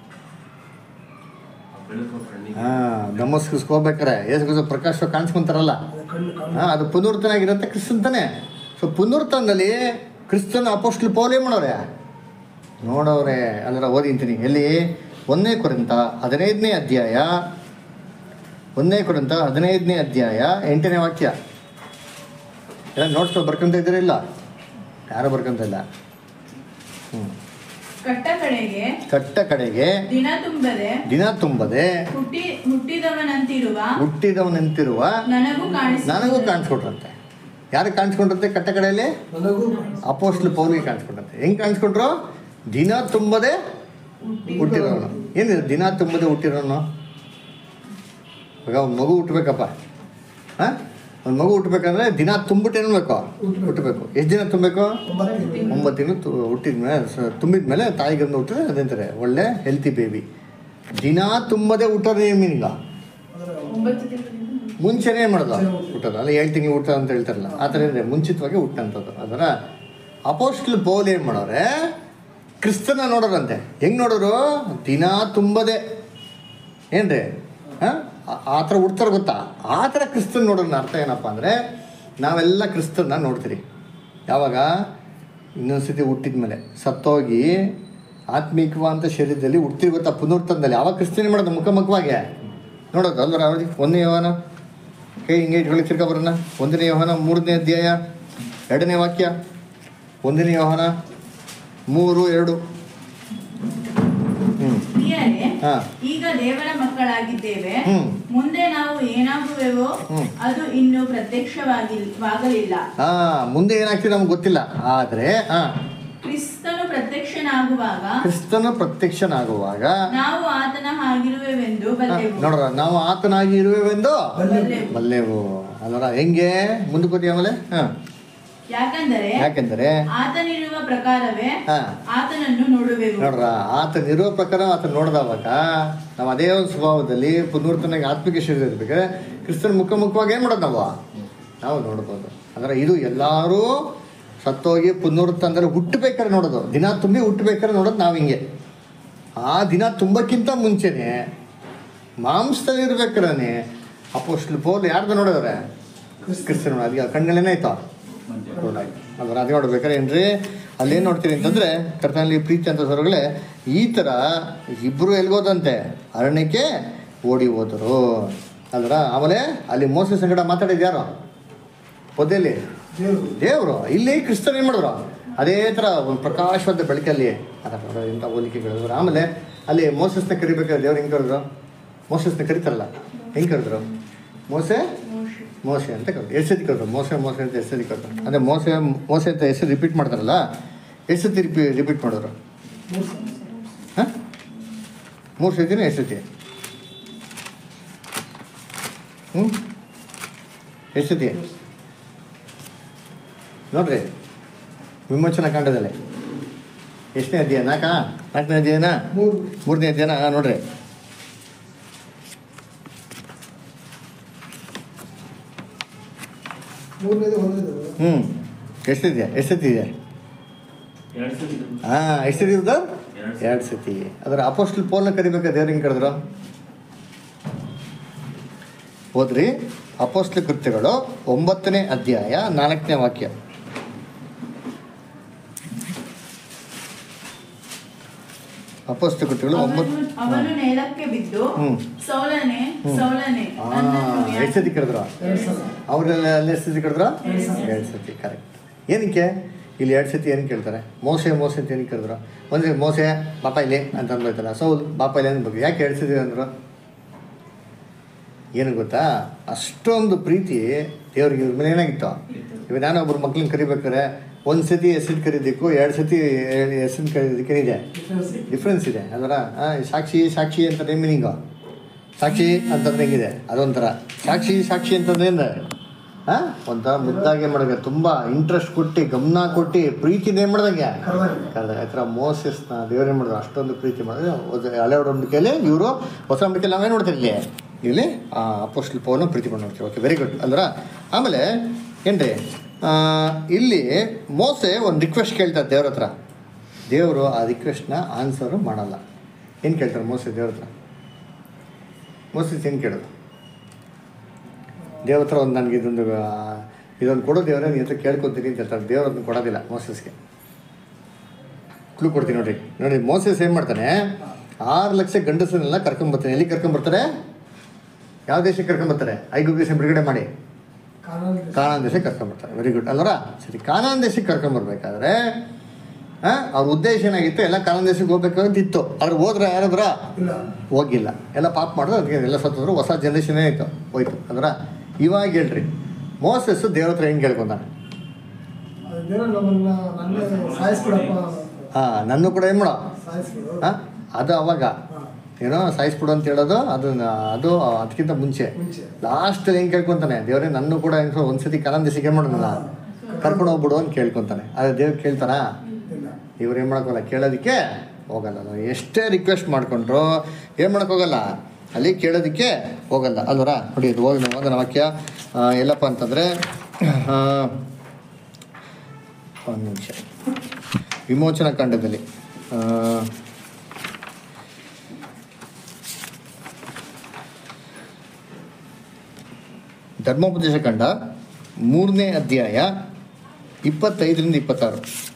ಬೆಳಕು ಕಣ್ಣಿಗೆ ಹಾಂ ದಮಸ್ಕಸ್ಗೆ ಹೋಗ್ಬೇಕಾರೆ ಏಸು ಕ್ರಿಸ್ತ ಪ್ರಕಾಶ ಕಾಣಿಸ್ಕೊಂತಾರಲ್ಲ ಅದು ಕಣ್ಣು ಕಣ್ಣು ಹಾಂ ಅದು ಪುನರ್ತನ ಆಗಿರುತ್ತೆ ಕ್ರಿಸ್ತನ್ ತಾನೆ ಸೊ ಪುನರ್ತನದಲ್ಲಿ ಕ್ರಿಸ್ತನ ಅಪೋಸ್ಟ್ಲ್ ಪೌಲ್ ಏನು ಮಾಡೋರೆ ನೋಡವ್ರೆ ಅದರ ಓದಿಂತೀನಿ ಎಲ್ಲಿ ಒಂದನೇ ಕುರಿತ ಹದಿನೈದನೇ ಅಧ್ಯಾಯ ಒಂದನೇ ಕುರಿತ ಹದಿನೈದನೇ ಅಧ್ಯಾಯ ಎಂಟನೇ ವಾಕ್ಯ ಎಲ್ಲ ನೋಟ್ಸ್ ಬರ್ಕೊಂತ ಇದ್ದೀರಾ ಇಲ್ಲ ಯಾರು ಬರ್ಕೊಂತ ಇಲ್ಲ ಹ್ಞೂ ಕಟ್ಟ ಕಡೆಗೆ ಕಟ್ಟ ಕಡೆಗೆ ದಿನ ತುಂಬದೆ ದಿನ ತುಂಬದೆ ಹುಟ್ಟಿ ಹುಟ್ಟಿದವನಂತಿರುವ ಹುಟ್ಟಿದವನಂತಿರುವ ನನಗೂ ಕಾಣಿಸ ನನಗೂ ಕಾಣಿಸ್ಕೊಟ್ರಂತೆ ಯಾರಿಗೆ ಕಾಣಿಸ್ಕೊಂಡ್ರಂತೆ ಕಟ್ಟ ಕಡೆಯಲ್ಲಿ ನನಗೂ ಅಪೋಸ್ಟ್ಲ್ ಪೌಲಿಗೆ ಕಾಣಿಸ್ಕೊಂಡಂತೆ ಹೆಂಗೆ ಕಾಣಿಸ್ಕೊಂಡ್ರು ದಿನ ತುಂಬದೆ ಹುಟ್ಟಿರೋನು ಏನಿದೆ ದಿನ ತುಂಬದೆ ಹುಟ್ಟಿರೋನು ಇವಾಗ ಒಂದು ಮಗು ಹುಟ್ಟಬೇಕಪ್ಪ ಹಾಂ ಒಂದು ಮಗು ಹುಟ್ಟಬೇಕಂದ್ರೆ ದಿನ ತುಂಬಿಟ್ಟು ಏನು ಬೇಕು ಹುಟ್ಬೇಕು. ಹುಟ್ಟಬೇಕು ಎಷ್ಟು ದಿನ ತುಂಬಬೇಕು ಒಂಬತ್ತು ತಿಂಗಳು. ಒಂಬತ್ತು ತಿಂಗಳು ತು ಹುಟ್ಟಿದ ಮೇಲೆ ತುಂಬಿದ ಮೇಲೆ ತಾಯಿಗಂದು ಹುಟ್ಟಿದ್ರೆ ಅದಂತಾರೆ ಒಳ್ಳೆ ಹೆಲ್ತಿ ಬೇಬಿ ದಿನ ತುಂಬದೇ ಹುಟ್ಟೋದು ಏನು ಮೀನಿಂಗ ಅದರ ಒಂಬತ್ತು ತಿಂಗಳಿಂದ ಮುಂಚೆನೇ ಏನು ಮಾಡೋದು ಮುಂಚೆನೇ ಹುಟ್ಟೋದು. ಹುಟ್ಟೋದು ಅಲ್ಲ ಏಳು ತಿಂಗಳು ಹುಟ್ಟೋದು ಅಂತ ಹೇಳ್ತಾರಲ್ಲ ಆ ಥರ ಇದೆ ಮುಂಚಿತವಾಗಿ ಹುಟ್ಟಂಥದ್ದು ಅದರ ಅಪೋಸ್ಟ್ಲ್ ಪೌಲ್ ಏನು ಮಾಡೋರೆ ಕ್ರಿಸ್ತನ ನೋಡೋರಂತೆ ಹೆಂಗೆ ನೋಡೋರು ದಿನ ತುಂಬದೆ ಏನ್ರಿ ಹಾಂ ಆ ಥರ ಹುಡ್ತಾರೆ ಗೊತ್ತಾ ಆ ಥರ ಕ್ರಿಸ್ತನ್ ನೋಡೋಣ ಅರ್ಥ ಏನಪ್ಪ ಅಂದರೆ ನಾವೆಲ್ಲ ಕ್ರಿಸ್ತನ್ನ ನೋಡ್ತೀರಿ ಯಾವಾಗ ಇನ್ನೊಂದು ಸತಿ ಹುಟ್ಟಿದ ಮೇಲೆ ಸತ್ತೋಗಿ ಆತ್ಮಿಕವಾದಂಥ ಶರೀರದಲ್ಲಿ ಹುಡ್ತೀವಿ ಗೊತ್ತಾ ಪುನರ್ತನದಲ್ಲಿ ಯಾವಾಗ ಕ್ರಿಸ್ತನೇ ಮಾಡೋದು ಮುಖಮುಖವಾಗಿ ನೋಡೋದು ಅಲ್ವರ ಅವಳಿ ಒಂದನೇ ಯೋಹನ ಕೈ ಹಿಂಗೆ ಇಟ್ಕೊಳ್ಳಿ ತಿರ್ಗಾ ಬರೋಣ ಒಂದನೇ ಯೋಹನ ಮೂರನೇ ಅಧ್ಯಾಯ ಎರಡನೇ ವಾಕ್ಯ ಒಂದನೇ ಯೋಹನ ಮೂರು ಎರಡು ಹ್ಞೂ ಪ್ರಿಯರೇ ಹಾಂ ಈಗ ದೇವರ ಮಕ್ಕಳಾಗಿದ್ದೇವೆ ಹ್ಮ್. ಮುಂದೆ ನಾವು ಏನಾಗುವೆವೋ ಹ್ಮ್. ಅದು ಇನ್ನೂ ಪ್ರತ್ಯಕ್ಷವಾಗಿಲ್ಲವಾಗಲಿಲ್ಲ ಹಾ ಮುಂದೆ ಏನಾಗ್ತದೆ ನಮ್ಗೆ ಗೊತ್ತಿಲ್ಲ ಆದರೆ ಹಾ ಕ್ರಿಸ್ತನು ಪ್ರತ್ಯಕ್ಷನಾಗುವಾಗ ಕ್ರಿಸ್ತನ ಪ್ರತ್ಯಕ್ಷನಾಗುವಾಗ ನಾವು ಆತನ ಹಾಗಿರುವೆವೆಂದು ಹಾ, ಬಲ್ಲೆವು ನೋಡ್ರ ನಾವು ಆತನಾಗಿ ಇರುವೆವೆಂದು ಬಲ್ಲೆವು. ಬಲ್ಲೆವು ಅಲ್ವರ ಹೆಂಗೆ ಮುಂದಕ್ಕೆ ಹೋಗಿ ಆಮೇಲೆ ಹಾ ಯಾಕಂದರೆ ಯಾಕೆಂದರೆ ಆತನಿರುವ ಪ್ರಕಾರವೇ ಹಾ ಆತನನ್ನು ನೋಡುವೆವು ನೋಡ್ರ ಆತನಿರೋ ಪ್ರಕಾರ ಆತನ ನೋಡಿದವಾಗ ನಾವು ಅದೇ ಒಂದು ಸ್ವಭಾವದಲ್ಲಿ ಪುನರ್ತನಾಗಿ ಆತ್ಮಿಕ ಶರೀರ ಇರ್ಬೇಕಾದ್ರೆ ಕ್ರಿಸ್ತನ ಮುಖಮುಖವಾಗಿ ಏನು ಮಾಡೋದು ನಾವು ನಾವು ನೋಡ್ಬೋದು ಅಂದ್ರೆ ಇದು ಎಲ್ಲರೂ ಸತ್ತೋಗಿ ಪುನರ್ತಂದ್ರೆ ಹುಟ್ಟಬೇಕಾದ್ರೆ ನೋಡೋದು ದಿನ ತುಂಬಿ ಹುಟ್ಟಬೇಕಾದ್ರೆ ನೋಡೋದು ನಾವು ಹಿಂಗೆ ಆ ದಿನ ತುಂಬಕ್ಕಿಂತ ಮುಂಚೆನೆ ಮಾಂಸದಲ್ಲಿ ಇರ್ಬೇಕಾದ್ರೆ ಅಪೋಸ್ಟ್ಲ್ ಪೋಲ್ ಯಾರ್ದು ನೋಡಿದ್ರೆ ಕ್ರಿಸ್ತನ ಅದಕ್ಕೆ ಕಣ್ಗಳೇನಾಯ್ತು ನೋಡಾಯ್ತು ಅದ್ರ ಅದು ನೋಡ್ಬೇಕಾದ್ರೆ ಏನ್ರಿ ಅಲ್ಲೇನು ನೋಡ್ತೀರಿ ಅಂತಂದ್ರೆ ಕರ್ತನಲ್ಲಿ ಪ್ರೀತಿ ಅಂತ ಸ್ವರಗಳೇ ಈ ಥರ ಇಬ್ಬರು ಎಲ್ಗೋದಂತೆ ಅರಣ್ಯಕ್ಕೆ ಓಡಿ ಹೋದರು ಅಲ್ರ ಆಮೇಲೆ ಅಲ್ಲಿ ಮೋಸ ಸಂಗಡ ಮಾತಾಡಿದ್ದು ಯಾರು ಪೊದೆಯಲ್ಲಿ ದೇವರು ದೇವರು ಇಲ್ಲಿ ಕ್ರಿಸ್ತನ್ ಏನು ಮಾಡಿದ್ರು ಅದೇ ಥರ ಒಂದು ಪ್ರಕಾಶವಾದ ಬೆಳಕಲ್ಲಿ ಅದರ ಇಂಥ ಹೋಲಿಕೆಗಳು ಆಮೇಲೆ ಅಲ್ಲಿ ಮೋಸಸ್ನ ಕರಿಬೇಕಾದ್ರೆ ದೇವ್ರು ಹೆಂಗೆ ಕರೆದ್ರು ಮೋಸಸ್ನ ಕರಿತಾರಲ್ಲ ಹೆಂಗೆ ಕರೆದ್ರು ಮೋಸೆ ಮೋಸೆ ಅಂತ ಕರೆದ್ರು ಎಷ್ಟು ಸತಿ ಕರೆದ್ರು ಮೋಸೆ ಮೋಸೆ ಅಂತ ಎಷ್ಟು ಸತಿ ಕರೆದ್ರು ಅಂದರೆ ಮೋಸೆ ಮೋಸೆ ಅಂತ ಎಷ್ಟು ರಿಪೀಟ್ ಮಾಡ್ತಾರಲ್ಲ ಎಷ್ಟು ಸತಿ ರಿಪಿ ರಿಪೀಟ್ ಮಾಡೋರು ಮೂರು ಸಾವಿರ. ಹಾಂ ಮೂರು ಸತಿನ ಎಷ್ಟು ಸತಿ ಹ್ಞೂ ಎಷ್ಟು ಸತಿ ನೋಡ್ರಿ ವಿಮೋಚನಾ ಕಾಂಡದಲ್ಲಿ ಎಷ್ಟನೇ ಅಧ್ಯಾಯ ನಾಲ್ಕಾ ನಾಲ್ಕನೇ ಅಧ್ಯಾಯನ ಮೂರು ಮೂರನೇ ಅಧ್ಯಾಯನ ಹಾಂ ನೋಡ್ರಿ ಮೂರನೇದು ಒಂದನೇದು ಹ್ಞೂ ಎಷ್ಟಿದೆಯಾ ಎಷ್ಟು ಸತಿ ಇದೆ ಎರಡು ಸತಿ ಹಾಂ ಎಷ್ಟು ಸತಿ ಇರೋದು ಎರಡು ಸತಿ. ಎರಡು ಸತಿ ಅದರ ಅಪೋಸ್ಟಲ್ ಪೋಲ್ನ ಕರಿಬೇಕಾ ದೇವ್ರು ಹೆಂಗೆ ಕರೆದ್ರು ಹೋದ್ರಿ ಅಪೋಸ್ಟ್ಲ ಕೃತ್ಯಗಳು ಒಂಬತ್ತನೇ ಅಧ್ಯಾಯ ನಾಲ್ಕನೇ ವಾಕ್ಯ ಅಪೋಸ್ಟ್ಲ ಕೃತ್ಯಗಳು ಒಂಬತ್ತು ಅವನು ಅವನು ನೆಲಕ್ಕೆ ಬಿದ್ದು ಹ್ಮ್. ಸೌಲನೆ ಹ್ಮ್. ಸೌಲನೆ ಆ, ನನ್ನನ್ನು ಯಾಕೆ- ಎಷ್ಟು ಸತಿ ಕರೆದ್ರು ಎರಡು ಸಲ ಅವ್ರೆಲ್ಲ ಅಲ್ಲಿ ಎಷ್ಟು ಸತಿ ಕರೆದ್ರು ಎರಡು ಸಲ. ಎರಡು ಸತಿ ಕರೆಕ್ಟ್ ಏನಕ್ಕೆ ಇಲ್ಲಿ ಎರಡು ಸತಿ ಏನಕ್ಕೆ ಕೇಳ್ತಾರೆ ಮೋಸೆ ಮೋಸೆ ಅಂತ ಏನಕ್ಕೆ ಕರೆದ್ರು ಒಂದು ಮೋಸೆ ಬಾಪ ಇಲ್ಲಿ ಅಂತ ಅಂದ್ಬೋಯ್ತಲ್ಲ ಸೌಲ್ ಬಾಪ ಇಲ್ಲಿ ಅನ್ಬೇಕು ಯಾಕೆ ಎರಡು ಸತಿ ಅಂದರು ಏನು ಗೊತ್ತಾ ಅಷ್ಟೊಂದು ಪ್ರೀತಿ ದೇವ್ರಿಗೆ ಇವ್ರ ಮೇಲೆ ಏನಾಗಿತ್ತು ಇವಾಗ ನಾನು ಒಬ್ರು ಮಕ್ಳನ್ನ ಕರಿಬೇಕಾದ್ರೆ ಒಂದು ಸತಿ ಹೆಸರು ಕರೀದಕ್ಕೂ ಎರಡು ಸತಿ ಹೆಸರು ಕರೀದಕ್ಕೆ ಏನಿದೆ ಡಿಫ್ರೆನ್ಸ್ ಡಿಫ್ರೆನ್ಸ್ ಇದೆ ಅದರ ಸಾಕ್ಷಿ ಸಾಕ್ಷಿ ಅಂತ ಮೀನಿಂಗು ಸಾಕ್ಷಿ ಅಂತಂದ್ರೆ ಹೆಂಗಿದೆ ಅದೊಂಥರ ಸಾಕ್ಷಿ ಸಾಕ್ಷಿ ಅಂತಂದ್ರೆ ಏನು ಹಾಂ ಒಂಥರ ಮುದ್ದಾಗೆ ಮಾಡಿದ್ರೆ ತುಂಬ ಇಂಟ್ರೆಸ್ಟ್ ಕೊಟ್ಟು ಗಮನ ಕೊಟ್ಟು ಪ್ರೀತಿನ ಏನು ಮಾಡ್ದಂಗೆ ಕರ್ನಾಟಕ ಕರೆದ ಆ ಥರ ಮೋಸಸ್ನ ದೇವರೇ ಮಾಡಿದ್ರು ಅಷ್ಟೊಂದು ಪ್ರೀತಿ ಮಾಡಿದ್ರೆ ಒಂದು ಹಳೆ ಒಡಂಬಡಿಕೆಯಲ್ಲಿ ಇವರು ಹೊಸ ನಂಬಿಕೆಯಲ್ಲಿ ನಾವೇನು ನೋಡ್ತೀವಿ ಇಲ್ಲಿ ಇಲ್ಲಿ ಆ ಅಪೋಸ್ಟಲ್ ಪೌಲ್ನ ಪ್ರೀತಿ ಮಾಡಿ ನೋಡ್ತೀವಿ ಓಕೆ ವೆರಿ ಗುಡ್ ಅಲ್ರ ಆಮೇಲೆ ಏನ್ರಿ ಆ, ಇಲ್ಲಿ ಮೋಸೆ ಒಂದು ರಿಕ್ವೆಸ್ಟ್ ಕೇಳ್ತಾರೆ ದೇವ್ರ ಹತ್ರ ದೇವರು ಆ ರಿಕ್ವೆಸ್ಟ್ನ ಆನ್ಸರು ಮಾಡಲ್ಲ ಏನು ಕೇಳ್ತಾರೆ ಮೋಸೆ ದೇವ್ರ ಹತ್ರ ಮೋಸಸ್ ಏನು ಕೇಳೋದು ದೇವ್ರ ಹತ್ರ ಒಂದು ನನಗೆ ಇದೊಂದು ಆ, ಇದೊಂದು ಕೊಡೋ ದೇವರೇ ನೀ ಹತ್ರ ಕೇಳ್ಕೊತೀನಿ ಅಂತ ಹೇಳ್ತಾರೆ ದೇವ್ರ ಅದನ್ನ ಕೊಡೋದಿಲ್ಲ ಮೋಸಸ್ಗೆ ಕ್ಲೂ ಕೊಡ್ತೀನಿ ನೋಡ್ರಿ ನೋಡಿ ಮೋಸಸ್ ಏನು ಮಾಡ್ತಾನೆ ಆರು ಲಕ್ಷ ಗಂಡಸನ್ನೆಲ್ಲ ಕರ್ಕೊಂಬರ್ತಾನೆ ಎಲ್ಲಿ ಕರ್ಕೊಂಬರ್ತಾರೆ ಯಾವ ದೇಶಕ್ಕೆ ಕರ್ಕೊಂಬರ್ತಾರೆ ಐದು ದೇಶ ಬಿಡುಗಡೆ ಮಾಡಿ ಕಾನೂನು ಕಾನಾನ್ ದೇಶಕ್ಕೆ ಕರ್ಕೊಂಬರ್ತಾರೆ ವೆರಿ ಗುಡ್ ಅಲ್ವರ ಸರಿ ಕಾನಾನ್ ದೇಶಕ್ಕೆ ಕರ್ಕೊಂಬರ್ಬೇಕಾದ್ರೆ ಹಾಂ ಅವ್ರ ಉದ್ದೇಶ ಏನಾಗಿತ್ತು ಎಲ್ಲ ಕಾನಾನ್ ದೇಶಕ್ಕೆ ಹೋಗ್ಬೇಕು ಅಂತ ಇತ್ತು ಆದ್ರೆ ಹೋದ್ರೆ ಯಾರಾದ್ರ ಇಲ್ಲ ಹೋಗಿಲ್ಲ ಎಲ್ಲ ಪಾಪ ಮಾಡಿದ್ರು ಅದಕ್ಕೆ ಎಲ್ಲ ಸತ್ತದ್ರು ಹೊಸ ಜನ್ರೇಷನ್ನೇ ಆಯಿತು ಹೋಯ್ತು ಅಂದ್ರೆ ಇವಾಗ ಹೇಳ್ರಿ ಮೋಸಸ್ ದೇವ್ರ ಹತ್ರ ಹೆಂಗೆ ಕೇಳ್ಕೊಂತಾನೆ ಅದೇನೋ ನಮ್ಮನ್ನ ನನ್ನೇ ಸಾಯಿಸ್ಬಿಡಪ್ಪ ಹಾಂ ನನ್ನ ಕೂಡ ಏನು ಮಾಡೋ ಸಾಯಿಸ್ಬಿಡು ಹಾಂ ಅದು ಅವಾಗ ಹಾಂ ಏನೋ ಸಾಯಿಸ್ಬಿಡು ಅಂತ ಹೇಳೋದು ಅದನ್ನ ಅದು ಅದಕ್ಕಿಂತ ಮುಂಚೆ ಮುಂಚೆ ಲಾಸ್ಟಲ್ಲಿ ಹೆಂಗೆ ಕೇಳ್ಕೊತಾನೆ ದೇವ್ರೆ ನನ್ನ ಕೂಡ ಹೆಂಗ್ ಒಂದ್ಸತಿ ಕನಂದಿಸಿಕೆ ಮಾಡೋಣ ಕರ್ಕೊಂಡು ಹೋಗ್ಬಿಡು ಅಂತ ಕೇಳ್ಕೊತಾನೆ ಅದೇ ದೇವ್ರು ಕೇಳ್ತಾರಾ ಇಲ್ಲ ಇವ್ರು ಏನು ಮಾಡೋಕ್ಕಲ್ಲ ಕೇಳೋದಕ್ಕೆ ಹೋಗಲ್ಲ ನಾವು ಎಷ್ಟೇ ರಿಕ್ವೆಸ್ಟ್ ಮಾಡ್ಕೊಂಡ್ರು ಏನು ಮಾಡಕ್ ಹೋಗಲ್ಲ ಅಲ್ಲಿ ಕೇಳೋದಕ್ಕೆ ಹೋಗಲ್ಲ ಅಲ್ವರ ನೋಡಿ ಇದು ಹೋಗಿ ನಾವು ಓದೋಣ ವಾಕ್ಯ ಆ, ಎಲ್ಲಪ್ಪ ಅಂತಂದರೆ ಒಂದು ನಿಮಿಷ ವಿಮೋಚನಾ ಕಾಂಡದಲ್ಲಿ ಆ, ಧರ್ಮೋಪದೇಶ ಕಂಡ ಮೂರನೇ ಅಧ್ಯಾಯ ಇಪ್ಪತ್ತೈದರಿಂದ ಇಪ್ಪತ್ತಾರು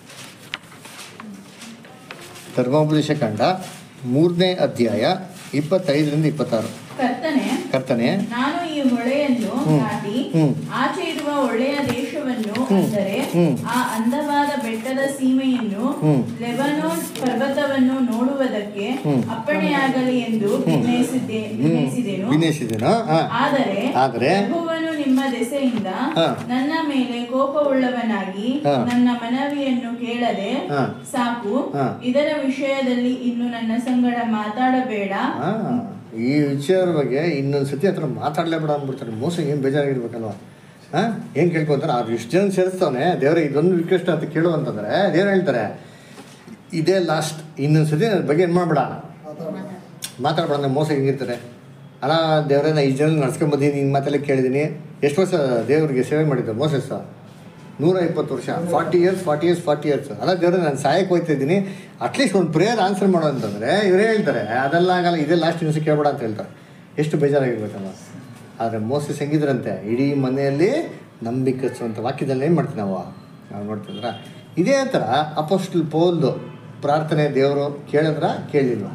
ಧರ್ಮೋಪದೇಶ ಕಂಡ ಮೂರನೇ ಅಧ್ಯಾಯ ಇಪ್ಪತ್ತೈದರಿಂದ ಇಪ್ಪತ್ತಾರು ಕರ್ತನೆ ಕರ್ತನೆ ನಾನು ಈ ಹೊಳೆಯನ್ನು ಹ್ಮ್. ದಾಟಿ ಹ್ಮ್. ಆಚೆ ಇರುವ ಒಳ್ಳೆಯ ದೇಶವನ್ನು ಹ್ಮ್. ಅಂದರೆ ಹ್ಮ್. ಆ ಅಂದವಾದ ಬೆಟ್ಟದ ಸೀಮೆಯನ್ನು ಹ್ಮ್. ಲೆಬನೋನ್ ಪರ್ವತವನ್ನು ನೋಡುವುದಕ್ಕೆ ಹ್ಮ್. ಅಪ್ಪಣೆಯಾಗಲಿ ಎಂದು ನಿರ್ಣಯಿಸಿದ್ದೆ ನಿರ್ಣಯಿಸಿದೆನು ವಿನೇಶಿದೇನೋ ಹಾಂ ಆದರೆ ಆದರೆ ಯೆಹೋವನು ನಿಮ್ಮ ದೆಸೆಯಿಂದ ಹಾ. ನನ್ನ ಮೇಲೆ ಕೋಪವುಳ್ಳವನಾಗಿ ಹಾ. ನನ್ನ ಮನವಿಯನ್ನು ಕೇಳದೆ ಹಾ. ಸಾಕು ಹಾ. ಇದರ ವಿಷಯದಲ್ಲಿ ಇನ್ನು ನನ್ನ ಸಂಗಡ ಮಾತಾಡಬೇಡ ಹಾಂ ಈ ವಿಚಾರದ ಬಗ್ಗೆ ಇನ್ನೊಂದು ಸತಿ ಹತ್ರ ಮಾತಾಡಲೇಬೇಡ ಅಂದ್ಬಿಡ್ತಾರೆ ಮೋಸ ಏನು ಬೇಜಾರಾಗಿರ್ಬೇಕಲ್ವ ಹಾಂ ಏನು ಕೇಳ್ಕೊತಾರೆ ಅವ್ರು ಇಷ್ಟು ಜನ ಸೇರಿಸ್ತವನೆ ದೇವರೇ ಇದೊಂದು ರಿಕ್ವೆಸ್ಟ್ ಅಂತ ಕೇಳು ಅಂತಂದರೆ ದೇವ್ರು ಹೇಳ್ತಾರೆ ಇದೇ ಲಾಸ್ಟ್ ಇನ್ನೊಂದು ಸತಿ ಅದ್ರ ಬಗ್ಗೆ ಏನು ಮಾಡಬೇಡ ಮಾತಾಡ್ಬೇಡ ಅಂದ್ರೆ ಮೋಸ ಹೆಂಗಿರ್ತಾರೆ ಅಲ್ಲ ದೇವರೇ ನಾ ಈ ಜನ ನಡ್ಸ್ಕೊಂಬಂದಿದ್ದೀನಿ ನಿನ್ನ ಮಾತೆಲ್ಲ ಕೇಳಿದ್ದೀನಿ ಎಷ್ಟು ವರ್ಷ ದೇವರಿಗೆ ಸೇವೆ ಮಾಡಿದ್ದು ಮೋಸಸ್ ನೂರ ಇಪ್ಪತ್ತು ವರ್ಷ forty years forty years forty years ಅಲ್ಲ ದೇವ್ರೆ ನಾನು ಸಹಾಯಕ್ಕೆ ಹೋಗ್ತಾ ಇದ್ದೀನಿ ಅಟ್ಲೀಸ್ಟ್ ಒಂದು ಪ್ರೇಯರ್ ಆನ್ಸರ್ ಮಾಡೋ ಅಂತಂದರೆ ಇವರೇ ಹೇಳ್ತಾರೆ ಅದೆಲ್ಲ ಆಗಲ್ಲ ಇದೇ ಲಾಸ್ಟ್ ನ್ಯೂಸ್ ಕೇಳಬೇಡ ಅಂತ ಹೇಳ್ತಾರೆ ಎಷ್ಟು ಬೇಜಾರಾಗಿರ್ಬೇಕಲ್ಲ ಆದರೆ ಮೋಸಸ್ ಹೆಂಗಿದ್ರಂತೆ ಇಡೀ ಮನೆಯಲ್ಲಿ ನಂಬಿಕಸುವಂಥ ವಾಕ್ಯದಲ್ಲಿ ಏನು ಮಾಡ್ತೀವಿ ನಾವು ನಾವು ನೋಡ್ತಿದ್ರ ಇದೇ ಥರ ಅಪೋಸ್ಟಲ್ ಪೋಲ್ದು ಪ್ರಾರ್ಥನೆ ದೇವರು ಕೇಳಿದ್ರ ಕೇಳಿಲ್ವಾ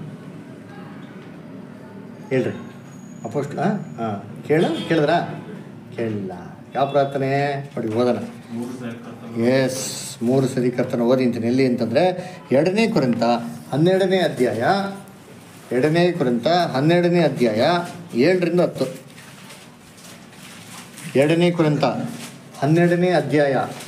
ಹೇಳ್ರಿ ಅಪೋಸ್ಟ್ ಹಾಂ ಹಾಂ ಕೇಳ ಕೇಳಿದ್ರಾ ಕೇಳಿಲ್ಲ ಯಾವ ಪ್ರಾರ್ಥನೆ ನೋಡಿ ಓದೋಣ ಮೂರು ಸರಿ ಕರ್ತವ್ಯ. ಎಸ್ ಮೂರು ಸರಿ ಕರ್ತನ ಓದಿ ಅಂತೀನಿ ಎಲ್ಲಿ ಅಂತಂದರೆ ಎರಡನೇ ಕುರಿತ ಹನ್ನೆರಡನೇ ಅಧ್ಯಾಯ ಎರಡನೇ ಕುರಿತ ಹನ್ನೆರಡನೇ ಅಧ್ಯಾಯ ಏಳರಿಂದ ಹತ್ತು ಎರಡನೇ ಕುರಿತ ಹನ್ನೆರಡನೇ ಅಧ್ಯಾಯ